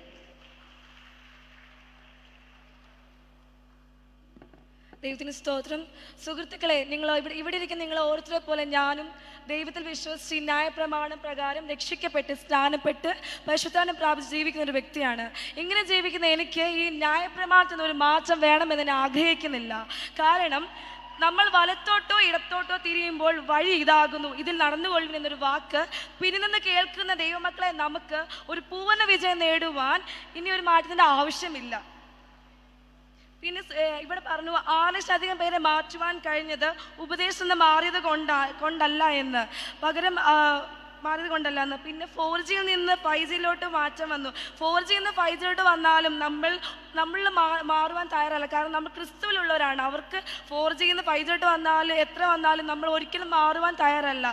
ദൈവത്തിന് സ്തോത്രം സുഹൃത്തുക്കളെ നിങ്ങൾ ഇവിടെ ഇവിടെ ഇരിക്കുന്ന നിങ്ങൾ ഓരോരുത്തരെ പോലെ ഞാനും ദൈവത്തിൽ വിശ്വസിച്ച് ഈ ന്യായപ്രമാണം പ്രകാരം രക്ഷിക്കപ്പെട്ട് സ്നാനപ്പെട്ട് പരിശുദ്ധാനം പ്രാപിച്ച് ജീവിക്കുന്ന ഒരു വ്യക്തിയാണ് ഇങ്ങനെ ജീവിക്കുന്ന എനിക്ക് ഈ ന്യായപ്രമാണത്തിൽ നിന്ന് ഒരു മാറ്റം വേണമെന്ന് ഞാൻ ആഗ്രഹിക്കുന്നില്ല കാരണം നമ്മൾ വലത്തോട്ടോ ഇടത്തോട്ടോ തിരിയുമ്പോൾ വഴി ഇതാകുന്നു ഇതിൽ നടന്നുകൊള്ളുവിൻ എന്നൊരു വാക്ക് പിന്നിൽ നിന്ന് കേൾക്കുന്ന ദൈവമക്കളെ നമുക്ക് ഒരു പൂർണ്ണ വിജയം നേടുവാൻ ഇനി ഒരു മാറ്റത്തിന്റെ ആവശ്യമില്ല പിന്നെ സ്- ഏർ ഇവിടെ പറഞ്ഞു ആറ് ലക്ഷത്തിലധികം പേരെ മാറ്റുവാൻ കഴിഞ്ഞത് ഉപദേശം നിന്ന് മാറിയത് കൊണ്ടാ കൊണ്ടല്ല എന്ന് പകരം ആ, മാറിയത് കൊണ്ടല്ല എന്ന് പിന്നെ ഫോർ ജിയിൽ നിന്ന് ഫൈവ് ജിയിലോട്ട് മാറ്റം വന്നു ഫോർ ജിയിൽ നിന്ന് ഫൈവ് ജിയിലോട്ട് വന്നാലും നമ്മൾ നമ്മൾ മാ- മാറുവാൻ തയ്യാറല്ല കാരണം നമ്മൾ ക്രിസ്തുവിലുള്ളവരാണ് അവർക്ക് ഫോർ ജിയിൽ നിന്ന് ഫൈവ് ജിയിലോട്ട് വന്നാലും എത്ര വന്നാലും നമ്മൾ ഒരിക്കലും മാറുവാൻ തയ്യാറല്ല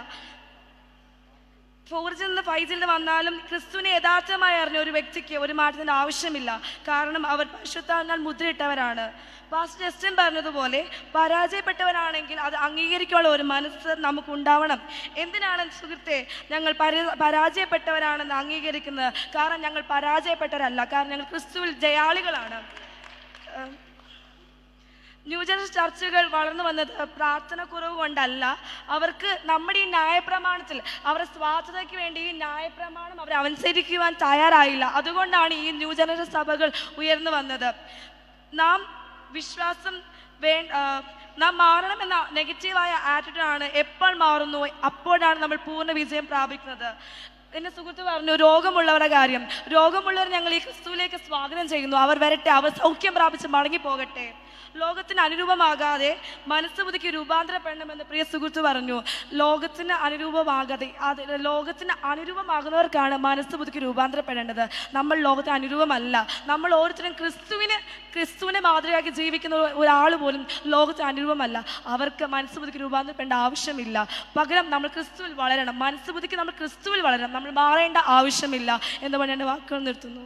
ഫോർ ജിൽ നിന്ന് ഫൈവ് ജിൽ നിന്ന് വന്നാലും ക്രിസ്തുവിനെ യഥാർത്ഥമായി അറിഞ്ഞ ഒരു വ്യക്തിക്ക് ഒരു മാറ്റത്തിന് ആവശ്യമില്ല കാരണം അവർ പരിശുദ്ധാനാൽ മുദ്രയിട്ടവരാണ് പാസ്റ്റർ ജസ്റ്റിൻ പറഞ്ഞതുപോലെ പരാജയപ്പെട്ടവരാണെങ്കിൽ അത് അംഗീകരിക്കാനുള്ള ഒരു മനസ്സ് നമുക്ക് ഉണ്ടാവണം എന്തിനാണ് സുഹൃത്തെ ഞങ്ങൾ പര- പരാജയപ്പെട്ടവരാണെന്ന് അംഗീകരിക്കുന്നത് കാരണം ഞങ്ങൾ പരാജയപ്പെട്ടവരല്ല കാരണം ഞങ്ങൾ ക്രിസ്തുവിൽ ജയാളികളാണ് ഏഹ് ന്യൂജനറേഷൻ ചർച്ചുകൾ വളർന്നു വന്നത് പ്രാർത്ഥന കുറവ് കൊണ്ടല്ല അവർക്ക് നമ്മുടെ ഈ ന്യായപ്രമാണത്തിൽ അവരുടെ സ്വാർത്ഥതയ്ക്ക് വേണ്ടി ഈ ന്യായപ്രമാണം അവർ അനുസരിക്കുവാൻ തയ്യാറായില്ല അതുകൊണ്ടാണ് ഈ ന്യൂ ജനറേഷൻ സഭകൾ ഉയർന്നു വന്നത് നാം വിശ്വാസം വേ ആ, നാം മാറണമെന്ന നെഗറ്റീവായ ആറ്റിറ്റ്യൂഡാണ് എപ്പോൾ മാറുന്നു അപ്പോഴാണ് നമ്മൾ പൂർണ്ണ വിജയം പ്രാപിക്കുന്നത് എന്റെ സുഹൃത്ത് പറഞ്ഞു രോഗമുള്ളവരുടെ കാര്യം രോഗമുള്ളവർ ഞങ്ങൾ ഈ ക്രിസ്തുവിലേക്ക് സ്വാഗതം ചെയ്യുന്നു അവർ വരട്ടെ അവർ സൗഖ്യം പ്രാപിച്ച് മടങ്ങി പോകട്ടെ ലോകത്തിന് അനുരൂപമാകാതെ മനസ്സ് പുതുക്കി രൂപാന്തരപ്പെടണമെന്ന് പ്രിയ സുഹൃത്ത് പറഞ്ഞു ലോകത്തിന് അനുരൂപമാകാതെ അത് ലോകത്തിന് അനുരൂപമാകുന്നവർക്കാണ് മനസ്സ് പുതുക്കി രൂപാന്തരപ്പെടേണ്ടത് നമ്മൾ ലോകത്തിന് അനുരൂപമല്ല നമ്മൾ ഓരോരുത്തരും ക്രിസ്തുവിന് ക്രിസ്തുവിനെ മാതൃകയാക്കി ജീവിക്കുന്ന ഒരാൾ പോലും ലോകത്തിന് അനുരൂപമല്ല അവർക്ക് മനസ്സ് പുതുക്കി രൂപാന്തരപ്പെടേണ്ട ആവശ്യമില്ല പകരം നമ്മൾ ക്രിസ്തുവിൽ വളരണം മനസ്സ് പുതുക്കി നമ്മൾ ക്രിസ്തുവിൽ വളരണം നമ്മൾ മാറേണ്ട ആവശ്യമില്ല എന്ന് പറഞ്ഞ് എൻ്റെ വാക്കുകൾ നിർത്തുന്നു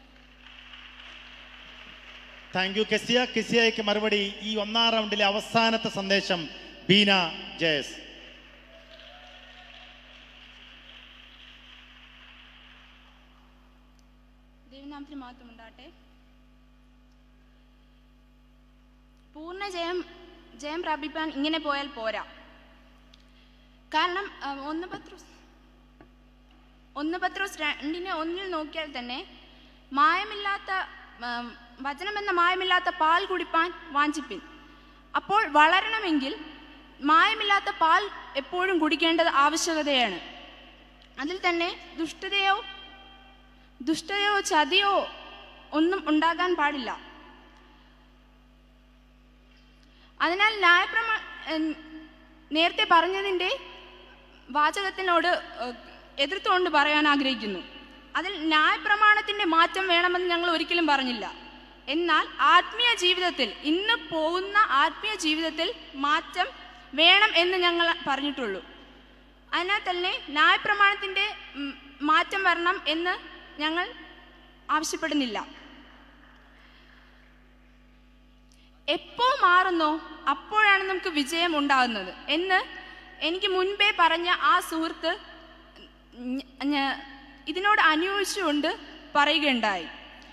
താങ്ക് യു കെസിയ കെസിയയ്ക്ക് മറുപടി ഈ ഒന്നാം റൗണ്ടിലെ അവസാനത്തെ സന്ദേശം ബീന ജയസ് ദൈവനാമത്തിന് മാത്രം ഉണ്ടാട്ടെ പൂർണ്ണ ജയം ജയം പ്രാപിപ്പാൻ ഇങ്ങനെ പോയാൽ പോരാ കാരണം ആ, ഒന്ന് പത്ര ഒന്ന് പത്രോസ് രണ്ടിന് ഒന്നിൽ നോക്കിയാൽ തന്നെ മായമില്ലാത്ത ആം, വചനമെന്ന മായമില്ലാത്ത പാൽ കുടിപ്പാൻ വാഞ്ചിപ്പിൻ അപ്പോൾ വളരണമെങ്കിൽ മായമില്ലാത്ത പാൽ എപ്പോഴും കുടിക്കേണ്ടത് ആവശ്യകതയാണ് അതിൽ തന്നെ ദുഷ്ടതയോ ദുഷ്ടതയോ ചതിയോ ഒന്നും ഉണ്ടാകാൻ പാടില്ല അതിനാൽ ന്യായപ്രമാ ഉം, നേരത്തെ പറഞ്ഞതിൻ്റെ വാചകത്തിനോട് ഏഹ്, എതിർത്തുകൊണ്ട് പറയാൻ ആഗ്രഹിക്കുന്നു അതിൽ ന്യായപ്രമാണത്തിൻ്റെ മാറ്റം വേണമെന്ന് ഞങ്ങൾ ഒരിക്കലും പറഞ്ഞില്ല എന്നാൽ ആത്മീയ ജീവിതത്തിൽ ഇന്ന് പോകുന്ന ആത്മീയ ജീവിതത്തിൽ മാറ്റം വേണം എന്ന് ഞങ്ങൾ പറഞ്ഞിട്ടുള്ളൂ അതിനാൽ തന്നെ ന്യായപ്രമാണത്തിൻ്റെ ഉം, മാറ്റം വരണം എന്ന് ഞങ്ങൾ ആവശ്യപ്പെടുന്നില്ല എപ്പോ മാറുന്നോ അപ്പോഴാണ് നമുക്ക് വിജയം ഉണ്ടാകുന്നത് എന്ന് എനിക്ക് മുൻപേ പറഞ്ഞ ആ സുഹൃത്ത് ഞ- ഞ- ഇതിനോട് അനുയോജിച്ചുകൊണ്ട് പറയുകയുണ്ടായി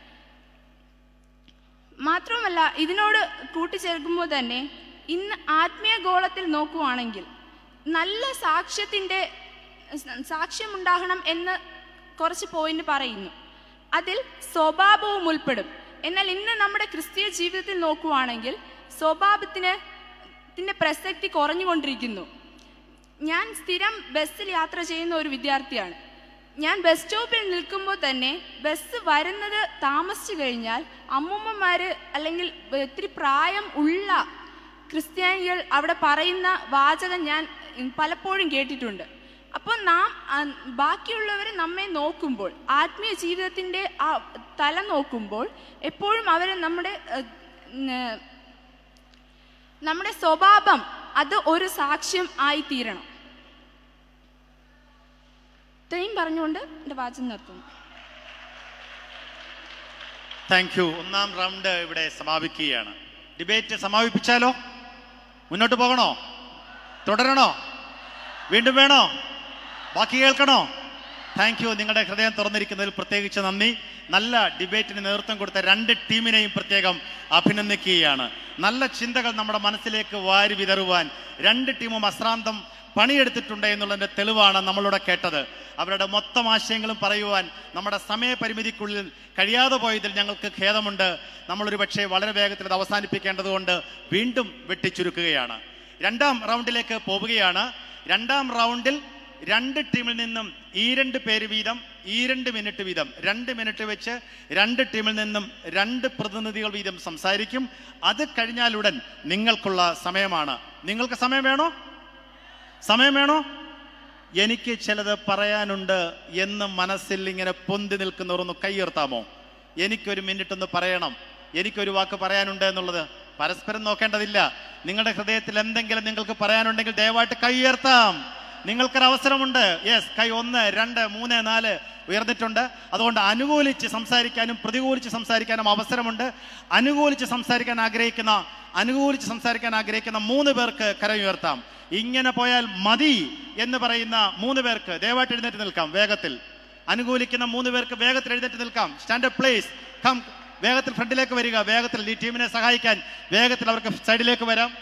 മാത്രവുമല്ല ഇതിനോട് കൂട്ടിച്ചേർക്കുമ്പോൾ തന്നെ ഇന്ന് ആത്മീയ ഗോളത്തിൽ നോക്കുവാണെങ്കിൽ നല്ല സാക്ഷ്യത്തിൻ്റെ സാക്ഷ്യമുണ്ടാകണം എന്ന് കുറച്ച് പോയിന്റ് പറയുന്നു അതിൽ സ്വഭാവവും ഉൾപ്പെടും എന്നാൽ ഇന്ന് നമ്മുടെ ക്രിസ്തീയ ജീവിതത്തിൽ നോക്കുവാണെങ്കിൽ സ്വഭാവത്തിന് ത്തിന്റെ പ്രസക്തി കുറഞ്ഞുകൊണ്ടിരിക്കുന്നു ഞാൻ സ്ഥിരം ബസ്സിൽ യാത്ര ചെയ്യുന്ന ഒരു വിദ്യാർത്ഥിയാണ് ഞാൻ ബസ് സ്റ്റോപ്പിൽ നിൽക്കുമ്പോൾ തന്നെ ബസ് വരുന്നത് താമസിച്ചു കഴിഞ്ഞാൽ അമ്മൂമ്മമാര് അല്ലെങ്കിൽ ഒത്തിരി പ്രായം ഉള്ള ക്രിസ്ത്യാനികൾ അവിടെ പറയുന്ന വാചകം ഞാൻ പലപ്പോഴും കേട്ടിട്ടുണ്ട് അപ്പോൾ നാം ആ, ബാക്കിയുള്ളവർ നമ്മെ നോക്കുമ്പോൾ ആത്മീയ ജീവിതത്തിൻ്റെ ആ തല നോക്കുമ്പോൾ എപ്പോഴും അവർ നമ്മുടെ ഏഹ്, ഉം, നമ്മുടെ സ്വഭാവം അത് ഒരു സാക്ഷ്യം ആയി തീരണം ഇത്രയും പറഞ്ഞുകൊണ്ട് എൻ്റെ വാചകം നിർത്തുന്നു താങ്ക് യു ഒന്നാം റൗണ്ട് ഇവിടെ സമാപിക്കുകയാണ് ഡിബേറ്റ് സമാപിപ്പിച്ചാലോ മുന്നോട്ട് പോകണോ തുടരണോ വീണ്ടും വേണോ ബാക്കി കേൾക്കണോ താങ്ക് യു നിങ്ങളുടെ ഹൃദയം തുറന്നിരിക്കുന്നതിൽ പ്രത്യേകിച്ച് നന്ദി നല്ല ഡിബേറ്റിന് നേതൃത്വം കൊടുത്ത രണ്ട് ടീമിനെയും പ്രത്യേകം അഭിനന്ദിക്കുകയാണ് നല്ല ചിന്തകൾ നമ്മുടെ മനസ്സിലേക്ക് വാരി വിതറുവാൻ രണ്ട് ടീമും അശ്രാന്തം പണിയെടുത്തിട്ടുണ്ട് എന്നുള്ളതിന്റെ തെളിവാണ് നമ്മളിവിടെ കേട്ടത് അവരുടെ മൊത്തം ആശയങ്ങളും പറയുവാൻ നമ്മുടെ സമയപരിമിതിക്കുള്ളിൽ കഴിയാതെ പോയതിൽ ഞങ്ങൾക്ക് ഖേദമുണ്ട് നമ്മളൊരു പക്ഷേ വളരെ വേഗത്തിൽ ഇത് അവസാനിപ്പിക്കേണ്ടതുകൊണ്ട് വീണ്ടും വെട്ടിച്ചുരുക്കുകയാണ് രണ്ടാം റൗണ്ടിലേക്ക് പോവുകയാണ് രണ്ടാം റൗണ്ടിൽ രണ്ട് ടീമിൽ നിന്നും ഈ രണ്ട് പേര് വീതം ഈ രണ്ട് മിനിറ്റ് വീതം രണ്ട് മിനിറ്റ് വെച്ച് രണ്ട് ടീമിൽ നിന്നും രണ്ട് പ്രതിനിധികൾ വീതം സംസാരിക്കും അത് കഴിഞ്ഞാലുടൻ നിങ്ങൾക്കുള്ള സമയമാണ് നിങ്ങൾക്ക് സമയം വേണോ സമയം വേണോ എനിക്ക് ചിലത് പറയാനുണ്ട് എന്ന് മനസ്സിൽ ഇങ്ങനെ പൊന്തി നിൽക്കുന്നവർ ഒന്ന് കൈയുയർത്താമോ എനിക്കൊരു മിനിറ്റ് ഒന്ന് പറയണം എനിക്കൊരു വാക്ക് പറയാനുണ്ട് എന്നുള്ളത് പരസ്പരം നോക്കേണ്ടതില്ല നിങ്ങളുടെ ഹൃദയത്തിൽ എന്തെങ്കിലും നിങ്ങൾക്ക് പറയാനുണ്ടെങ്കിൽ ദയവായിട്ട് കൈ ഉയർത്താം നിങ്ങൾക്കൊരു അവസരമുണ്ട് യെസ് കൈ ഒന്ന് രണ്ട് മൂന്ന് നാല് ഉയർന്നിട്ടുണ്ട് അതുകൊണ്ട് അനുകൂലിച്ച് സംസാരിക്കാനും പ്രതികൂലിച്ച് സംസാരിക്കാനും അവസരമുണ്ട് അനുകൂലിച്ച് സംസാരിക്കാൻ ആഗ്രഹിക്കുന്ന അനുകൂലിച്ച് സംസാരിക്കാൻ ആഗ്രഹിക്കുന്ന മൂന്ന് പേർക്ക് കരം ഉയർത്താം ഇങ്ങനെ പോയാൽ മതി എന്ന് പറയുന്ന മൂന്ന് പേർക്ക് ദയവായിട്ട് എഴുന്നേറ്റ് നിൽക്കാം വേഗത്തിൽ അനുകൂലിക്കുന്ന മൂന്ന് പേർക്ക് വേഗത്തിൽ എഴുന്നേറ്റ് നിൽക്കാം സ്റ്റാൻഡ് പ്ലേസ് കം വേഗത്തിൽ ഫ്രണ്ടിലേക്ക് വരിക വേഗത്തിൽ ഈ ടീമിനെ സഹായിക്കാൻ വേഗത്തിൽ അവർക്ക് സൈഡിലേക്ക് വരാം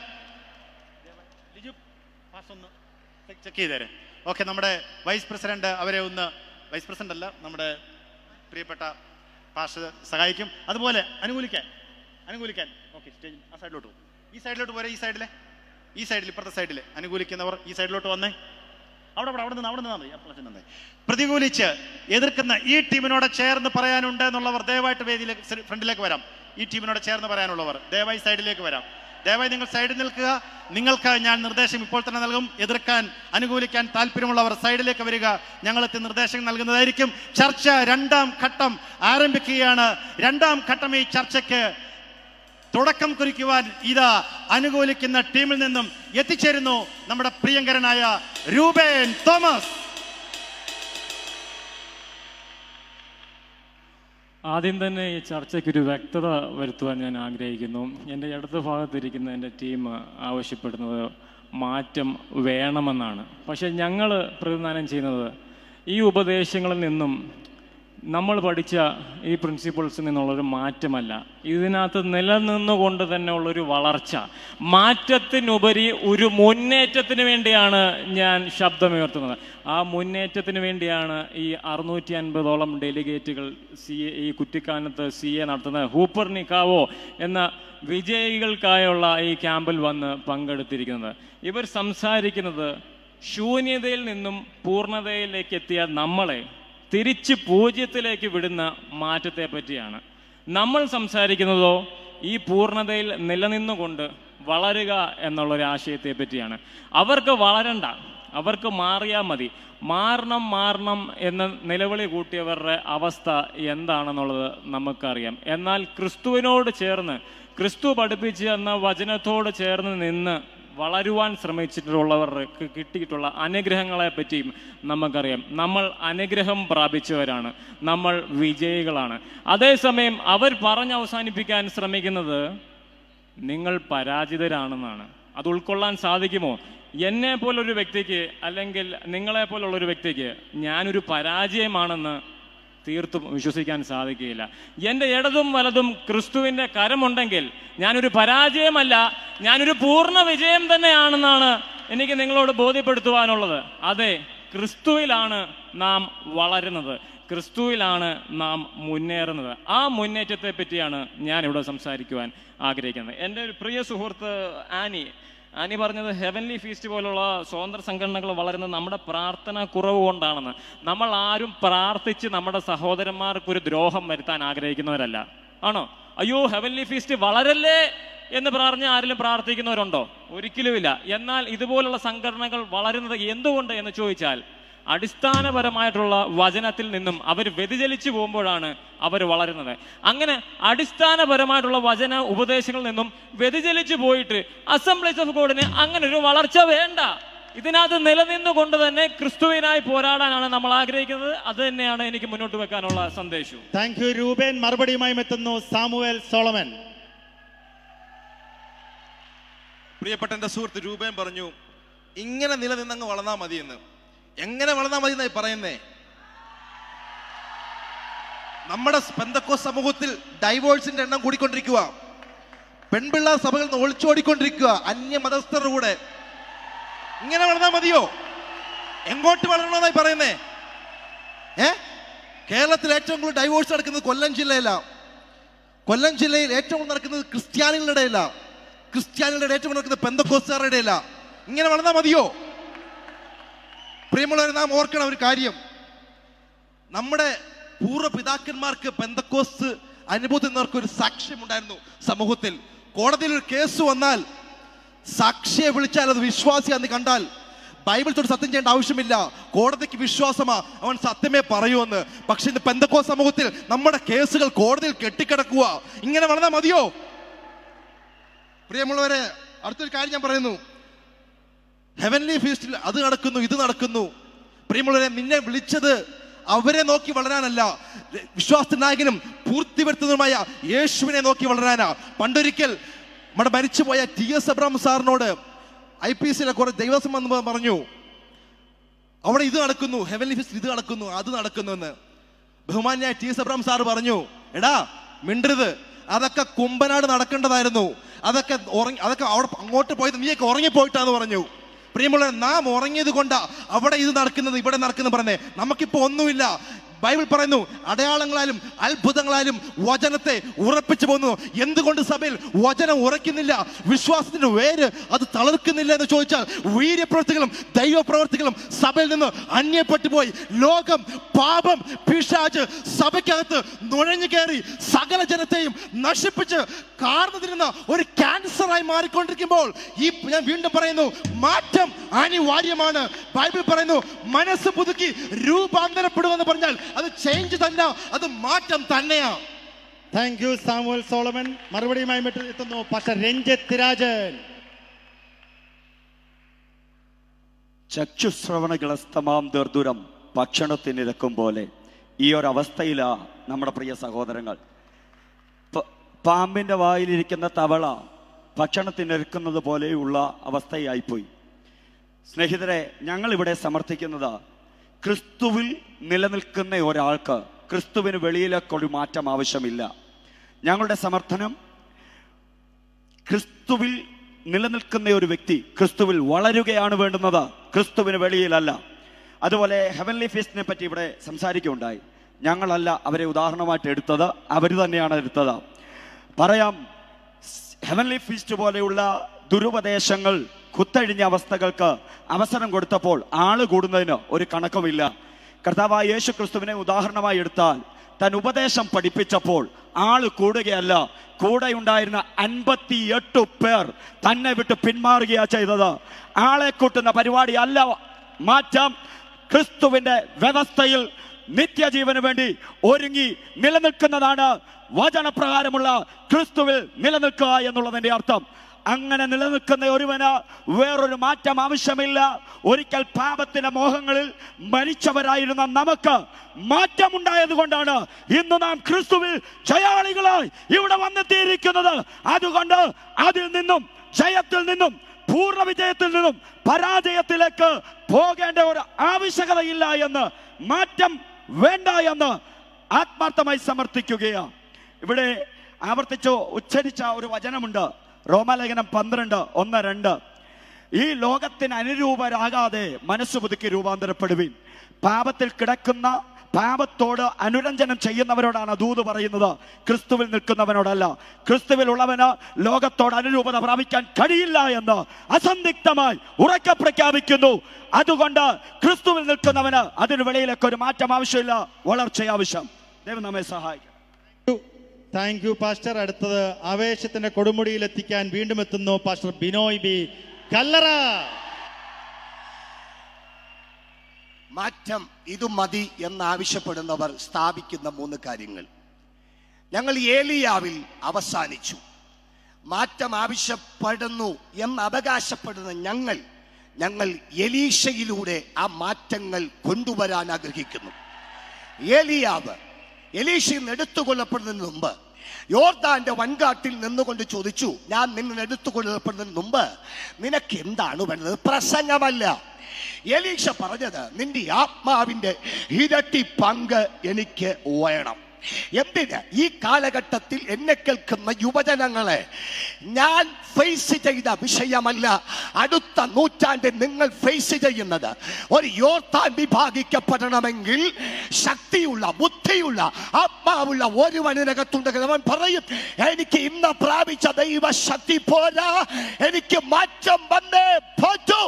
ലിജു പാസ് ഒന്ന് ചെക്ക് ചെയ്തേരെ ഓക്കെ നമ്മുടെ വൈസ് പ്രസിഡന്റ് അവരെ ഒന്ന് വൈസ് പ്രസിഡന്റ് അല്ല നമ്മുടെ പ്രിയപ്പെട്ട പാഷ സഹായിക്കും അതുപോലെ അനുകൂലിക്കാൻ അനുകൂലിക്കാൻ ഓക്കെ സ്റ്റേജ് ആ സൈഡിലോട്ട് പോകും ഈ സൈഡിലോട്ട് പോരെ ഈ സൈഡിലെ ഈ സൈഡിൽ ഇപ്പുറത്തെ സൈഡിൽ അനുകൂലിക്കുന്നവർ ഈ സൈഡിലോട്ട് വന്നേ അവിടെ അവിടെ അവിടെ നിന്ന് അവിടെ നിന്നാൽ മതി അപ്പോൾ നിന്നേ പ്രതികൂലിച്ച് എതിർക്കുന്ന ഈ ടീമിനോട് ചേർന്ന് പറയാനുണ്ട് എന്നുള്ളവർ ദയവായിട്ട് വേദിയിലേക്ക് ഫ്രണ്ടിലേക്ക് വരാം ഈ ടീമിനോട് ചേർന്ന് പറയാനുള്ളവർ ദയവായി സൈഡിലേക്ക് വരാം ദയവായി നിങ്ങൾ സൈഡിൽ നിൽക്കുക നിങ്ങൾക്ക് ഞാൻ നിർദ്ദേശം ഇപ്പോൾ തന്നെ നൽകും എതിർക്കാൻ അനുകൂലിക്കാൻ താല്പര്യമുള്ളവർ സൈഡിലേക്ക് വരിക ഞങ്ങളെത്തി നിർദ്ദേശം നൽകുന്നതായിരിക്കും ചർച്ച രണ്ടാം ഘട്ടം ആരംഭിക്കുകയാണ് രണ്ടാം ഘട്ടം ഈ ചർച്ചയ്ക്ക് തുടക്കം കുറിക്കുവാൻ ഇതാ അനുകൂലിക്കുന്ന ടീമിൽ നിന്നും എത്തിച്ചേരുന്നു നമ്മുടെ പ്രിയങ്കരനായ രൂപേൻ തോമസ് ആദ്യം തന്നെ ഈ ചർച്ചയ്ക്ക് ഒരു വ്യക്തത വരുത്തുവാൻ ഞാൻ ആഗ്രഹിക്കുന്നു എൻ്റെ ഇടത് ഭാഗത്തിരിക്കുന്ന എൻ്റെ ടീം ആവശ്യപ്പെടുന്നത് മാറ്റം വേണമെന്നാണ് പക്ഷേ ഞങ്ങൾ പ്രതിദാനം ചെയ്യുന്നത് ഈ ഉപദേശങ്ങളിൽ നിന്നും നമ്മൾ പഠിച്ച ഈ പ്രിൻസിപ്പിൾസിൽ നിന്നുള്ളൊരു മാറ്റമല്ല ഇതിനകത്ത് നിലനിന്നുകൊണ്ട് തന്നെ ഉള്ളൊരു വളർച്ച മാറ്റത്തിനുപരി ഒരു മുന്നേറ്റത്തിന് വേണ്ടിയാണ് ഞാൻ ശബ്ദമുയർത്തുന്നത് ആ മുന്നേറ്റത്തിന് വേണ്ടിയാണ് ഈ അറുന്നൂറ്റി അൻപതോളം ഡെലിഗേറ്റുകൾ സി എ ഈ കുറ്റിക്കാനത്ത് സി എ നടത്തുന്ന ഹൂപ്പർ നിക്കാവോ എന്ന വിജയികൾക്കായുള്ള ഈ ക്യാമ്പിൽ വന്ന് പങ്കെടുത്തിരിക്കുന്നത് ഇവർ സംസാരിക്കുന്നത് ശൂന്യതയിൽ നിന്നും പൂർണ്ണതയിലേക്ക് എത്തിയ നമ്മളെ തിരിച്ച് പൂജ്യത്തിലേക്ക് വിടുന്ന മാറ്റത്തെ പറ്റിയാണ് നമ്മൾ സംസാരിക്കുന്നതോ ഈ പൂർണ്ണതയിൽ നിലനിന്നുകൊണ്ട് വളരുക എന്നുള്ളൊരു ആശയത്തെ പറ്റിയാണ് അവർക്ക് വളരണ്ട അവർക്ക് മാറിയാൽ മതി മാറണം മാറണം എന്ന നിലവിളി കൂട്ടിയവരുടെ അവസ്ഥ എന്താണെന്നുള്ളത് നമുക്കറിയാം എന്നാൽ ക്രിസ്തുവിനോട് ചേർന്ന് ക്രിസ്തു പഠിപ്പിച്ച് തന്ന വചനത്തോട് ചേർന്ന് നിന്ന് വളരുവാൻ ശ്രമിച്ചിട്ടുള്ളവർക്ക് കിട്ടിയിട്ടുള്ള അനുഗ്രഹങ്ങളെ പറ്റിയും നമുക്കറിയാം നമ്മൾ അനുഗ്രഹം പ്രാപിച്ചവരാണ് നമ്മൾ വിജയികളാണ് അതേസമയം അവർ പറഞ്ഞ് അവസാനിപ്പിക്കാൻ ശ്രമിക്കുന്നത് നിങ്ങൾ പരാജിതരാണെന്നാണ് അത് ഉൾക്കൊള്ളാൻ സാധിക്കുമോ എന്നെ പോലൊരു വ്യക്തിക്ക് അല്ലെങ്കിൽ നിങ്ങളെ പോലുള്ളൊരു വ്യക്തിക്ക് ഞാനൊരു പരാജയമാണെന്ന് തീർത്തും വിശ്വസിക്കാൻ സാധിക്കുകയില്ല എൻ്റെ ഇടതും വലതും ക്രിസ്തുവിൻ്റെ കരമുണ്ടെങ്കിൽ ഞാനൊരു പരാജയമല്ല ഞാനൊരു പൂർണ്ണ വിജയം തന്നെയാണെന്നാണ് എനിക്ക് നിങ്ങളോട് ബോധ്യപ്പെടുത്തുവാനുള്ളത് അതെ ക്രിസ്തുവിലാണ് നാം വളരുന്നത് ക്രിസ്തുവിലാണ് നാം മുന്നേറുന്നത് ആ മുന്നേറ്റത്തെ പറ്റിയാണ് ഞാനിവിടെ സംസാരിക്കുവാൻ ആഗ്രഹിക്കുന്നത് എൻ്റെ ഒരു പ്രിയ സുഹൃത്ത് ആനി ആനി പറഞ്ഞത് ഹെവൻലി ഫീസ്റ്റ് പോലുള്ള സ്വതന്ത്ര സംഘടനകൾ വളരുന്നത് നമ്മുടെ പ്രാർത്ഥന കുറവ് കൊണ്ടാണെന്ന് നമ്മൾ ആരും പ്രാർത്ഥിച്ച് നമ്മുടെ സഹോദരന്മാർക്ക് ഒരു ദ്രോഹം വരുത്താൻ ആഗ്രഹിക്കുന്നവരല്ല ആണോ അയ്യോ ഹെവൻലി ഫീസ്റ്റ് വളരല്ലേ എന്ന് പറഞ്ഞ് ആരെങ്കിലും പ്രാർത്ഥിക്കുന്നവരുണ്ടോ ഒരിക്കലുമില്ല എന്നാൽ ഇതുപോലുള്ള സംഘടനകൾ വളരുന്നത് എന്തുകൊണ്ട് എന്ന് ചോദിച്ചാൽ അടിസ്ഥാനപരമായിട്ടുള്ള വചനത്തിൽ നിന്നും അവർ വ്യതിചലിച്ചു പോകുമ്പോഴാണ് അവർ വളരുന്നത് അങ്ങനെ അടിസ്ഥാനപരമായിട്ടുള്ള വചന ഉപദേശങ്ങളിൽ നിന്നും വ്യതിചലിച്ചു പോയിട്ട് അസംബ്ലീസ് ഓഫ് ഗോഡിന് അങ്ങനെ ഒരു വളർച്ച വേണ്ട ഇതിനകത്ത് നിലനിന്നുകൊണ്ട് തന്നെ ക്രിസ്തുവിനായി പോരാടാനാണ് നമ്മൾ ആഗ്രഹിക്കുന്നത് അത് തന്നെയാണ് എനിക്ക് മുന്നോട്ട് വെക്കാനുള്ള സന്ദേശവും താങ്ക് യു രൂപേൻ മറുപടിയുമായി എത്തുന്നു സാമുവേൽ സോളമൻ പ്രിയപ്പെട്ട എൻ്റെ സുഹൃത്ത് രൂപേൻ പറഞ്ഞു ഇങ്ങനെ നിലനിന്നങ്ങ് വളർന്നാൽ മതിയെന്ന് എങ്ങനെ വളർന്നാൽ മതി എന്നായി പറയുന്നേ നമ്മുടെ പെന്തക്കോ സമൂഹത്തിൽ ഡൈവോഴ്സിന്റെ എണ്ണം കൂടിക്കൊണ്ടിരിക്കുക പെൺപിള്ളേർ സഭകളിൽ നിന്ന് ഒളിച്ചോടിക്കൊണ്ടിരിക്കുക അന്യ മതസ്ഥരുടെ കൂടെ ഇങ്ങനെ വളർന്നാൽ മതിയോ എങ്ങോട്ട് വളരണമെന്നായി പറയുന്നേ ഏ കേരളത്തിൽ ഏറ്റവും കൂടുതൽ ഡൈവോഴ്സ് നടക്കുന്നത് കൊല്ലം ജില്ലയിലാണ് കൊല്ലം ജില്ലയിൽ ഏറ്റവും കൂടുതൽ നടക്കുന്നത് ക്രിസ്ത്യാനികളുടെ ഇടയില ക്രിസ്ത്യാനികളുടെ ഏറ്റവും കൂടുതൽ നടക്കുന്നത് പെന്തക്കോസ്തുകാരുടെ ഇടയില ഇങ്ങനെ വളർന്നാൽ മതിയോ പ്രിയമുള്ളവരെ നാം ഓർക്കണം ഒരു കാര്യം നമ്മുടെ പൂർവ്വ പിതാക്കന്മാർക്ക് പെന്തക്കോസ് അനുഭവത്തിനർക്ക് ഒരു സാക്ഷ്യം ഉണ്ടായിരുന്നു സമൂഹത്തിൽ കോടതിയിൽ ഒരു കേസ് വന്നാൽ സാക്ഷിയെ വിളിച്ചാൽ അത് വിശ്വാസിയാന്ന് കണ്ടാൽ ബൈബിൾ തൊട്ട് സത്യം ചെയ്യേണ്ട ആവശ്യമില്ല കോടതിക്ക് വിശ്വാസമാ അവൻ സത്യമേ പറയൂന്ന് പക്ഷെ ഇന്ന് പെന്തക്കോ സമൂഹത്തിൽ നമ്മുടെ കേസുകൾ കോടതിയിൽ കെട്ടിക്കിടക്കുക ഇങ്ങനെ വളർന്നാൽ മതിയോ പ്രിയമുള്ളവരെ അടുത്തൊരു കാര്യം ഞാൻ പറയുന്നു ഹെവൻലി ഫീസ്റ്റിൽ അത് നടക്കുന്നു ഇത് നടക്കുന്നു പ്രിയമുള്ളവരെ നിന്നെ വിളിച്ചത് അവരെ നോക്കി വളരാനല്ല വിശ്വാസ നായകനും പൂർത്തി വരുത്തുന്നതുമായ യേശുവിനെ നോക്കി വളരാനാ പണ്ടൊരിക്കൽ നമ്മുടെ മരിച്ചുപോയ ടി എസ് അബ്രാം സാറിനോട് ഐ പി എസിലെ കുറെ ദൈവസം വന്ന് പറഞ്ഞു അവിടെ ഇത് നടക്കുന്നു ഹെവൻലി ഫീസ്റ്റ് ഇത് നടക്കുന്നു അത് നടക്കുന്നു എന്ന് ബഹുമാന്യായ ടി എസ് അബ്രാം സാർ പറഞ്ഞു എടാ മിണ്ടരുത് അതൊക്കെ കുമ്പനാട് നടക്കേണ്ടതായിരുന്നു അതൊക്കെ ഉറങ്ങി അതൊക്കെ അവിടെ അങ്ങോട്ട് പോയത് നീയൊക്കെ ഉറങ്ങിപ്പോയിട്ടാന്ന് പറഞ്ഞു പ്രിയമുള്ള നാം ഉറങ്ങിയത് കൊണ്ടാ അവിടെ ഇത് നടക്കുന്നത് ഇവിടെ നടക്കുന്നത് പറഞ്ഞേ നമുക്കിപ്പോ ഒന്നുമില്ല ബൈബിൾ പറയുന്നു അടയാളങ്ങളാലും അത്ഭുതങ്ങളാലും വചനത്തെ ഉറപ്പിച്ചു പോകുന്നു എന്തുകൊണ്ട് സഭയിൽ വചനം ഉറയ്ക്കുന്നില്ല വിശ്വാസത്തിന്റെ വേര് അത് തളർക്കുന്നില്ല എന്ന് ചോദിച്ചാൽ വീര്യപ്രവൃത്തികളും ദൈവപ്രവർത്തികളും സഭയിൽ നിന്ന് അന്യപ്പെട്ടു പോയി ലോകം പാപം പിശാച് സഭയ്ക്കകത്ത് നുഴഞ്ഞു കയറി സകല ജനത്തെയും നശിപ്പിച്ച് കാർന്നുതിരുന്ന ഒരു ക്യാൻസറായി മാറിക്കൊണ്ടിരിക്കുമ്പോൾ ഈ ഞാൻ വീണ്ടും പറയുന്നു മാറ്റം അനിവാര്യമാണ് ബൈബിൾ പറയുന്നു മനസ്സ് പുതുക്കി രൂപാന്തരപ്പെടുമെന്ന് പറഞ്ഞാൽ അത് ചേഞ്ച് തന്നെ അത് മാറ്റം തന്നെയാ താങ്ക് യു സാമുവൽ സോളമൻ മറുപടിയുമായി മറ്റ് എത്തുന്നു പക്ഷെ രഞ്ജിത്ത് രാജൻ ചക്ഷുശ്രവണകളസ്തമാം ദർദുരം ഭക്ഷണത്തിനിരക്കും പോലെ ഈ ഒരവസ്ഥയിലാ നമ്മുടെ പ്രിയ സഹോദരങ്ങൾ പ- പാമ്പിന്റെ വായിലിരിക്കുന്ന തവള ഭക്ഷണത്തിനിരക്കുന്നത് പോലെയുള്ള അവസ്ഥയായിപ്പോയി സ്നേഹിതരെ ഞങ്ങൾ ഇവിടെ സമർത്ഥിക്കുന്നത് ക്രിസ്തുവിൽ നിലനിൽക്കുന്ന ഒരാൾക്ക് ക്രിസ്തുവിന് വെളിയിലേക്കൊരു മാറ്റം ആവശ്യമില്ല ഞങ്ങളുടെ സമർത്ഥനം ക്രിസ്തുവിൽ നിലനിൽക്കുന്ന ഒരു വ്യക്തി ക്രിസ്തുവിൽ വളരുകയാണ് വേണ്ടുന്നത് ക്രിസ്തുവിന് വെളിയിലല്ല അതുപോലെ ഹെവൻലി ഫീസ്റ്റിനെ പറ്റി ഇവിടെ സംസാരിക്കുകയുണ്ടായി ഞങ്ങളല്ല അവരെ ഉദാഹരണമായിട്ട് എടുത്തത് അവർ തന്നെയാണ് എടുത്തത് പറയാം ഹെവൻലി ഫീസ്റ്റ് പോലെയുള്ള ദുരുപദേശങ്ങൾ കുത്തഴിഞ്ഞ അവസ്ഥകൾക്ക് അവസരം കൊടുത്തപ്പോൾ ആള് കൂടുന്നതിന് ഒരു കണക്കുമില്ല കർത്താവായ യേശു ക്രിസ്തുവിനെ ഉദാഹരണമായി എടുത്താൽ താൻ ഉപദേശം പഠിപ്പിച്ചപ്പോൾ ആള് കൂടുകയല്ല കൂടെ ഉണ്ടായിരുന്ന അൻപത്തിയെട്ട് പേർ തന്നെ വിട്ട് പിന്മാറുകയാ ചെയ്തത് ആളെ കൂട്ടുന്ന പരിപാടി അല്ല മാറ്റം ക്രിസ്തുവിന്റെ വ്യവസ്ഥയിൽ നിത്യജീവന് വേണ്ടി ഒരുങ്ങി നിലനിൽക്കുന്നതാണ് വചനപ്രകാരമുള്ള ക്രിസ്തുവിൽ നിലനിൽക്കുക എന്നുള്ളതിന്റെ അർത്ഥം അങ്ങനെ നിലനിൽക്കുന്ന ഒരുവന് വേറൊരു മാറ്റം ആവശ്യമില്ല ഒരിക്കൽ പാപത്തിന്റെ മോഹങ്ങളിൽ മരിച്ചവരായിരുന്ന നമുക്ക് മാറ്റമുണ്ടായത് കൊണ്ടാണ് ഇന്ന് നാം ക്രിസ്തുവിൽ ജയാളികളായി ഇവിടെ വന്നെത്തിയിരിക്കുന്നത് അതുകൊണ്ട് അതിൽ നിന്നും ജയത്തിൽ നിന്നും പൂർണ്ണ വിജയത്തിൽ നിന്നും പരാജയത്തിലേക്ക് പോകേണ്ട ഒരു ആവശ്യകതയില്ല എന്ന് മാറ്റം വേണ്ട എന്ന് ആത്മാർത്ഥമായി സമർത്ഥിക്കുകയാണ് ഇവിടെ ആവർത്തിച്ച് ഉച്ചരിച്ച ഒരു വചനമുണ്ട് റോമാലേഖനം പന്ത്രണ്ട് ഒന്ന് രണ്ട് ഈ ലോകത്തിന് അനുരൂപരാകാതെ മനസ്സ് പുതുക്കി രൂപാന്തരപ്പെടുവിൻ പാപത്തിൽ കിടക്കുന്ന പാപത്തോട് അനുരഞ്ജനം ചെയ്യുന്നവരോടാണ് ദൂത് പറയുന്നത് ക്രിസ്തുവിൽ നിൽക്കുന്നവനോടല്ല ക്രിസ്തുവിൽ ഉള്ളവന് ലോകത്തോട് അനുരൂപത പ്രാപിക്കാൻ കഴിയില്ല എന്ന് അസന്ദിഗ്ധമായി ഉറക്കെ പ്രഖ്യാപിക്കുന്നു അതുകൊണ്ട് ക്രിസ്തുവിൽ നിൽക്കുന്നവന് അതിന് വെളിയിലൊക്കെ ഒരു മാറ്റം ആവശ്യമില്ല വളർച്ച ആവശ്യം ദൈവം നമ്മെ സഹായിക്കും താങ്ക് യു പാസ്റ്റർ അടുത്തത് ആവേശത്തിന്റെ കൊടുമുടിയിൽ എത്തിക്കാൻ വീണ്ടും എത്തുന്നു പാസ്റ്റർ ബിനോയ് ബി കല്ലറ മാറ്റം ഇത് മതി എന്നാവശ്യപ്പെടുന്നവർ സ്ഥാപിക്കുന്ന മൂന്ന് കാര്യങ്ങൾ ഞങ്ങൾ ഏലിയാവിൽ അവസാനിച്ചു മാറ്റം ആവശ്യപ്പെടുന്നു എന്ന് അവകാശപ്പെടുന്ന ഞങ്ങൾ ഞങ്ങൾ എലീശയിലൂടെ ആ മാറ്റങ്ങൾ കൊണ്ടുവരാൻ ആഗ്രഹിക്കുന്നു ഏലിയാവ് എലീശയിൽ നിന്ന് എടുത്തുകൊള്ളപ്പെടുന്നതിന് മുമ്പ് യോർദാന്റെ വൻകാട്ടിൽ നിന്നുകൊണ്ട് ചോദിച്ചു ഞാൻ നിന്നെ എടുത്തുകൊള്ളപ്പെടുന്നതിന് മുമ്പ് നിനക്ക് എന്താണ് വേണ്ടത് പ്രസംഗമല്ല എലീശ പറഞ്ഞത് നിന്റെ ആത്മാവിന്റെ ഇരട്ടി പങ്ക് എനിക്ക് വേണം എന്തിന് ഈ കാലഘട്ടത്തിൽ എന്നെ കേൾക്കുന്ന യുവജനങ്ങളെ ഞാൻ ഫേസ് ചെയ്ത വിഷയമല്ല അടുത്ത നൂറ്റാണ്ടിൽ നിങ്ങൾ ഫേസ് ചെയ്യുന്നത് ഒരു യോർത്താൻ വിഭാഗിക്കപ്പെടണമെങ്കിൽ ശക്തിയുള്ള ബുദ്ധിയുള്ള ആത്മാവുള്ള ഒരുവനിനകത്തുണ്ടെങ്കിൽ അവൻ പറയും എനിക്ക് ഇന്ന് പ്രാപിച്ച ദൈവ ശക്തി പോരാ എനിക്ക് മാറ്റം വന്നേ പറ്റൂ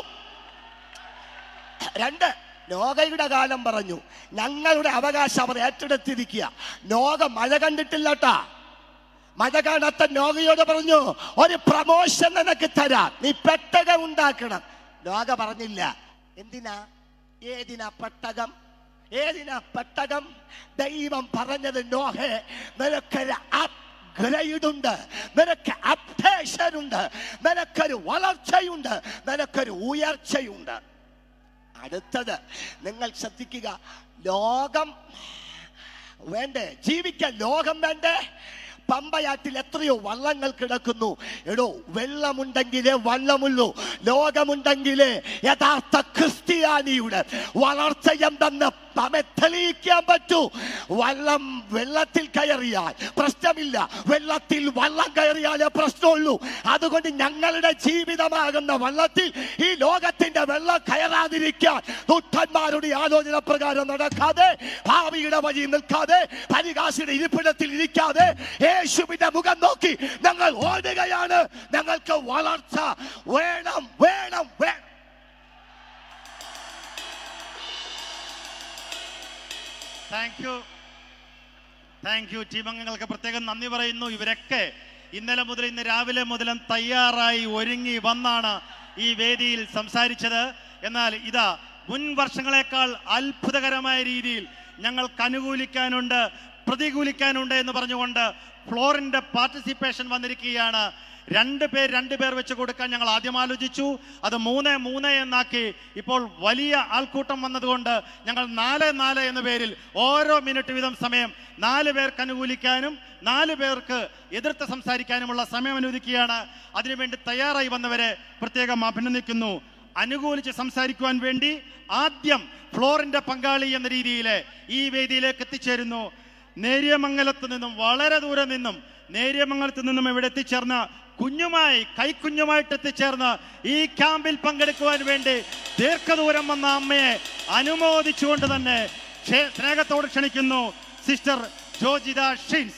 രണ്ട് നോഗയുടെ കാലം പറഞ്ഞു ഞങ്ങളുടെ അവകാശം അവർ ഏറ്റെടുത്തിരിക്കുക നോഗ മഴ കണ്ടിട്ടില്ലട്ടാ മഴ കാണാത്ത നോഗയോട് പറഞ്ഞു ഒരു പ്രമോഷൻ നിനക്ക് തരാം നീ പെട്ടകം ഉണ്ടാക്കണം നോഗ പറഞ്ഞില്ല എന്തിനാ ഏതിനാ പെട്ടകം ഏതിനാ പെട്ടകം ദൈവം പറഞ്ഞത് നോഹെ നിനക്കൊരു അപ്ഗ്രേഡ് ഉണ്ട് നിനക്ക് അപ്ഡേഷൻ ഉണ്ട് നിനക്കൊരു വളർച്ചയുണ്ട് നിനക്കൊരു ഉയർച്ചയുണ്ട് അടുത്തത് നിങ്ങൾ ശ്രദ്ധിക്കുക ലോകം വേണ്ടേ ജീവിക്കാൻ ലോകം വേണ്ടേ പമ്പയാറ്റിൽ എത്രയോ വള്ളങ്ങൾ കിടക്കുന്നു എടോ വെള്ളമുണ്ടെങ്കിലേ വള്ളമുള്ളൂ ലോകമുണ്ടെങ്കിലേ യഥാർത്ഥ ക്രിസ്ത്യാനിയുടെ വളർച്ച എന്തെന്ന് നമ്മെ തെളിയിക്കാൻ പറ്റൂ വള്ളം വെള്ളത്തിൽ കയറിയാൽ പ്രശ്നമില്ല വെള്ളത്തിൽ വള്ളം കയറിയാലേ പ്രശ്നമുള്ളൂ അതുകൊണ്ട് ഞങ്ങളുടെ ജീവിതമാകുന്ന വള്ളത്തിൽ ഈ ലോകത്തിന്റെ വെള്ളം കയറാതിരിക്കാൻ ദുഷ്ടന്മാരുടെ ആലോചന പ്രകാരം നടക്കാതെ ഭാവിയുടെ വഴി നിൽക്കാതെ പരികാശിയുടെ ഇരിപ്പിടത്തിൽ ഇരിക്കാതെ യേശുവിന്റെ മുഖം നോക്കി ഞങ്ങൾ ഓടുകയാണ് ഞങ്ങൾക്ക് വളർച്ച വേണം വേണം വേണം thank you thank you team അംഗങ്ങൾക്ക് പ്രത്യേകം നന്ദി പറയുന്നു ഇവരൊക്കെ ഇന്നലെ മുതൽ ഇന്ന് രാവിലെ മുതലും തയ്യാറായി ഒരുങ്ങി വന്നാണ് ഈ വേദിയിൽ സംസാരിച്ചത് എന്നാൽ ഇതാ മുൻ വർഷങ്ങളെക്കാൾ അത്ഭുതകരമായ രീതിയിൽ ഞങ്ങൾക്ക് അനുകൂലിക്കാനുണ്ട് പ്രതികൂലിക്കാനുണ്ട് എന്ന് പറഞ്ഞുകൊണ്ട് ഫ്ലോറിന്റെ പാർട്ടിസിപ്പേഷൻ വന്നിരിക്കുകയാണ് രണ്ട് പേർ രണ്ട് പേർ വെച്ച് കൊടുക്കാൻ ഞങ്ങൾ ആദ്യം ആലോചിച്ചു അത് മൂന്ന് മൂന്ന് എന്നാക്കി ഇപ്പോൾ വലിയ ആൾക്കൂട്ടം വന്നതുകൊണ്ട് ഞങ്ങൾ നാല് നാല് എന്ന പേരിൽ ഓരോ മിനിറ്റ് വീതം സമയം നാല് പേർക്ക് അനുകൂലിക്കാനും നാല് പേർക്ക് എതിർത്ത് സംസാരിക്കാനുമുള്ള സമയം അനുവദിക്കുകയാണ് അതിനുവേണ്ടി തയ്യാറായി വന്നവരെ പ്രത്യേകം അഭിനന്ദിക്കുന്നു അനുകൂലിച്ച് സംസാരിക്കുവാൻ വേണ്ടി ആദ്യം ഫ്ലോറിന്റെ പങ്കാളി എന്ന രീതിയിൽ ഈ വേദിയിലേക്ക് എത്തിച്ചേരുന്നു നേര്യമംഗലത്ത് നിന്നും വളരെ ദൂരെ നിന്നും നേര്യമംഗലത്ത് നിന്നും ഇവിടെ എത്തിച്ചേർന്ന കുഞ്ഞുമായി കൈക്കുഞ്ഞുമായിട്ട് എത്തിച്ചേർന്ന് ഈ ക്യാമ്പിൽ പങ്കെടുക്കുവാൻ വേണ്ടി ദീർഘദൂരം വന്ന അമ്മയെ അനുമോദിച്ചുകൊണ്ട് തന്നെ ക്ഷേ- സ്നേഹത്തോട് ക്ഷണിക്കുന്നു സിസ്റ്റർ ജോജിത ഷിൻസ്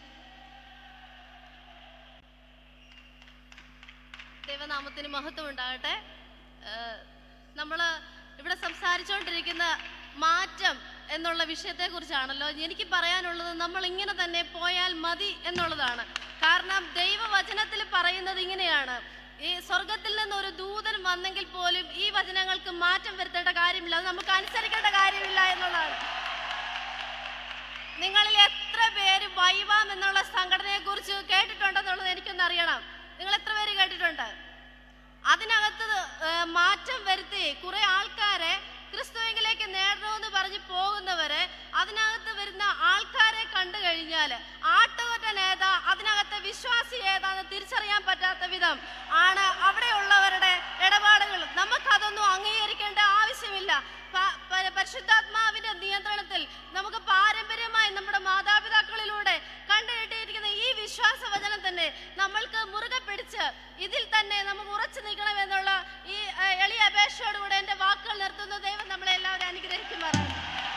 ദൈവനാമത്തിന് മഹത്വം ഉണ്ടാകട്ടെ നമ്മൾ ഇവിടെ സംസാരിച്ചുകൊണ്ടിരിക്കുന്ന മാറ്റം എന്നുള്ള വിഷയത്തെ കുറിച്ചാണല്ലോ എനിക്ക് പറയാനുള്ളത് നമ്മൾ ഇങ്ങനെ തന്നെ പോയാൽ മതി എന്നുള്ളതാണ് കാരണം ദൈവവചനത്തിൽ പറയുന്നത് ഇങ്ങനെയാണ് ഈ സ്വർഗത്തിൽ നിന്ന് ഒരു ദൂതൻ വന്നെങ്കിൽ പോലും ഈ വചനങ്ങൾക്ക് മാറ്റം വരുത്തേണ്ട കാര്യമില്ല അത് നമുക്ക് അനുസരിക്കേണ്ട കാര്യമില്ല എന്നുള്ളതാണ് നിങ്ങളിൽ എത്ര പേര് വൈവാം എന്നുള്ള സംഘടനയെ കുറിച്ച് കേട്ടിട്ടുണ്ടെന്നുള്ളത് എനിക്കൊന്ന് അറിയണം നിങ്ങൾ എത്ര പേര് കേട്ടിട്ടുണ്ട് അതിനകത്ത് ഏഹ്, മാറ്റം വരുത്തി കുറെ ആൾക്കാരെ ക്രിസ്തുവിലേക്ക് നേടണമെന്ന് പറഞ്ഞ് പോകുന്നവരെ അതിനകത്ത് വരുന്ന ആൾക്കാരെ കണ്ടു കഴിഞ്ഞാൽ ആട്ടുകൊറ്റൻ ഏതാ അതിനകത്തെ വിശ്വാസി ഏതാന്ന് തിരിച്ചറിയാൻ പറ്റാത്ത വിധം ആണ് അവിടെയുള്ളവരുടെ ഇടപാടുകൾ നമുക്കതൊന്നും അംഗീകരിക്കേണ്ട ആവശ്യമില്ല പ- പ- പരിശുദ്ധാത്മാവിന്റെ നിയന്ത്രണത്തിൽ നമുക്ക് പാരമ്പര്യമായി നമ്മുടെ മാതാപിതാക്കളിലൂടെ കണ്ടുകിട്ടിയിരിക്കുന്ന ഈ വിശ്വാസ വചനം തന്നെ നമ്മൾക്ക് മുറുകെ പിടിച്ച് ഇതിൽ തന്നെ നമുക്ക് ഉറച്ചു നിൽക്കണം എന്നുള്ള ഈ ഏഹ്, എളിയ അപേക്ഷയോടുകൂടെ എന്റെ വാക്കുകൾ നിർത്തുന്നു ദൈവം നമ്മളെ എല്ലാവരും അനുഗ്രഹിക്കുമാറാണ്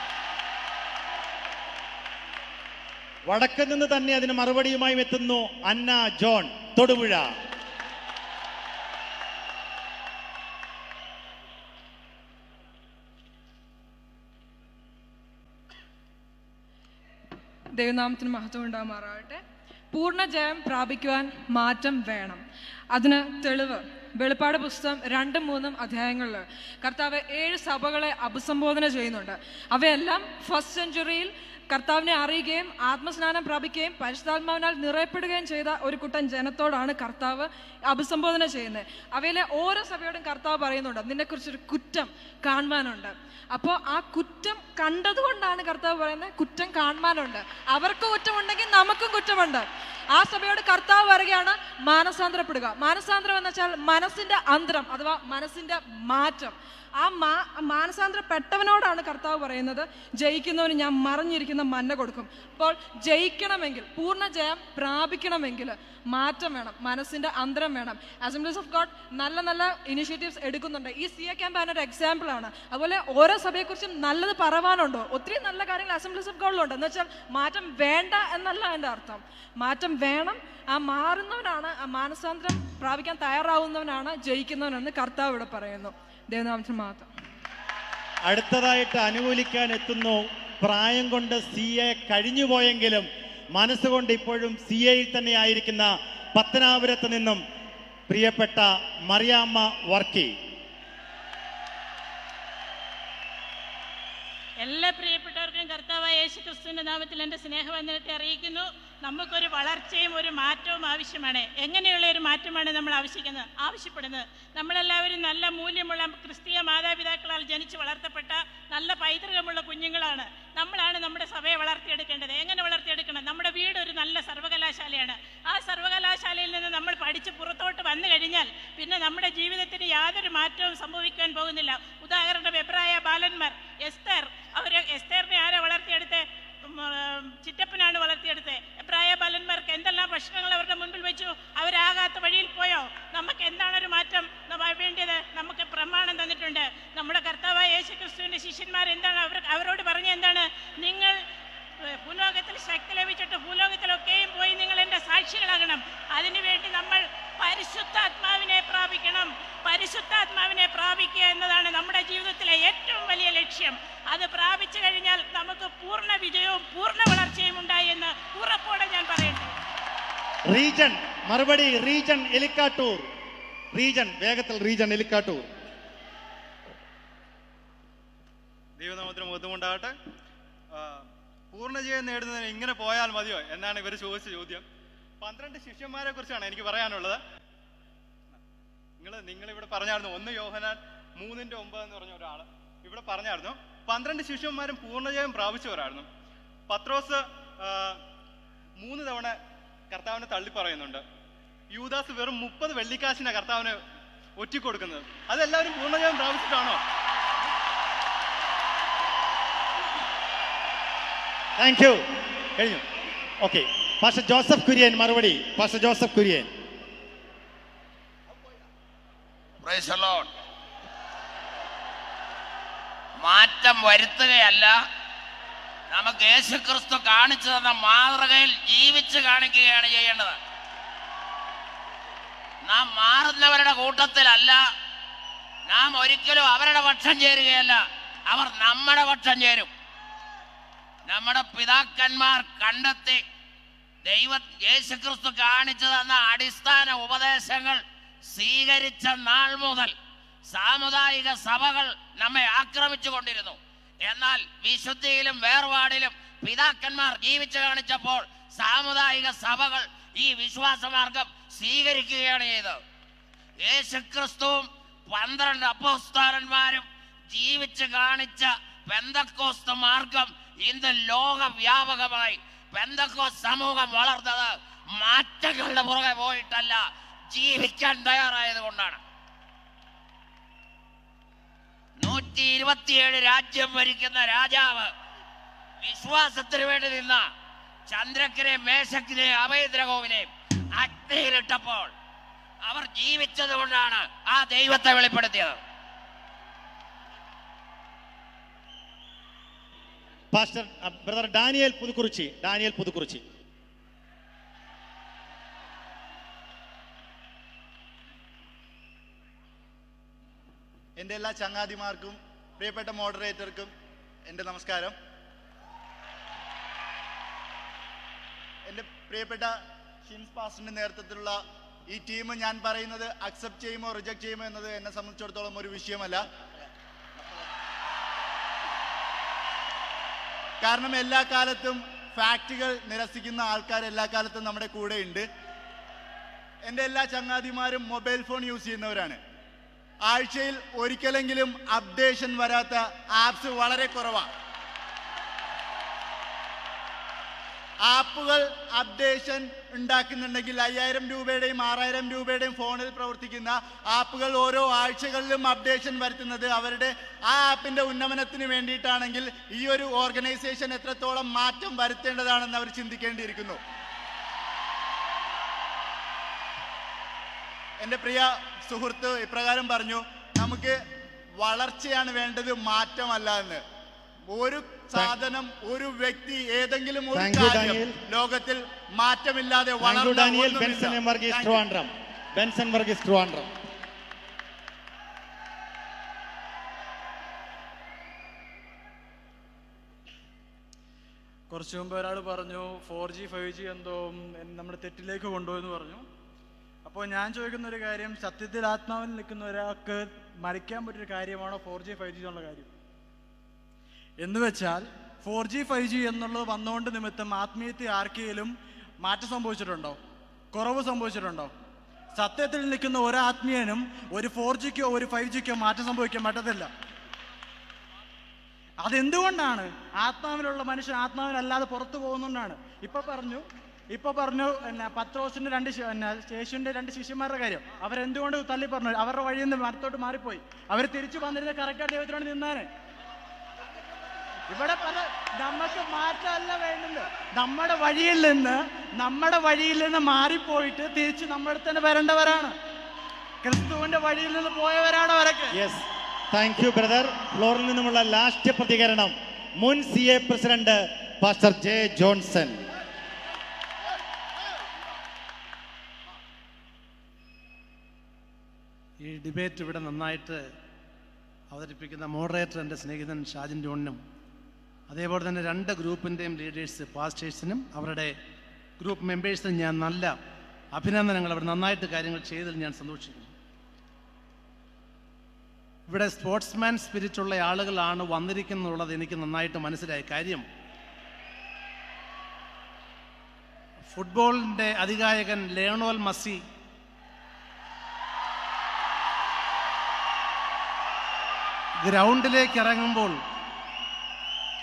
വടക്ക് നിന്ന് തന്നെ അതിന് മറുപടിയുമായി എത്തുന്നു അന്ന ജോൺ തൊടുപുഴ ദൈവനാമത്തിന് മഹത്വം ഉണ്ടാമാറാകട്ടെ പൂർണ്ണ ജയം പ്രാപിക്കുവാൻ മാറ്റം വേണം അതിന് തെളിവ് വെളിപ്പാട് പുസ്തകം രണ്ടും മൂന്നും അധ്യായങ്ങളിൽ കർത്താവ് ഏഴ് സഭകളെ അഭിസംബോധന ചെയ്യുന്നുണ്ട് അവയെല്ലാം ഫസ്റ്റ് സെഞ്ചുറിയിൽ കർത്താവിനെ അറിയുകയും ആത്മസ്നാനം പ്രാപിക്കുകയും പരിശുദ്ധാത്മാവിനാൽ നിറയപ്പെടുകയും ചെയ്ത ഒരു കൂട്ടം ജനത്തോടാണ് കർത്താവ് അഭിസംബോധന ചെയ്യുന്നത് അവയിലെ ഓരോ സഭയോടും കർത്താവ് പറയുന്നുണ്ട് നിന്നെക്കുറിച്ചൊരു കുറ്റം കാണുവാനുണ്ട് അപ്പോൾ ആ കുറ്റം കണ്ടതുകൊണ്ടാണ് കർത്താവ് പറയുന്നത് കുറ്റം കാണുവാനുണ്ട് അവർക്ക് കുറ്റമുണ്ടെങ്കിൽ നമുക്കും കുറ്റമുണ്ട് ആ സഭയോട് കർത്താവ് പറയുകയാണ് മാനസാന്തരപ്പെടുക മാനസാന്തരം എന്ന് വെച്ചാൽ മനസ്സിന്റെ അന്തരം അഥവാ മനസ്സിന്റെ മാറ്റം ആ മാ മാനസാന്തരപ്പെട്ടവനോടാണ് കർത്താവ് പറയുന്നത് ജയിക്കുന്നവന് ഞാൻ മറഞ്ഞിരിക്കുന്ന മന്ന കൊടുക്കും അപ്പോൾ ജയിക്കണമെങ്കിൽ പൂർണ്ണ ജയം പ്രാപിക്കണമെങ്കിൽ മാറ്റം വേണം മനസ്സിന്റെ അന്തരം വേണം അസംബ്ലീസ് ഓഫ് ഗോഡ് നല്ല നല്ല ഇനിഷ്യേറ്റീവ്സ് എടുക്കുന്നുണ്ട് ഈ സി എ ക്യാമ്പ് അതിനൊരു എക്സാമ്പിൾ ആണ് അതുപോലെ ഓരോ സഭയെക്കുറിച്ചും നല്ലത് പറവാനുണ്ടോ ഒത്തിരി നല്ല കാര്യങ്ങൾ അസംബ്ലീസ് ഓഫ് ഗോഡിലുണ്ട് എന്ന് വെച്ചാൽ മാറ്റം വേണ്ട എന്നല്ല എൻ്റെ അർത്ഥം മാറ്റം വേണം ആ മാറുന്നവനാണ് ആ മാനസാന്തരം പ്രാപിക്കാൻ തയ്യാറാവുന്നവനാണ് ജയിക്കുന്നവനെന്ന് കർത്താവ് ഇവിടെ പറയുന്നു ദേവനാമത്തിന് മാത്രം അടുത്തതായിട്ട് അനുകൂലിക്കാൻ എത്തുന്നു പ്രായം കൊണ്ട് സി എ കഴിഞ്ഞുപോയെങ്കിലും മനസ്സുകൊണ്ട് ഇപ്പോഴും സി എയിൽ തന്നെ ആയിരിക്കുന്ന പത്തനാപുരത്ത് നിന്നും പ്രിയപ്പെട്ട മറിയാമ്മ വർക്കി എല്ലാ പ്രിയപ്പെട്ടവർക്കും കർത്താവായ യേശു ക്രിസ്തുവിന്റെ നാമത്തിൽ എൻ്റെ സ്നേഹവന്ദനത്തെ അറിയിക്കുന്നു നമുക്കൊരു വളർച്ചയും ഒരു മാറ്റവും ആവശ്യമാണ് എങ്ങനെയുള്ള ഒരു മാറ്റമാണ് നമ്മൾ ആവശ്യിക്കുന്നത് ആവശ്യപ്പെടുന്നത് നമ്മളെല്ലാവരും നല്ല മൂല്യമുള്ള ക്രിസ്തീയ മാതാപിതാക്കളാൽ ജനിച്ച് വളർത്തപ്പെട്ട നല്ല പൈതൃകമുള്ള കുഞ്ഞുങ്ങളാണ് നമ്മളാണ് നമ്മുടെ സഭയെ വളർത്തിയെടുക്കേണ്ടത് എങ്ങനെ വളർത്തിയെടുക്കണം നമ്മുടെ വീട് ഒരു നല്ല സർവകലാശാലയാണ് ആ സർവകലാശാലയിൽ നിന്ന് നമ്മൾ പഠിച്ച് പുറത്തോട്ട് വന്നു കഴിഞ്ഞാൽ പിന്നെ നമ്മുടെ ജീവിതത്തിന് യാതൊരു മാറ്റവും സംഭവിക്കാൻ പോകുന്നില്ല ഉദാഹരണം എബ്രായ ബാലന്മാർ എസ്തർ അവർ എസ്തറിനെ ആരെ വളർത്തിയെടുത്ത് ഉം, ഉം, ചിറ്റപ്പനാണ് വളർത്തിയെടുത്തത് എബ്രായ ബാലന്മാർക്ക് എന്തെല്ലാം പ്രശ്നങ്ങൾ അവരുടെ മുൻപിൽ വെച്ചു അവരാകാത്ത വഴിയിൽ പോയോ നമുക്ക് എന്താണ് ഒരു മാറ്റം നമ്മ- വേണ്ടിയത് നമുക്ക് പ്രമാണം തന്നിട്ടുണ്ട് നമ്മുടെ കർത്താവായ യേശു ക്രിസ്തുവിന്റെ ശിഷ്യന്മാർ എന്താണ് അവർ അവരോട് പറഞ്ഞ എന്താണ് നിങ്ങൾ ഏഹ്, ഭൂലോകത്തിൽ ശക്തി ലഭിച്ചിട്ട് ഭൂലോകത്തിലൊക്കെയും പോയി നിങ്ങൾ എൻ്റെ സാക്ഷികളാകണം അതിനുവേണ്ടി നമ്മൾ പരിശുദ്ധാത്മാവിനെ പ്രാപിക്കണം പരിശുദ്ധാത്മാവിനെ പ്രാപിക്കുക എന്നതാണ് നമ്മുടെ ജീവിതത്തിലെ ഏറ്റവും വലിയ ലക്ഷ്യം അത് പ്രാപിച്ചു കഴിഞ്ഞാൽ നമുക്ക് പൂർണ്ണ വിജയവും പൂർണ്ണ വളർച്ചയും ഉണ്ടായി എന്ന് ഉറപ്പോടെ ഞാൻ പറയട്ടെ റീജൻ മറുപടി റീജൻ എലിക്കാട്ടൂർ റീജൻ വേഗത്തിൽ റീജൻ എലിക്കാട്ടൂർ ദൈവനാമത്തിന് മുഖത്തുമുണ്ടാകട്ടെ പൂർണ്ണജയം നേടുന്നതിന് ഇങ്ങനെ പോയാൽ മതിയോ എന്നാണ് ഇവർ ചോദിച്ച ചോദ്യം പന്ത്രണ്ട് ശിഷ്യന്മാരെ കുറിച്ചാണ് എനിക്ക് പറയാനുള്ളത് നിങ്ങൾ നിങ്ങൾ ഇവിടെ പറഞ്ഞായിരുന്നു ഒന്ന് യോഹനാൻ മൂന്നിന്റെ ഒമ്പത് എന്ന് പറഞ്ഞ ഒരാൾ ഇവിടെ പറഞ്ഞായിരുന്നു പന്ത്രണ്ട് ശിഷ്യന്മാരും പൂർണ്ണജയം പ്രാപിച്ചവരായിരുന്നു പത്രോസ് ആ, മൂന്ന് തവണ കർത്താവിനെ തള്ളി പറയുന്നുണ്ട് യൂദാസ് വെറും മുപ്പത് വെള്ളിക്കാശിനാണ് കർത്താവിന് ഒറ്റിക്കൊടുക്കുന്നത് അതെല്ലാവരും പൂർണ്ണജയം പ്രാപിച്ചിട്ടാണോ താങ്ക് യു കഴിഞ്ഞു ഓക്കെ പാസ്റ്റർ ജോസഫ് കുര്യൻ മറുപടി pastor Joseph Kurian Praise the Lord. മാറ്റം വരുത്തുകയല്ല നമുക്ക് യേശുക്രിസ്തു കാണിച്ചു തന്ന മാതൃകയിൽ ജീവിച്ച് കാണിക്കുകയാണ് ചെയ്യേണ്ടത് നാം മാറുന്നവരുടെ കൂട്ടത്തിലല്ല നാം ഒരിക്കലും അവരുടെ പക്ഷം ചേരുകയല്ല അവർ നമ്മുടെ പക്ഷം ചേരും നമ്മുടെ പിതാക്കന്മാർ കണ്ടെത്തി ദൈവ യേശുക്രിസ്തു കാണിച്ചു തന്ന അടിസ്ഥാന ഉപദേശങ്ങൾ സ്വീകരിച്ച നാൾ മുതൽ സാമുദായിക സഭകൾ നമ്മെ ആക്രമിച്ചു കൊണ്ടിരുന്നു എന്നാൽ വിശുദ്ധിയിലും വേർപാടിലും പിതാക്കന്മാർ ജീവിച്ചു കാണിച്ചപ്പോൾ സാമുദായിക സഭകൾ ഈ വിശ്വാസമാർഗം സ്വീകരിക്കുകയാണ് ചെയ്തത് യേശുക്രിസ്തുവും പന്ത്രണ്ട് അപ്പോസ്താരന്മാരും ജീവിച്ച് കാണിച്ച പെന്തക്കോസ്ത മാർഗം ഇന്ന് ലോകവ്യാപകമായി പെന്തക്കോസ് സമൂഹം വളർന്നത് മാറ്റങ്ങളുടെ പുറകെ പോയിട്ടല്ല ജീവിക്കാൻ തയ്യാറായത് കൊണ്ടാണ് നൂറ്റി ഇരുപത്തിയേഴ് രാജ്യം ഭരിക്കുന്ന രാജാവ് വിശ്വാസത്തിന് വേണ്ടി നിന്ന ചന്ദ്രക്കിനെ മേശക്കിനെ അഭയദ്രകോവിനെയും അഗ്നിയിലിട്ടപ്പോൾ അവർ ജീവിച്ചത് കൊണ്ടാണ് ആ ദൈവത്തെ വെളിപ്പെടുത്തിയത് pastor brother Daniel Puthukkurichi Daniel Puthukkurichi എൻ്റെ എല്ലാ ചങ്ങാതിമാർക്കും പ്രിയപ്പെട്ട മോഡറേറ്റർക്കും എൻ്റെ നമസ്കാരം എൻ്റെ പ്രിയപ്പെട്ട ഷിൻസ് പാസ്റ്ററിൻ്റെ നേതൃത്വത്തിലുള്ള ഈ ടീം ഞാൻ പറയുന്നത് അക്സെപ്റ്റ് ചെയ്യുമോ റിജക്ട് ചെയ്യുമോ എന്നത് എന്നെ സംബന്ധിച്ചിടത്തോളം ഒരു വിഷയമല്ല കാരണം എല്ലാ കാലത്തും ഫാക്റ്റുകൾ നിരസിക്കുന്ന ആൾക്കാർ എല്ലാ കാലത്തും നമ്മുടെ കൂടെ ഉണ്ട് എൻ്റെ എല്ലാ ചങ്ങാതിമാരും മൊബൈൽ ഫോൺ യൂസ് ചെയ്യുന്നവരാണ് ആഴ്ചയിൽ ഒരിക്കലെങ്കിലും അപ്ഡേഷൻ വരാത്ത ആപ്സ് വളരെ കുറവാണ് ആപ്പുകൾ അപ്ഡേഷൻ ഉണ്ടാക്കുന്നുണ്ടെങ്കിൽ അയ്യായിരം രൂപയുടെയും ആറായിരം രൂപയുടെയും ഫോണിൽ പ്രവർത്തിക്കുന്ന ആപ്പുകൾ ഓരോ ആഴ്ചകളിലും അപ്ഡേഷൻ വരുത്തുന്നത് അവരുടെ ആ ആപ്പിന്റെ ഉന്നമനത്തിന് വേണ്ടിയിട്ടാണെങ്കിൽ ഈ ഒരു ഓർഗനൈസേഷൻ എത്രത്തോളം മാറ്റം വരുത്തേണ്ടതാണെന്ന് അവർ ചിന്തിക്കേണ്ടിയിരിക്കുന്നു എൻ്റെ പ്രിയ സുഹൃത്ത് ഇപ്രകാരം പറഞ്ഞു നമുക്ക് വളർച്ചയാണ് വേണ്ടത് മാറ്റമല്ല എന്ന് ഒരു സാധനം ഒരു വ്യക്തി ഏതെങ്കിലും ഒരു Thank you, കാര്യം Daniel. ലോകത്തിൽ മാറ്റമില്ലാതെ താങ്ക് യു വളർന്ന ഡാനിയൽ ഒന്നുമില്ല. Benson M Varghese Thank you. Trivandrum Benson Varghese Trivandrum കുറച്ച് മുമ്പ് ഒരാൾ പറഞ്ഞു ഫോർ ജി ഫൈവ് ജി എന്തോ എൻ- നമ്മുടെ തെറ്റിലേക്ക് കൊണ്ടുപോയെന്ന് പറഞ്ഞു അപ്പോൾ ഞാൻ ചോദിക്കുന്ന ഒരു കാര്യം സത്യത്തിൽ ആത്മാവിൽ നിൽക്കുന്ന ഒരാൾക്ക് മരിക്കാൻ പറ്റിയൊരു കാര്യമാണോ ഫോർ ജി ഫൈവ് ജി എന്നുള്ള കാര്യം എന്ന് വെച്ചാൽ ഫോർ ജി ഫൈവ് ജി എന്നുള്ളത് വന്നുകൊണ്ട് നിമിത്തം ആത്മീയത്തിൽ ആർക്കെങ്കിലും മാറ്റം സംഭവിച്ചിട്ടുണ്ടോ കുറവ് സംഭവിച്ചിട്ടുണ്ടോ സത്യത്തിൽ നിൽക്കുന്ന ഒരു ആത്മീയനും ഒരു ഫോർ ജിക്കോ ഒരു ഫൈവ് ജിക്കോ മാറ്റം സംഭവിക്കാൻ പറ്റത്തില്ല അതെന്തുകൊണ്ടാണ് ആത്മാവിലുള്ള മനുഷ്യൻ ആത്മാവിനല്ലാതെ പുറത്തു പോകുന്നതുകൊണ്ടാണ് ഇപ്പൊ പറഞ്ഞു ഇപ്പൊ പറഞ്ഞു എന്നാ പത്രോസിന്റെ രണ്ട് ശി- എന്നാ യേശുവിന്റെ രണ്ട് ശിഷ്യന്മാരുടെ കാര്യം അവരെന്തുകൊണ്ട് തള്ളി പറഞ്ഞു അവരുടെ വഴിയിൽ നിന്ന് മരത്തോട്ട് മാറിപ്പോയി അവർ തിരിച്ചു വന്നിരുന്ന കറക്റ്റായിട്ട് ദൈവത്തിനോട് നിന്നാണ് ഇവിടെ പല നമുക്ക് മാറ്റമല്ല വേണ്ടുന്നത് നമ്മുടെ വഴിയിൽ നിന്ന് നമ്മുടെ വഴിയിൽ നിന്ന് മാറിപ്പോയിട്ട് തിരിച്ച് നമ്മുടെ തന്നെ വരേണ്ടവരാണ് ക്രിസ്തുവിന്റെ വഴിയിൽ നിന്ന് പോയവരാണ് അവരൊക്കെ യെസ് താങ്ക് യു ബ്രദർ ഫ്ലോറിൽ നിന്നുമുള്ള ലാസ്റ്റ് പ്രതികരണം മുൻ C A president pastor J Johnson ഈ ഡിബേറ്റ് ഇവിടെ നന്നായിട്ട് അവതരിപ്പിക്കുന്ന മോഡറേറ്റർ എൻ്റെ സ്നേഹിതൻ ഷാജിൻ ജോണിനും അതേപോലെ തന്നെ രണ്ട് ഗ്രൂപ്പിൻ്റെയും ലീഡേഴ്സ് പാസ്റ്റേഴ്സിനും അവരുടെ ഗ്രൂപ്പ് മെമ്പേഴ്സിനും ഞാൻ നല്ല അഭിനന്ദനങ്ങൾ അവർ നന്നായിട്ട് കാര്യങ്ങൾ ചെയ്തതിൽ ഞാൻ സന്തോഷിക്കുന്നു ഇവിടെ സ്പോർട്സ്മാൻ സ്പിരിറ്റുള്ള ആളുകളാണ് വന്നിരിക്കുന്നുള്ളത് എനിക്ക് നന്നായിട്ട് മനസ്സിലായി കാര്യം ഫുട്ബോളിൻ്റെ അധികായകൻ ലേണോൽ മസി ഗ്രൗണ്ടിലേക്ക് ഇറങ്ങുമ്പോൾ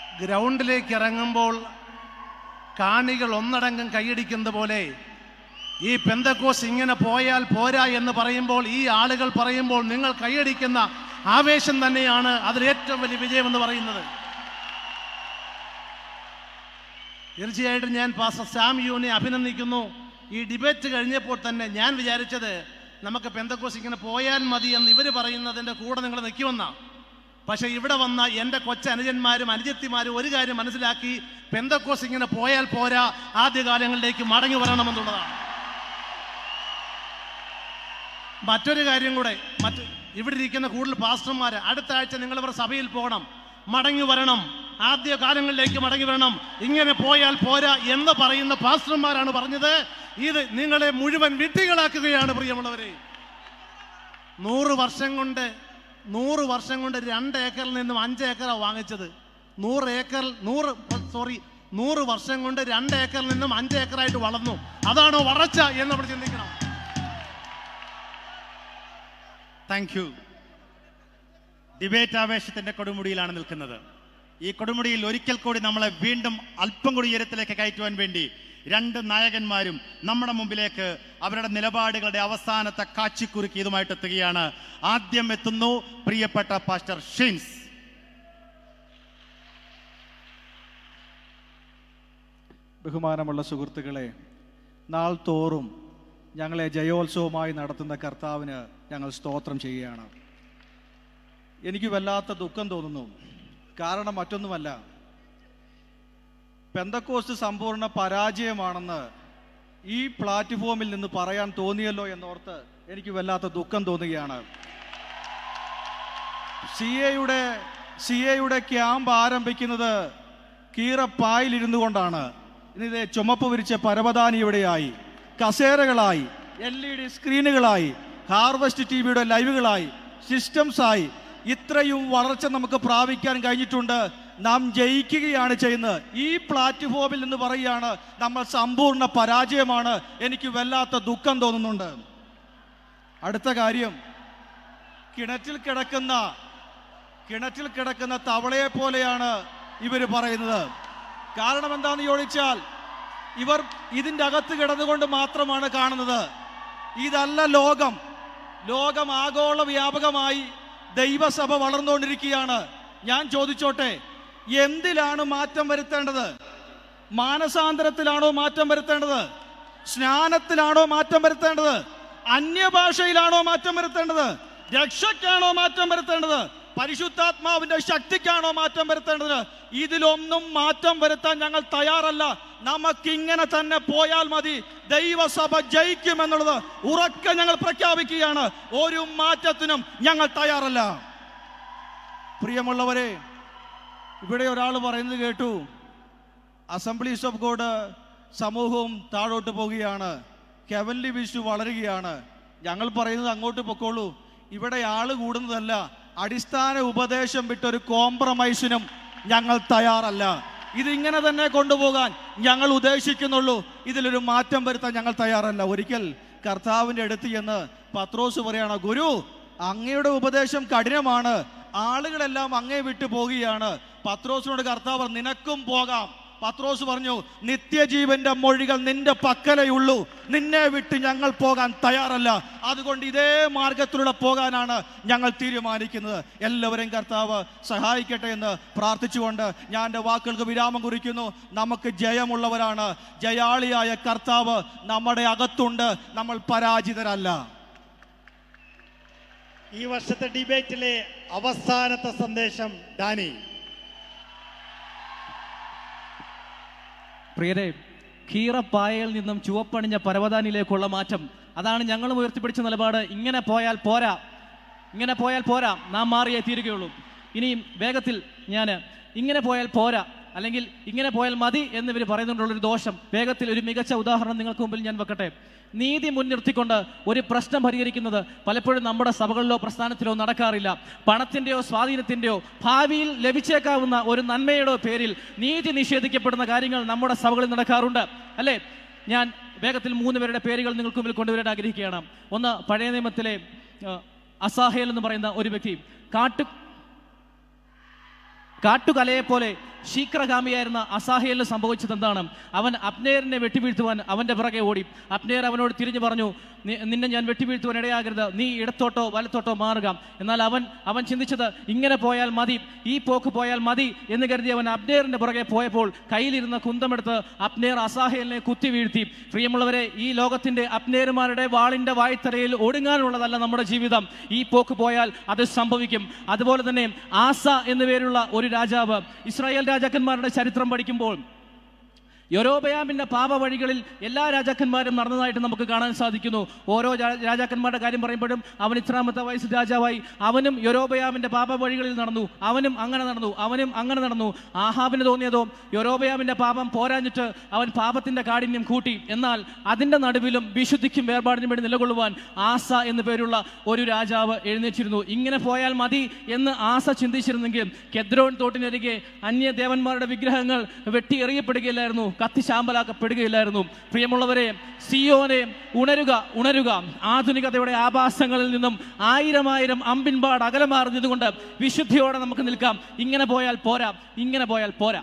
ഗ്രൗണ്ടിലേക്ക് ഇറങ്ങുമ്പോൾ കാണികൾ ഒന്നടങ്കം കൈയടിക്കുന്ന പോലെ ഈ പെന്തക്കോസ് ഇങ്ങനെ പോയാൽ പോരാ എന്ന് പറയുമ്പോൾ ഈ ആളുകൾ പറയുമ്പോൾ നിങ്ങൾ കൈയടിക്കുന്ന ആവേശം തന്നെയാണ് അതിൽ ഏറ്റവും വലിയ വിജയമെന്ന് പറയുന്നത് തീർച്ചയായിട്ടും ഞാൻ പാസ്റ്റർ സാം യുവിനെ അഭിനന്ദിക്കുന്നു ഈ ഡിബേറ്റ് കഴിഞ്ഞപ്പോൾ തന്നെ ഞാൻ വിചാരിച്ചത് നമുക്ക് പെന്തക്കോസ് ഇങ്ങനെ പോയാൽ മതി എന്ന് ഇവർ പറയുന്നതിൻ്റെ കൂടെ നിങ്ങൾ നിൽക്കുമെന്നാണ് പക്ഷേ ഇവിടെ വന്ന എൻ്റെ കൊച്ചനുജന്മാരും അനുജത്തിമാരും ഒരു കാര്യം മനസ്സിലാക്കി പെന്തക്കോസ് ഇങ്ങനെ പോയാൽ പോരാ ആദ്യകാലങ്ങളിലേക്ക് മടങ്ങി വരണമെന്നുള്ളതാണ് മറ്റൊരു കാര്യം കൂടെ മറ്റ് ഇവിടെ ഇരിക്കുന്ന കൂടുതൽ പാസ്റ്റർമാർ അടുത്ത ആഴ്ച നിങ്ങൾ ഇവർ സഭയിൽ പോകണം മടങ്ങി വരണം ആദ്യ കാലങ്ങളിലേക്ക് മടങ്ങി വരണം ഇങ്ങനെ പോയാൽ പോരാ എന്ന് പറയുന്ന പാസ്റ്റർമാരാണ് പറഞ്ഞത് ഇത് നിങ്ങളെ മുഴുവൻ വിഡ്ഢികളാക്കുകയാണ് പ്രിയമുള്ളവരെ നൂറ് വർഷം കൊണ്ട് നൂറ് വർഷം കൊണ്ട് രണ്ട് ഏക്കറിൽ നിന്നും അഞ്ച് ഏക്കറാണ് വാങ്ങിച്ചത് നൂറ് ഏക്കർ നൂറ് സോറി നൂറ് വർഷം കൊണ്ട് രണ്ട് ഏക്കറിൽ നിന്നും അഞ്ച് ഏക്കറായിട്ട് വളർന്നു അതാണോ വളർച്ച എന്ന് നമ്മൾ ചിന്തിക്കണം താങ്ക് യു ഡിബേറ്റ് ആവേശത്തിന്റെ കൊടുമുടിയിലാണ് നിൽക്കുന്നത് ഈ കൊടുമുടിയിൽ ഒരിക്കൽ കൂടി നമ്മളെ വീണ്ടും അല്പം കൂടി ഉയരത്തിലേക്ക് കയറ്റുവാൻ വേണ്ടി രണ്ട് നായകന്മാരും നമ്മുടെ മുമ്പിലേക്ക് അവരുടെ നിലപാടുകളുടെ അവസാനത്തെ കാച്ചിക്കുറുക്കി ഇതുമായിട്ട് എത്തുകയാണ് ആദ്യം എത്തുന്നു പ്രിയപ്പെട്ട പാസ്റ്റർ ഷിൻസ് ബഹുമാനമുള്ള സുഹൃത്തുക്കളെ നാൾ തോറും ഞങ്ങളെ ജയോത്സവമായി നടത്തുന്ന കർത്താവിന് ഞങ്ങൾ സ്തോത്രം ചെയ്യുകയാണ് എനിക്ക് വല്ലാത്ത ദുഃഖം തോന്നുന്നു കാരണം മറ്റൊന്നുമല്ല പെന്തക്കോസ്റ്റ് സമ്പൂർണ്ണ പരാജയമാണെന്ന് ഈ പ്ലാറ്റ്ഫോമിൽ നിന്ന് പറയാൻ തോന്നിയല്ലോ എന്നോർത്ത് എനിക്ക് വല്ലാത്ത ദുഃഖം തോന്നുകയാണ് സി എയുടെ സി എയുടെ ക്യാമ്പ് ആരംഭിക്കുന്നത് കീറപ്പായിലിരുന്നു കൊണ്ടാണ് ഇന്നിത് ചുമപ്പ് വിരിച്ച പരവതാനി ഇവിടെയായി കസേരകളായി എൽ ഇ ഡി സ്ക്രീനുകളായി ഹാർവസ്റ്റ് ടി വിയുടെ ലൈവുകളായി സിസ്റ്റംസായി ഇത്രയും വളർച്ച നമുക്ക് പ്രാപിക്കാൻ കഴിഞ്ഞിട്ടുണ്ട് നാം ജയിക്കുകയാണ് ചെയ്യുന്നത് ഈ പ്ലാറ്റ്ഫോമിൽ നിന്ന് പറയുകയാണ് നമ്മൾ സമ്പൂർണ്ണ പരാജയമാണ് എനിക്ക് വല്ലാത്ത ദുഃഖം തോന്നുന്നുണ്ട് അടുത്ത കാര്യം കിണറ്റിൽ കിടക്കുന്ന കിണറ്റിൽ കിടക്കുന്ന തവളയെ പോലെയാണ് ഇവർ പറയുന്നത് കാരണം എന്താണെന്ന് ചോദിച്ചാൽ ഇവർ ഇതിൻ്റെ അകത്ത് കിടന്നുകൊണ്ട് മാത്രമാണ് കാണുന്നത് ഇതല്ല ലോകം ലോകം ആഗോള വ്യാപകമായി ദൈവസഭ വളർന്നുകൊണ്ടിരിക്കുകയാണ് ഞാൻ ചോദിച്ചോട്ടെ എന്തിലാണ് മാറ്റം വരുത്തേണ്ടത് മാനസാന്തരത്തിലാണോ മാറ്റം വരുത്തേണ്ടത് സ്നാനത്തിലാണോ മാറ്റം വരുത്തേണ്ടത് അന്യഭാഷയിലാണോ മാറ്റം വരുത്തേണ്ടത് രക്ഷയ്ക്കാണോ മാറ്റം വരുത്തേണ്ടത് പരിശുദ്ധാത്മാവിന്റെ ശക്തിക്കാണോ മാറ്റം വരുത്തേണ്ടത് ഇതിലൊന്നും മാറ്റം വരുത്താൻ ഞങ്ങൾ തയ്യാറല്ല നമുക്കിങ്ങനെ തന്നെ പോയാൽ മതി ദൈവസഭ ജയിക്കുമെന്നുള്ളത് ഉറക്കെ ഞങ്ങൾ പ്രഖ്യാപിക്കുകയാണ് ഒരു മാറ്റത്തിനും ഞങ്ങൾ തയ്യാറല്ല പ്രിയമുള്ളവരെ ഇവിടെ ഒരാൾ പറയുന്നത് കേട്ടു അസംബ്ലീസ് ഓഫ് ഗോഡ് സമൂഹവും താഴോട്ട് പോവുകയാണ് കെവൻലി വിഷു വളരുകയാണ് ഞങ്ങൾ പറയുന്നത് അങ്ങോട്ട് പൊക്കോളൂ ഇവിടെ ആള് കൂടുന്നതല്ല അടിസ്ഥാന ഉപദേശം വിട്ടൊരു കോംപ്രമൈസിനും ഞങ്ങൾ തയ്യാറല്ല ഇതിങ്ങനെ തന്നെ കൊണ്ടുപോകാൻ ഞങ്ങൾ ഉദ്ദേശിക്കുന്നുള്ളൂ ഇതിലൊരു മാറ്റം വരുത്താൻ ഞങ്ങൾ തയ്യാറല്ല ഒരിക്കൽ കർത്താവിൻ്റെ അടുത്ത് ചെന്ന് പത്രോസ് പറയാണ് ഗുരു അങ്ങയുടെ ഉപദേശം കഠിനമാണ് ആളുകളെല്ലാം അങ്ങേ വിട്ടു പോകുകയാണ് പത്രോസിനോട് കർത്താവ് പറഞ്ഞു, നിനക്കും പോകാം പത്രോസ് പറഞ്ഞു നിത്യജീവന്റെ മൊഴികൾ നിന്റെ പക്കലയുള്ളൂ നിന്നെ വിട്ട് ഞങ്ങൾ പോകാൻ തയ്യാറല്ല അതുകൊണ്ട് ഇതേ മാർഗത്തിലൂടെ പോകാനാണ് ഞങ്ങൾ തീരുമാനിക്കുന്നത് എല്ലാവരെയും കർത്താവ് സഹായിക്കട്ടെ എന്ന് പ്രാർത്ഥിച്ചുകൊണ്ട് ഞാൻ എൻ്റെ വാക്കുകൾക്ക് വിരാമം കുറിക്കുന്നു നമുക്ക് ജയമുള്ളവരാണ് ജയാളിയായ കർത്താവ് നമ്മുടെ അകത്തുണ്ട് നമ്മൾ പരാജിതരല്ല ഈ വർഷത്തെ ഡിബേറ്റിലെ അവസാനത്തെ സന്ദേശം ഡാനി പ്രിയരെ കീറപ്പായയിൽ നിന്നും ചുവപ്പണിഞ്ഞ പരവതാനിയിലേക്കുള്ള മാറ്റം അതാണ് ഞങ്ങളും ഉയർത്തിപ്പിടിച്ച നിലപാട് ഇങ്ങനെ പോയാൽ പോരാ ഇങ്ങനെ പോയാൽ പോരാ നാം മാറിയേ തീരുകയുള്ളൂ ഇനിയും വേഗത്തിൽ ഞാൻ ഇങ്ങനെ പോയാൽ പോരാ അല്ലെങ്കിൽ ഇങ്ങനെ പോയാൽ മതി എന്നിവർ പറയുന്നുണ്ടുള്ളൊരു ദോഷം വേഗത്തിൽ ഒരു മികച്ച ഉദാഹരണം നിങ്ങൾക്ക് മുമ്പിൽ ഞാൻ വെക്കട്ടെ നീതി മുൻനിർത്തിക്കൊണ്ട് ഒരു പ്രശ്നം പരിഹരിക്കുന്നത് പലപ്പോഴും നമ്മുടെ സഭകളിലോ പ്രസ്ഥാനത്തിലോ നടക്കാറില്ല പണത്തിൻ്റെയോ സ്വാധീനത്തിൻ്റെയോ ഭാവിയിൽ ലഭിച്ചേക്കാവുന്ന ഒരു നന്മയുടെ പേരിൽ നീതി നിഷേധിക്കപ്പെടുന്ന കാര്യങ്ങൾ നമ്മുടെ സഭകളിൽ നടക്കാറുണ്ട് അല്ലേ ഞാൻ വേഗത്തിൽ മൂന്ന് പേരുടെ പേരുകൾ നിങ്ങൾക്ക് മുമ്പിൽ കൊണ്ടുവരാൻ ആഗ്രഹിക്കുകയാണ് ഒന്ന് പഴയ നിയമത്തിലെ ആ, അസാഹേൽ എന്ന് പറയുന്ന ഒരു വ്യക്തി കാട്ടു കാട്ടുകലയെ പോലെ ശീക്രഗാമിയായിരുന്ന അസാഹേലിന് സംഭവിച്ചത് എന്താണ് അവൻ അപ്നേറിനെ വെട്ടിവീഴ്ത്തുവാൻ അവൻ്റെ പിറകെ ഓടി അപ്നേർ അവനോട് തിരിഞ്ഞു പറഞ്ഞു "നി- നിന്നെ ഞാൻ വെട്ടിവീഴ്ത്തുവാൻ ഇടയാകരുത് നീ ഇടത്തോട്ടോ വലത്തോട്ടോ മാറുക എന്നാൽ അവൻ അവൻ ചിന്തിച്ചത് ഇങ്ങനെ പോയാൽ മതി ഈ പോക്ക് പോയാൽ മതി എന്ന് കരുതി അവൻ അപ്നേറിന്റെ പുറകെ പോയപ്പോൾ കയ്യിലിരുന്ന കുന്തമെടുത്ത് അപ്നേർ അസാഹേലിനെ കുത്തി വീഴ്ത്തി പ്രിയമുള്ളവരെ ഈ ലോകത്തിന്റെ അപ്നേരുമാരുടെ വാളിന്റെ വായ്ത്തരയിൽ ഒടുങ്ങാനുള്ളതല്ല നമ്മുടെ ജീവിതം ഈ പോക്ക് പോയാൽ അത് സംഭവിക്കും അതുപോലെ തന്നെ ആസ എന്നു പേരുള്ള ഒരു രാജാവ് ഇസ്രായേൽ രാജാക്കന്മാരുടെ ചരിത്രം പഠിക്കുമ്പോൾ യൊരോബയാമിന്റെ പാപ വഴികളിൽ എല്ലാ രാജാക്കന്മാരും നടന്നതായിട്ട് നമുക്ക് കാണാൻ സാധിക്കുന്നു ഓരോ രാ- രാജാക്കന്മാരുടെ കാര്യം പറയുമ്പോഴും അവൻ ഇത്രാമത്തെ വയസ്സ് രാജാവായി അവനും യൊരോബയാമിന്റെ പാപ വഴികളിൽ നടന്നു അവനും അങ്ങനെ നടന്നു അവനും അങ്ങനെ നടന്നു ആഹാബിന് തോന്നിയതോ യൊരോബയാമിന്റെ പാപം പോരാഞ്ഞിട്ട് അവൻ പാപത്തിന്റെ കാഠിന്യം കൂട്ടി എന്നാൽ അതിന്റെ നടുവിലും വിശുദ്ധിക്കും വേർപാടിനും വേണ്ടി നിലകൊള്ളുവാൻ ആസ എന്നു പേരുള്ള ഒരു രാജാവ് എഴുന്നേറ്റിരുന്നു ഇങ്ങനെ പോയാൽ മതി എന്ന് ആസ ചിന്തിച്ചിരുന്നെങ്കിൽ കെദ്രോൺ തോട്ടിനരികെ അന്യദേവന്മാരുടെ വിഗ്രഹങ്ങൾ വെട്ടിയെറിയപ്പെടുകയില്ലായിരുന്നു കത്തിശാമ്പലാക്കപ്പെടുകയില്ലായിരുന്നു പ്രിയമുള്ളവരെ സിയോനെ ഉണരുക ഉണരുക ആധുനികതയുടെ ആഭാസങ്ങളിൽ നിന്നും ആയിരം ആയിരം അമ്പിൻപാട് അകലെ മാറി നിന്നുകൊണ്ട് വിശുദ്ധിയോടെ നമുക്ക് നിൽക്കാം ഇങ്ങനെ പോയാൽ പോരാ ഇങ്ങനെ പോയാൽ പോരാ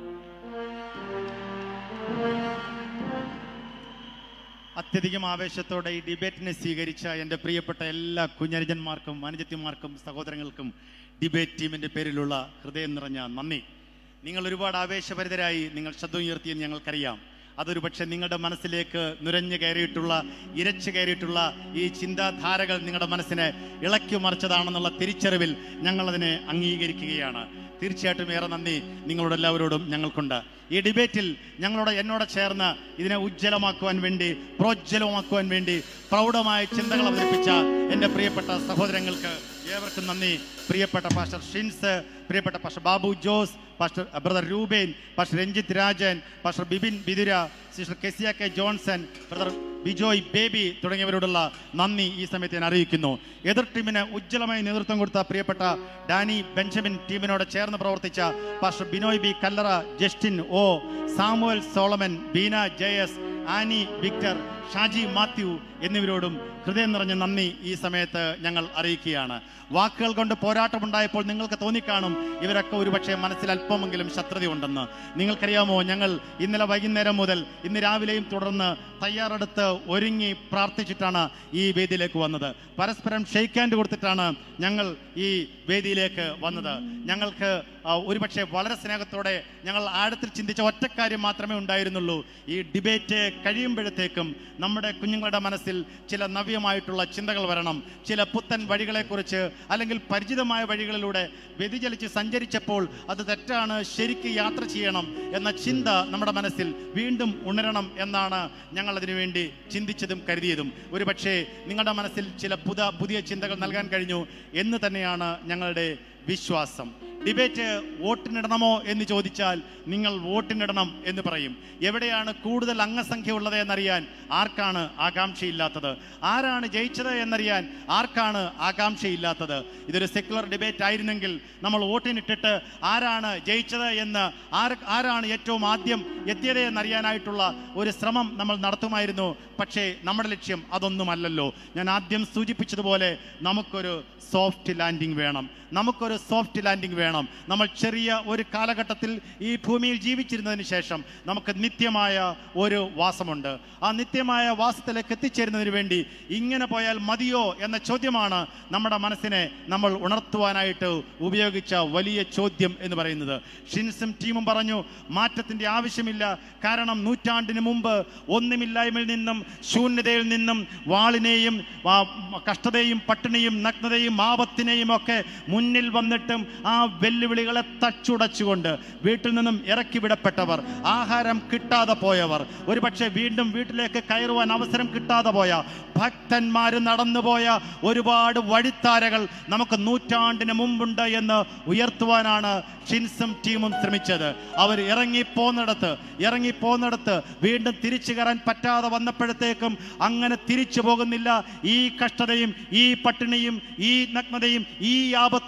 അത്യധികം ആവേശത്തോടെ ഈ ഡിബേറ്റിനെ സ്വീകരിച്ച എൻ്റെ പ്രിയപ്പെട്ട എല്ലാ കുഞ്ഞനുജന്മാർക്കും അനുജത്തിമാർക്കും സഹോദരങ്ങൾക്കും ഡിബേറ്റ് ടീമിൻ്റെ പേരിലുള്ള ഹൃദയം നിറഞ്ഞ നന്ദി നിങ്ങൾ ഒരുപാട് ആവേശഭരിതരായി നിങ്ങൾ ശബ്ദം ഉയർത്തിയെന്ന് ഞങ്ങൾക്കറിയാം അതൊരു പക്ഷേ നിങ്ങളുടെ മനസ്സിലേക്ക് നുരഞ്ഞു കയറിയിട്ടുള്ള ഇരച്ചു കയറിയിട്ടുള്ള ഈ ചിന്താധാരകൾ നിങ്ങളുടെ മനസ്സിനെ ഇളക്കി മറിച്ചതാണെന്നുള്ള തിരിച്ചറിവിൽ ഞങ്ങളതിനെ അംഗീകരിക്കുകയാണ് തീർച്ചയായിട്ടും ഏറെ നന്ദി നിങ്ങളോട് എല്ലാവരോടും ഞങ്ങൾക്കുണ്ട് ഈ ഡിബേറ്റിൽ ഞങ്ങളോട് എന്നോട് ചേർന്ന് ഇതിനെ ഉജ്ജ്വലമാക്കുവാൻ വേണ്ടി പ്രോജ്വലമാക്കുവാൻ വേണ്ടി പ്രൗഢമായ ചിന്തകൾ അവതരിപ്പിച്ച എൻ്റെ പ്രിയപ്പെട്ട സഹോദരങ്ങൾക്ക് ഏവർക്കും നന്ദി പ്രിയപ്പെട്ട പാസ്റ്റർ ഷിൻസ് പ്രിയപ്പെട്ട pastor Babu Jose pastor brother Rupen pastor Ranjith Rajan pastor Bibin Bidura sister Kezia K Johnson brother Bijoy Baby തുടങ്ങിയവരോടുള്ള നന്ദി ഈ സമയത്ത് ഞാൻ അറിയിക്കുന്നു എതിർ ടീമിന് ഉജ്ജ്വലമായി നേതൃത്വം കൊടുത്ത പ്രിയപ്പെട്ട ഡാനി ബെഞ്ചമിൻ ടീമിനോട് ചേർന്ന് പ്രവർത്തിച്ച pastor Binoy B Kallara Justin O Samuel Solomon Beena Jayas Annie Victor Shaji Mathew എന്നിവരോടും ഹൃദയം നിറഞ്ഞ നന്ദി ഈ സമയത്ത് ഞങ്ങൾ അറിയിക്കുകയാണ് വാക്കുകൾ കൊണ്ട് പോരാട്ടമുണ്ടായപ്പോൾ നിങ്ങൾക്ക് തോന്നിക്കാണും ഇവരൊക്കെ ഒരുപക്ഷെ മനസ്സിൽ അല്പമെങ്കിലും ശത്രുതയുണ്ടെന്ന് നിങ്ങൾക്കറിയാമോ ഞങ്ങൾ ഇന്നലെ വൈകുന്നേരം മുതൽ ഇന്ന് രാവിലെയും തുടർന്ന് തയ്യാറെടുത്ത് ഒരുങ്ങി പ്രാർത്ഥിച്ചിട്ടാണ് ഈ വേദിയിലേക്ക് വന്നത് പരസ്പരം ഷെയ്ക്ക് ഹാൻഡ് കൊടുത്തിട്ടാണ് ഞങ്ങൾ ഈ വേദിയിലേക്ക് വന്നത് ഞങ്ങൾക്ക് ആ, ഒരുപക്ഷെ വളരെ സ്നേഹത്തോടെ ഞങ്ങൾ ആഴത്തിൽ ചിന്തിച്ച ഒറ്റക്കാര്യം മാത്രമേ ഉണ്ടായിരുന്നുള്ളൂ ഈ ഡിബേറ്റ് കഴിയുമ്പോഴത്തേക്കും നമ്മുടെ കുഞ്ഞുങ്ങളുടെ മനസ്സിൽ ചില നവ്യമായിട്ടുള്ള ചിന്തകൾ വരണം ചില പുത്തൻ വഴികളെക്കുറിച്ച് അല്ലെങ്കിൽ പരിചിതമായ വഴികളിലൂടെ വ്യതിചലിച്ച് സഞ്ചരിച്ചപ്പോൾ അത് തെറ്റാണ് ശരിക്ക് യാത്ര ചെയ്യണം എന്ന ചിന്ത നമ്മുടെ മനസ്സിൽ വീണ്ടും ഉണരണം എന്നാണ് ഞങ്ങൾ അതിനുവേണ്ടി ചിന്തിച്ചതും കരുതിയതും ഒരുപക്ഷെ നിങ്ങളുടെ മനസ്സിൽ ചില പുത പുതിയ ചിന്തകൾ നൽകാൻ കഴിഞ്ഞു എന്ന് തന്നെയാണ് ഞങ്ങളുടെ വിശ്വാസം ഡിബേറ്റ് വോട്ടിനിടണമോ എന്ന് ചോദിച്ചാൽ നിങ്ങൾ വോട്ടിനിടണം എന്ന് പറയും എവിടെയാണ് കൂടുതൽ അംഗസംഖ്യ ഉള്ളത് എന്നറിയാൻ ആർക്കാണ് ആകാംക്ഷയില്ലാത്തത് ആരാണ് ജയിച്ചത് എന്നറിയാൻ ആർക്കാണ് ആകാംക്ഷയില്ലാത്തത് ഇതൊരു സെക്യുലർ ഡിബേറ്റ് ആയിരുന്നെങ്കിൽ നമ്മൾ വോട്ടിനിട്ടിട്ട് ആരാണ് ജയിച്ചത് എന്ന് ആര് ആരാണ് ഏറ്റവും ആദ്യം എത്തിയത് എന്നറിയാനായിട്ടുള്ള ഒരു ശ്രമം നമ്മൾ നടത്തുമായിരുന്നു പക്ഷേ നമ്മുടെ ലക്ഷ്യം അതൊന്നുമല്ലല്ലോ ഞാൻ ആദ്യം സൂചിപ്പിച്ചതുപോലെ നമുക്കൊരു സോഫ്റ്റ് ലാൻഡിംഗ് വേണം നമുക്കൊരു സോഫ്റ്റ് ലാൻഡിംഗ് വേണം നമ്മൾ ചെറിയ ഒരു കാലഘട്ടത്തിൽ ഈ ഭൂമിയിൽ ജീവിച്ചിരുന്നതിന് ശേഷം നമുക്ക് നിത്യമായ ഒരു വാസമുണ്ട് ആ നിത്യമായ വാസത്തിലേക്ക് എത്തിച്ചേരുന്നതിന് വേണ്ടി ഇങ്ങനെ പോയാൽ മതിയോ എന്ന ചോദ്യമാണ് നമ്മുടെ മനസ്സിനെ നമ്മൾ ഉണർത്തുവാനായിട്ട് ഉപയോഗിച്ച വലിയ ചോദ്യം എന്ന് പറയുന്നത് ഷിൻസും ടീമും പറഞ്ഞു മാറ്റത്തിന്റെ ആവശ്യമില്ല കാരണം നൂറ്റാണ്ടിന് മുമ്പ് ഒന്നുമില്ലായ്മയിൽ നിന്നും ശൂന്യതയിൽ നിന്നും വാളിനെയും ആ, കഷ്ടതയും പട്ടിണിയും നഗ്നതയും ആപത്തിനെയും ഒക്കെ മുന്നിൽ വന്നിട്ടും ആ വെല്ലുവിളികളെ തച്ചുടച്ചുകൊണ്ട് വീട്ടിൽ നിന്നും ഇറക്കി വിടപ്പെട്ടവർ ആഹാരം കിട്ടാതെ പോയവർ ഒരുപക്ഷെ വീണ്ടും വീട്ടിലേക്ക് കയറുവാൻ അവസരം കിട്ടാതെ പോയ ഭക്തന്മാര് നടന്നുപോയ ഒരുപാട് വഴിത്താരകൾ നമുക്ക് നൂറ്റാണ്ടിന് മുമ്പുണ്ട് എന്ന് ഉയർത്തുവാനാണ് ഷിൻസും ടീമും ശ്രമിച്ചത് അവർ ഇറങ്ങിപ്പോന്നിടത്ത് ഇറങ്ങിപ്പോന്നിടത്ത് വീണ്ടും തിരിച്ചു കയറാൻ പറ്റാതെ വന്നപ്പോഴത്തേക്കും അങ്ങനെ തിരിച്ചു പോകുന്നില്ല ഈ കഷ്ടതയും ഈ പട്ടിണിയും ഈ നഗ്നതയും ഈ ആപത്തും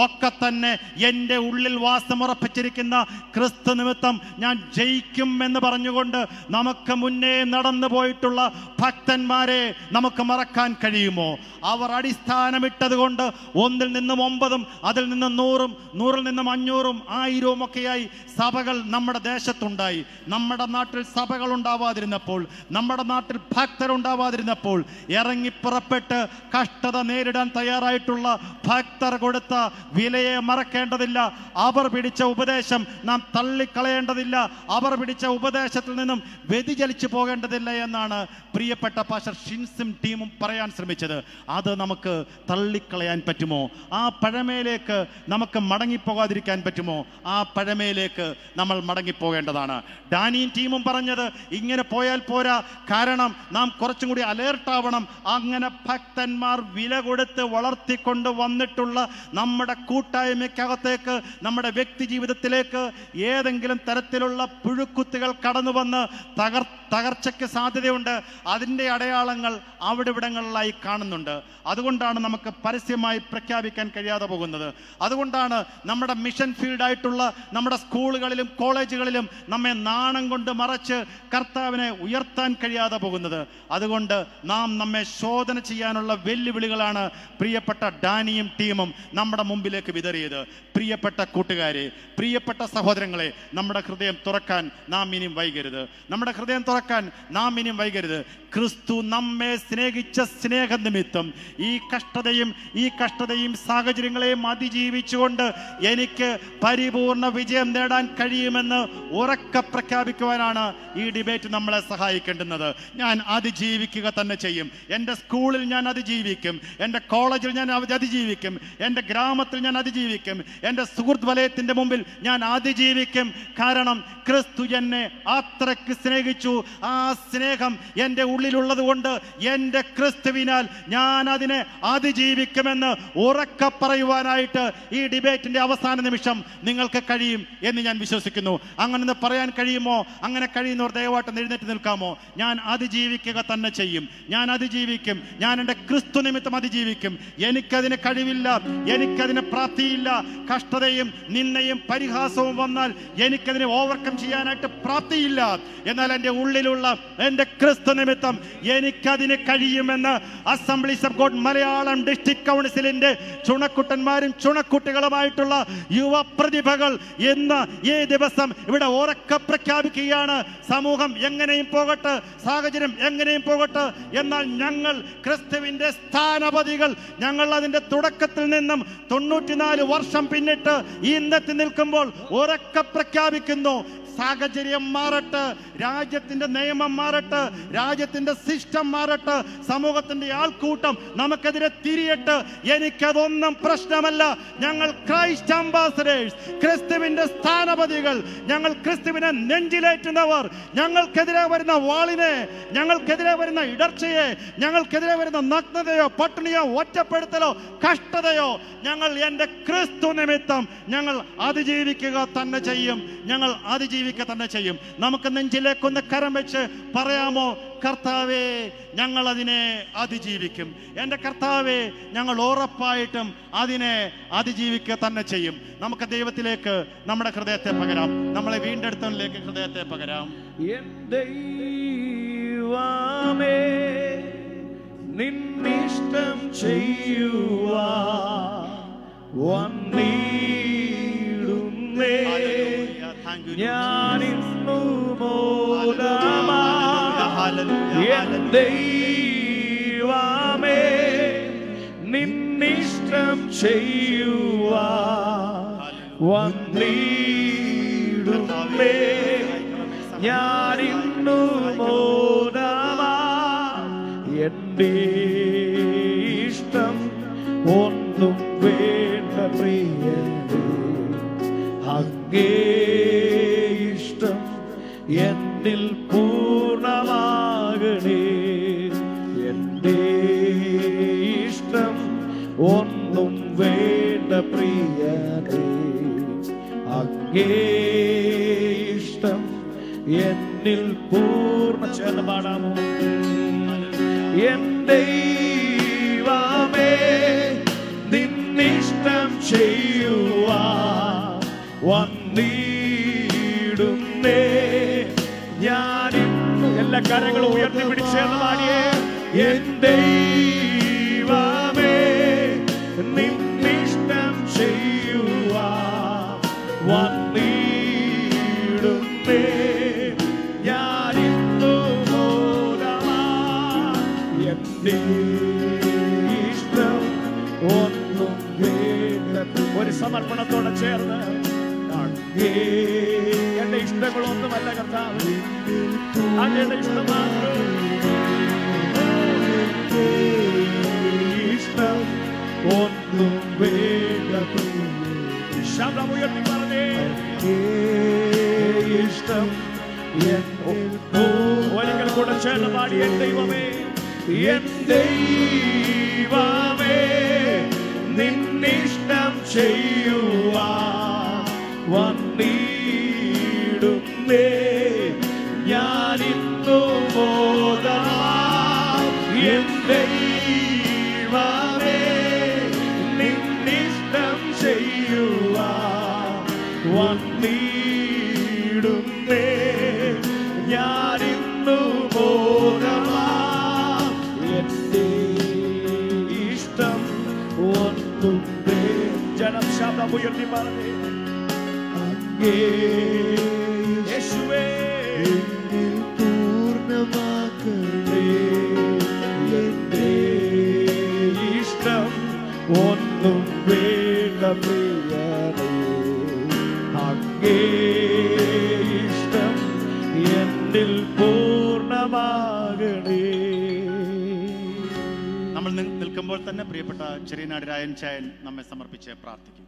ഒക്കെ തന്നെ എൻ്റെ ഉള്ളിൽ വാസമുറപ്പിച്ചിരിക്കുന്ന ക്രിസ്തു നിമിത്തം ഞാൻ ജയിക്കും എന്ന് പറഞ്ഞുകൊണ്ട് നമുക്ക് മുന്നേ നടന്നു പോയിട്ടുള്ള ഭക്തന്മാരെ നമുക്ക് മറക്കാൻ കഴിയുമോ അവർ അടിസ്ഥാനമിട്ടത് കൊണ്ട് ഒന്നിൽ നിന്നും ഒമ്പതും അതിൽ നിന്നും നൂറും നൂറിൽ നിന്നും അഞ്ഞൂറും ആയിരവും ഒക്കെയായി സഭകൾ നമ്മുടെ ദേശത്തുണ്ടായി നമ്മുടെ നാട്ടിൽ സഭകൾ ഉണ്ടാവാതിരുന്നപ്പോൾ നമ്മുടെ നാട്ടിൽ ഭക്തരുണ്ടാവാതിരുന്നപ്പോൾ ഇറങ്ങി പുറപ്പെട്ട് കഷ്ടത നേരിടാൻ തയ്യാറായിട്ടുള്ള ഭക്തർ കൊടുത്ത വിലയെ മറക്കേണ്ടതില്ല അവർ പിടിച്ച ഉപദേശം നാം തള്ളിക്കളയേണ്ടതില്ല അവർ പിടിച്ച ഉപദേശത്തിൽ നിന്നും വ്യതിചലിച്ചു പോകേണ്ടതില്ല എന്നാണ് പ്രിയപ്പെട്ട പാഷർ ഷിൻസും ടീമും പറയാൻ ശ്രമിച്ചത് അത് നമുക്ക് തള്ളിക്കളയാൻ പറ്റുമോ ആ പഴമയിലേക്ക് നമുക്ക് മടങ്ങിപ്പോകാതിരിക്കാൻ പറ്റുമോ ആ പഴമയിലേക്ക് നമ്മൾ മടങ്ങിപ്പോകേണ്ടതാണ് ഡാനിയും ടീമും പറഞ്ഞത് ഇങ്ങനെ പോയാൽ പോരാ കാരണം നാം കുറച്ചും കൂടി അലേർട്ട് ആവണം അങ്ങനെ ഭക്തന്മാർ വില കൊടുത്ത് വളർത്തിക്കൊണ്ട് വന്നിട്ടുള്ള നമ്മുടെ കൂട്ടായ്മയ്ക്കകത്തേക്ക് നമ്മുടെ വ്യക്തി ജീവിതത്തിലേക്ക് ഏതെങ്കിലും തരത്തിലുള്ള പുഴുക്കുത്തുകൾ കടന്നു വന്ന് തകർ തകർച്ചയ്ക്ക് സാധ്യതയുണ്ട് അതിൻ്റെ അടയാളങ്ങൾ അവിടെ ഇവിടങ്ങളിലായി കാണുന്നുണ്ട് അതുകൊണ്ടാണ് നമുക്ക് പരസ്യമായി പ്രഖ്യാപിക്കാൻ കഴിയാതെ പോകുന്നത് അതുകൊണ്ടാണ് നമ്മുടെ മിഷൻ ഫീൽഡായിട്ടുള്ള നമ്മുടെ സ്കൂളുകളിലും കോളേജുകളിലും നമ്മെ നാണം കൊണ്ട് മറച്ച് കർത്താവിനെ ഉയർത്താൻ കഴിയാതെ പോകുന്നത് അതുകൊണ്ട് നാം നമ്മെ ശോധന ചെയ്യാനുള്ള വെല്ലുവിളികളാണ് പ്രിയപ്പെട്ട ഡാനിയും ടീമും നമ്മുടെ മുമ്പിലേക്ക് വിതറിയത് പ്രിയപ്പെട്ട കൂട്ടുകാരെ പ്രിയപ്പെട്ട സഹോദരങ്ങളെ നമ്മുടെ ഹൃദയം തുറക്കാൻ നാം ഇനിയും വൈകരുത് നമ്മുടെ ഹൃദയം തുറക്കാൻ നാം ഇനിയും വൈകരുത് ക്രിസ്തു നമ്മെ സ്നേഹിച്ച സ്നേഹനിമിത്തം ഈ കഷ്ടതയും ഈ കഷ്ടതയും സാഹചര്യങ്ങളെയും അതിജീവിച്ചുകൊണ്ട് എനിക്ക് പരിപൂർണ വിജയം നേടാൻ കഴിയുമെന്ന് ഉറക്കെ പ്രഖ്യാപിക്കുവാനാണ് ഈ ഡിബേറ്റ് നമ്മളെ സഹായിക്കേണ്ടുന്നത് ഞാൻ അതിജീവിക്കുക തന്നെ ചെയ്യും എൻ്റെ സ്കൂളിൽ ഞാൻ അതിജീവിക്കും എൻ്റെ കോളേജിൽ ഞാൻ അവ- അതിജീവിക്കും എൻ്റെ ഗ്രാമത്തിൽ ഞാൻ അതിജീവിക്കും എൻ്റെ സുഹൃത്ത് വലയത്തിൻ്റെ മുമ്പിൽ ഞാൻ അതിജീവിക്കും കാരണം ക്രിസ്തു എന്നെ അത്രയ്ക്ക് സ്നേഹിച്ചു ആ സ്നേഹം എൻ്റെ ഉള്ളിലുള്ളത് കൊണ്ട് എൻ്റെ ക്രിസ്തുവിനാൽ ഞാൻ അതിനെ അതിജീവിക്കുമെന്ന് ഉറക്കെ പറയുവാനായിട്ട് ഈ ഡിബേറ്റിന്റെ അവസാന നിമിഷം നിങ്ങൾക്ക് കഴിയും എന്ന് ഞാൻ വിശ്വസിക്കുന്നു അങ്ങനെ ഒന്ന് പറയാൻ കഴിയുമോ അങ്ങനെ കഴിയുന്നവർ ദയവായിട്ട് എഴുന്നേറ്റ് നിൽക്കാമോ ഞാൻ അതിജീവിക്കുക തന്നെ ചെയ്യും ഞാൻ അതിജീവിക്കും ഞാൻ എൻ്റെ ക്രിസ്തു നിമിത്തം അതിജീവിക്കും എനിക്കതിന് കഴിവില്ല എനിക്കതിന് പ്രാപ്തിയില്ല കഷ്ടതയും നിന്നയും പരിഹാസവും വന്നാൽ എനിക്കതിനെ ഓവർകം ചെയ്യാനായിട്ട് പ്രാപ്തിയില്ല എന്നാൽ എൻ്റെ ഉള്ളിലുള്ള എൻ്റെ ക്രിസ്തു നിമിത്തം എനിക്കതിന് കഴിയുമെന്ന് Assemblies of God Malayalam district കൗൺസിലിന്റെ ചുണക്കുട്ടന്മാരും ചുണക്കുട്ടികളുമായിട്ടുള്ള യുവ പ്രതിഭകൾ ഇന്ന് ഈ ദിവസം ഇവിടെ ഉറക്കെ പ്രഖ്യാപിക്കുകയാണ് സമൂഹം എങ്ങനെയും പോകട്ടെ സാഹചര്യം എങ്ങനെയും പോകട്ടെ എന്നാൽ ഞങ്ങൾ ക്രിസ്തുവിന്റെ സ്ഥാനപതികൾ ഞങ്ങൾ അതിന്റെ തുടക്കത്തിൽ നിന്നും തൊണ്ണൂറ്റിനാല് വർഷം പിന്നിട്ട് ഇന്നെത്തി നിൽക്കുമ്പോൾ ഉറക്കെ പ്രഖ്യാപിക്കുന്നു സാഹചര്യം മാറട്ടെ രാജ്യത്തിന്റെ നിയമം മാറട്ടെ രാജ്യത്തിന്റെ സിസ്റ്റം മാറട്ടെ സമൂഹത്തിന്റെ ആൾക്കൂട്ടം നമുക്കെതിരെ തിരിയട്ടെ എനിക്കതൊന്നും പ്രശ്നമല്ല ഞങ്ങൾ ക്രൈസ്റ്റ് അംബാസഡേഴ്സ് ക്രിസ്തുവിന്റെ സ്ഥാനപതികൾ ഞങ്ങൾ ക്രിസ്തുവിനെ നെഞ്ചിലേറ്റുന്നവർ ഞങ്ങൾക്കെതിരെ വരുന്ന വാളിനെ ഞങ്ങൾക്കെതിരെ വരുന്ന ഇടർച്ചയെ ഞങ്ങൾക്കെതിരെ വരുന്ന നഗ്നതയോ പട്ടിണിയോ ഒറ്റപ്പെടുത്തലോ കഷ്ടതയോ ഞങ്ങൾ എൻ്റെ ക്രിസ്തു നിമിത്തം ഞങ്ങൾ അതിജീവിക്കുക തന്നെ ചെയ്യും ഞങ്ങൾ അതിജീവിക്കുക തന്നെ ചെയ്യും നമുക്ക് നെഞ്ചിലേക്കൊന്ന് കരം വെച്ച് പറയാമോ കർത്താവേ ഞങ്ങൾ അതിനെ അതിജീവിക്കും എൻ്റെ കർത്താവേ ഞങ്ങൾ ഉറപ്പായിട്ടും അതിനെ അതിജീവിക്കുക തന്നെ ചെയ്യും നമുക്ക് ദൈവത്തിലേക്ക് നമ്മുടെ ഹൃദയത്തെ പകരാം നമ്മളെ വീണ്ടെടുത്തതിലേക്ക് ഹൃദയത്തെ പകരാം ദൈവമേ നിന്നിഷ്ടം ചെയ്യുവാ വന്നിടുന്നേ ഞാനിന്നു മൂലമാ എൻ ദൈവമേ നിന്നിഷ്ടം ചെയ്യുവാ വന്നിടുന്നേ ഞാനിന്നു മൂലമാ എന്റെ ഇഷ്ടം ഒന്നും വേണ്ട പ്രിയനേ അങ്ങേ ഇഷ്ടം എന്നിൽ പൂർണ്ണമാകണേ എന്റെ ഇഷ്ടം ഒന്നും വേണ്ട പ്രിയനേ അങ്ങേ ഇഷ്ടം എന്നിൽ പൂർണ്ണ ചേർന്ന് പാടാമോ എന്റെ ദൈവമേ നിന്നിഷ്ടം ചെയ്യൂ വന്നിടുന്നേ ഞാനിന്നു എല്ലാ കരങ്ങളും ഉയർത്തി പിടിച്ചേർന്ന് പാടിയേ എൻ ദൈവമേ നിന്നിഷ്ടം ചെയ്യുവാ വന്നിടുന്നേ ഞാനിന്നു മൂലമാ എന്റെ ഇഷ്ടം ഒന്നും വേണ്ട ഒരു സമർപ്പണത്തോടെ ചേർന്ന് അങ്ങേ എന്റെ ഇഷ്ടങ്ങളൊന്നുമല്ല കർത്താവ് അങ്ങയുടെ ഇഷ്ടം മാത്രം ഇഷ്ടം ഒന്നും വേണ്ട ശബ്ദം ഉയർത്തി പറഞ്ഞേ ഇഷ്ടം ഒരിക്കൽ കൂടെ ചേർന്ന് പാടി എൻ ദൈവമേ എൻ ദൈവമേ നിന്നിഷ്ടം ചെയ്യുവാ വന്നിടുന്നേ ഞാനിന്നു മോദാ എൻ ദൈവമേ നിന്നിഷ്ടം ചെയ്യുവാ വന്നിടുന്നേ ഞാനിന്നു മോദമാ എന്റെ ഇഷ്ടം ഒന്നും ജനം ശബ്ദം ഉയർത്തി പറഞ്ഞേ അങ്ങേ യേശുവേ പൂർണ്ണമാക്കണേ എന്റെ ഇഷ്ടം ഒന്നും വേണ്ട പ്രിയനേ അങ്ങേ ഇഷ്ടം എന്നിൽ പൂർണ്ണമാകണേ നമ്മൾ നി- നിൽക്കുമ്പോൾ തന്നെ പ്രിയപ്പെട്ട ചെറിയനാട് രായൻ ചായൻ നമ്മെ സമർപ്പിച്ച് പ്രാർത്ഥിക്കും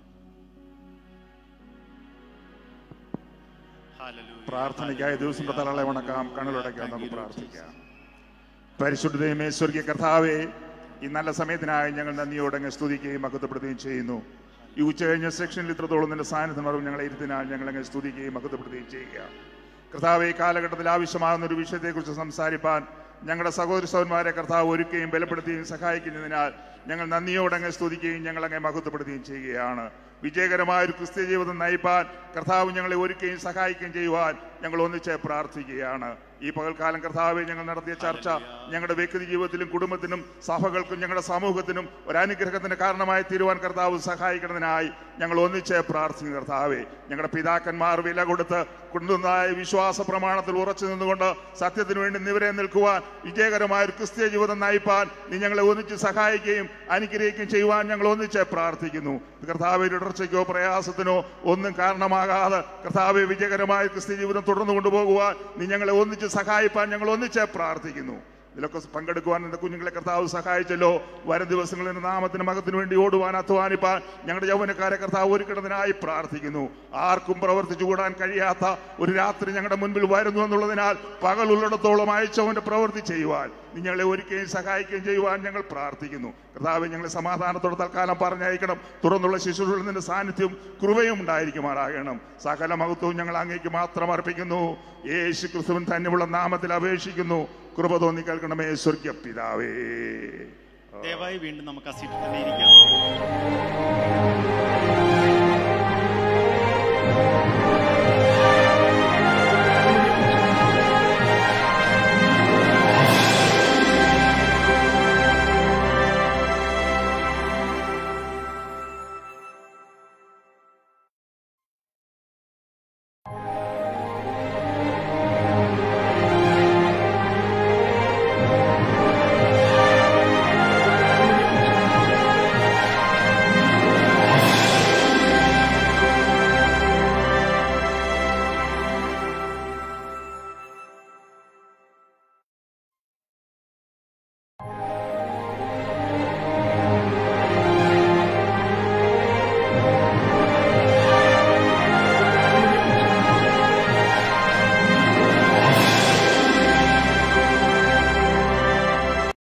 പ്രാർത്ഥനയ്ക്കായി ദിവസം തലകളെ വണക്കാം കണ്ണുലടക്കാം നമുക്ക് പ്രാർത്ഥിക്കാം പരിശുദ്ധ ദൈവമേ സ്വർഗീയ കർത്താവേ ഈ നല്ല സമയത്തിനായി ഞങ്ങൾ നന്ദിയോടെ അങ്ങ് സ്തുതിക്കുകയും മഹത്വപ്പെടുത്തുകയും ചെയ്യുന്നു ഈ ഉച്ച കഴിഞ്ഞ സെക്ഷനിൽ ഇത്രത്തോളം നിന്റെ സാന്നിധ്യം അറിവ് ഞങ്ങളെ ഇരുത്തിനാൽ ഞങ്ങൾ അങ്ങ് സ്തുതിക്കുകയും മഹത്വപ്പെടുത്തുകയും ചെയ്യുക കർത്താവ് ഈ കാലഘട്ടത്തിൽ ആവശ്യമാകുന്ന ഒരു വിഷയത്തെക്കുറിച്ച് സംസാരിപ്പാൻ ഞങ്ങളുടെ സഹോദര സഹോദരന്മാരെ കർത്താവ് ഒരുക്കുകയും ബലപ്പെടുത്തുകയും സഹായിക്കുന്നതിനാൽ ഞങ്ങൾ നന്ദിയോടെ അങ്ങ് സ്തുതിക്കുകയും ഞങ്ങൾ അങ്ങ് മഹത്വപ്പെടുത്തുകയും ചെയ്യുകയാണ് വിജയകരമായ ഒരു ക്രിസ്ത്യ ജീവിതം നയിപ്പാൻ കർത്താവ് ഞങ്ങളെ ഒരുക്കുകയും സഹായിക്കുകയും ചെയ്യുവാൻ ഞങ്ങൾ ഒന്നിച്ച് പ്രാർത്ഥിക്കുകയാണ് ഈ പകൽക്കാലം കർത്താവെ ഞങ്ങൾ നടത്തിയ ചർച്ച ഞങ്ങളുടെ വ്യക്തി ജീവിതത്തിലും കുടുംബത്തിനും സഭകൾക്കും ഞങ്ങളുടെ സമൂഹത്തിനും ഒരു അനുഗ്രഹത്തിന് കാരണമായി തീരുവാൻ കർത്താവ് സഹായിക്കുന്നതിനായി ഞങ്ങൾ ഒന്നിച്ച് പ്രാർത്ഥിക്കുന്നു കർത്താവെ ഞങ്ങളുടെ പിതാക്കന്മാർ വില കൊടുത്ത് കൊണ്ടുവന്നതായ വിശ്വാസ പ്രമാണത്തിൽ ഉറച്ചു നിന്നുകൊണ്ട് സത്യത്തിന് വേണ്ടി നിവരെ നിൽക്കുവാൻ വിജയകരമായ ഒരു ക്രിസ്തീയ ജീവിതം നയിപ്പാൻ നീ ഞങ്ങളെ ഒന്നിച്ച് സഹായിക്കുകയും അനുഗ്രഹിക്കുകയും ചെയ്യുവാൻ ഞങ്ങൾ ഒന്നിച്ച് പ്രാർത്ഥിക്കുന്നു കർത്താവ് ഇടർച്ചയ്ക്കോ പ്രയാസത്തിനോ ഒന്നും കാരണമാകാതെ കർത്താവ് വിജയകരമായ ക്രിസ്ത്യ ജീവിതം തുടർന്നു കൊണ്ടുപോകുവാൻ നീ ഞങ്ങളെ ഒന്നിച്ച് സഹായിപ്പാൻ ഞങ്ങൾ ഒന്നിച്ച് പ്രാർത്ഥിക്കുന്നു ഇതിലൊക്കെ പങ്കെടുക്കുവാൻ എന്റെ കുഞ്ഞുങ്ങളെ കർത്താവ് സഹായിച്ചല്ലോ വരും ദിവസങ്ങളിൽ നിന്റെ നാമത്തിന് മകത്തിന് വേണ്ടി ഓടുവാൻ അധ്വാനിപ്പാൻ ഞങ്ങളുടെ യൗവനക്കാരെ കർത്താവ് ഒരുക്കിടതിനായി പ്രാർത്ഥിക്കുന്നു ആർക്കും പ്രവർത്തിച്ചു കൂടാൻ കഴിയാത്ത ഒരു രാത്രി ഞങ്ങളുടെ മുൻപിൽ വരുന്നു എന്നുള്ളതിനാൽ പകൽ ഉള്ളിടത്തോളം അയച്ചവന്റെ പ്രവൃത്തി ചെയ്യുവാൻ നീ ഞങ്ങളെ ഒരുക്കുകയും സഹായിക്കുകയും ചെയ്യുവാൻ ഞങ്ങൾ പ്രാർത്ഥിക്കുന്നു കർത്താവ് ഞങ്ങളെ സമാധാനത്തോടെ തൽക്കാലം പറഞ്ഞയക്കണം തുറന്നുള്ള ശിശുക്കളിൽ നിന്റെ സാന്നിധ്യവും കൃപയും ഉണ്ടായിരിക്കുമാറാകണം സകല മഹത്വവും ഞങ്ങൾ അങ്ങേക്ക് മാത്രം അർപ്പിക്കുന്നു യേശു ക്രിസ്തുവിൻ തന്നെയുള്ള നാമത്തിൽ അപേക്ഷിക്കുന്നു കൃപ തോന്നി കേൾക്കണമേ സ്വർഗ്ഗ പിതാവേ ദയവായി വീണ്ടും നമുക്ക് ആ സീറ്റിൽ തന്നെ ഇരിക്കാം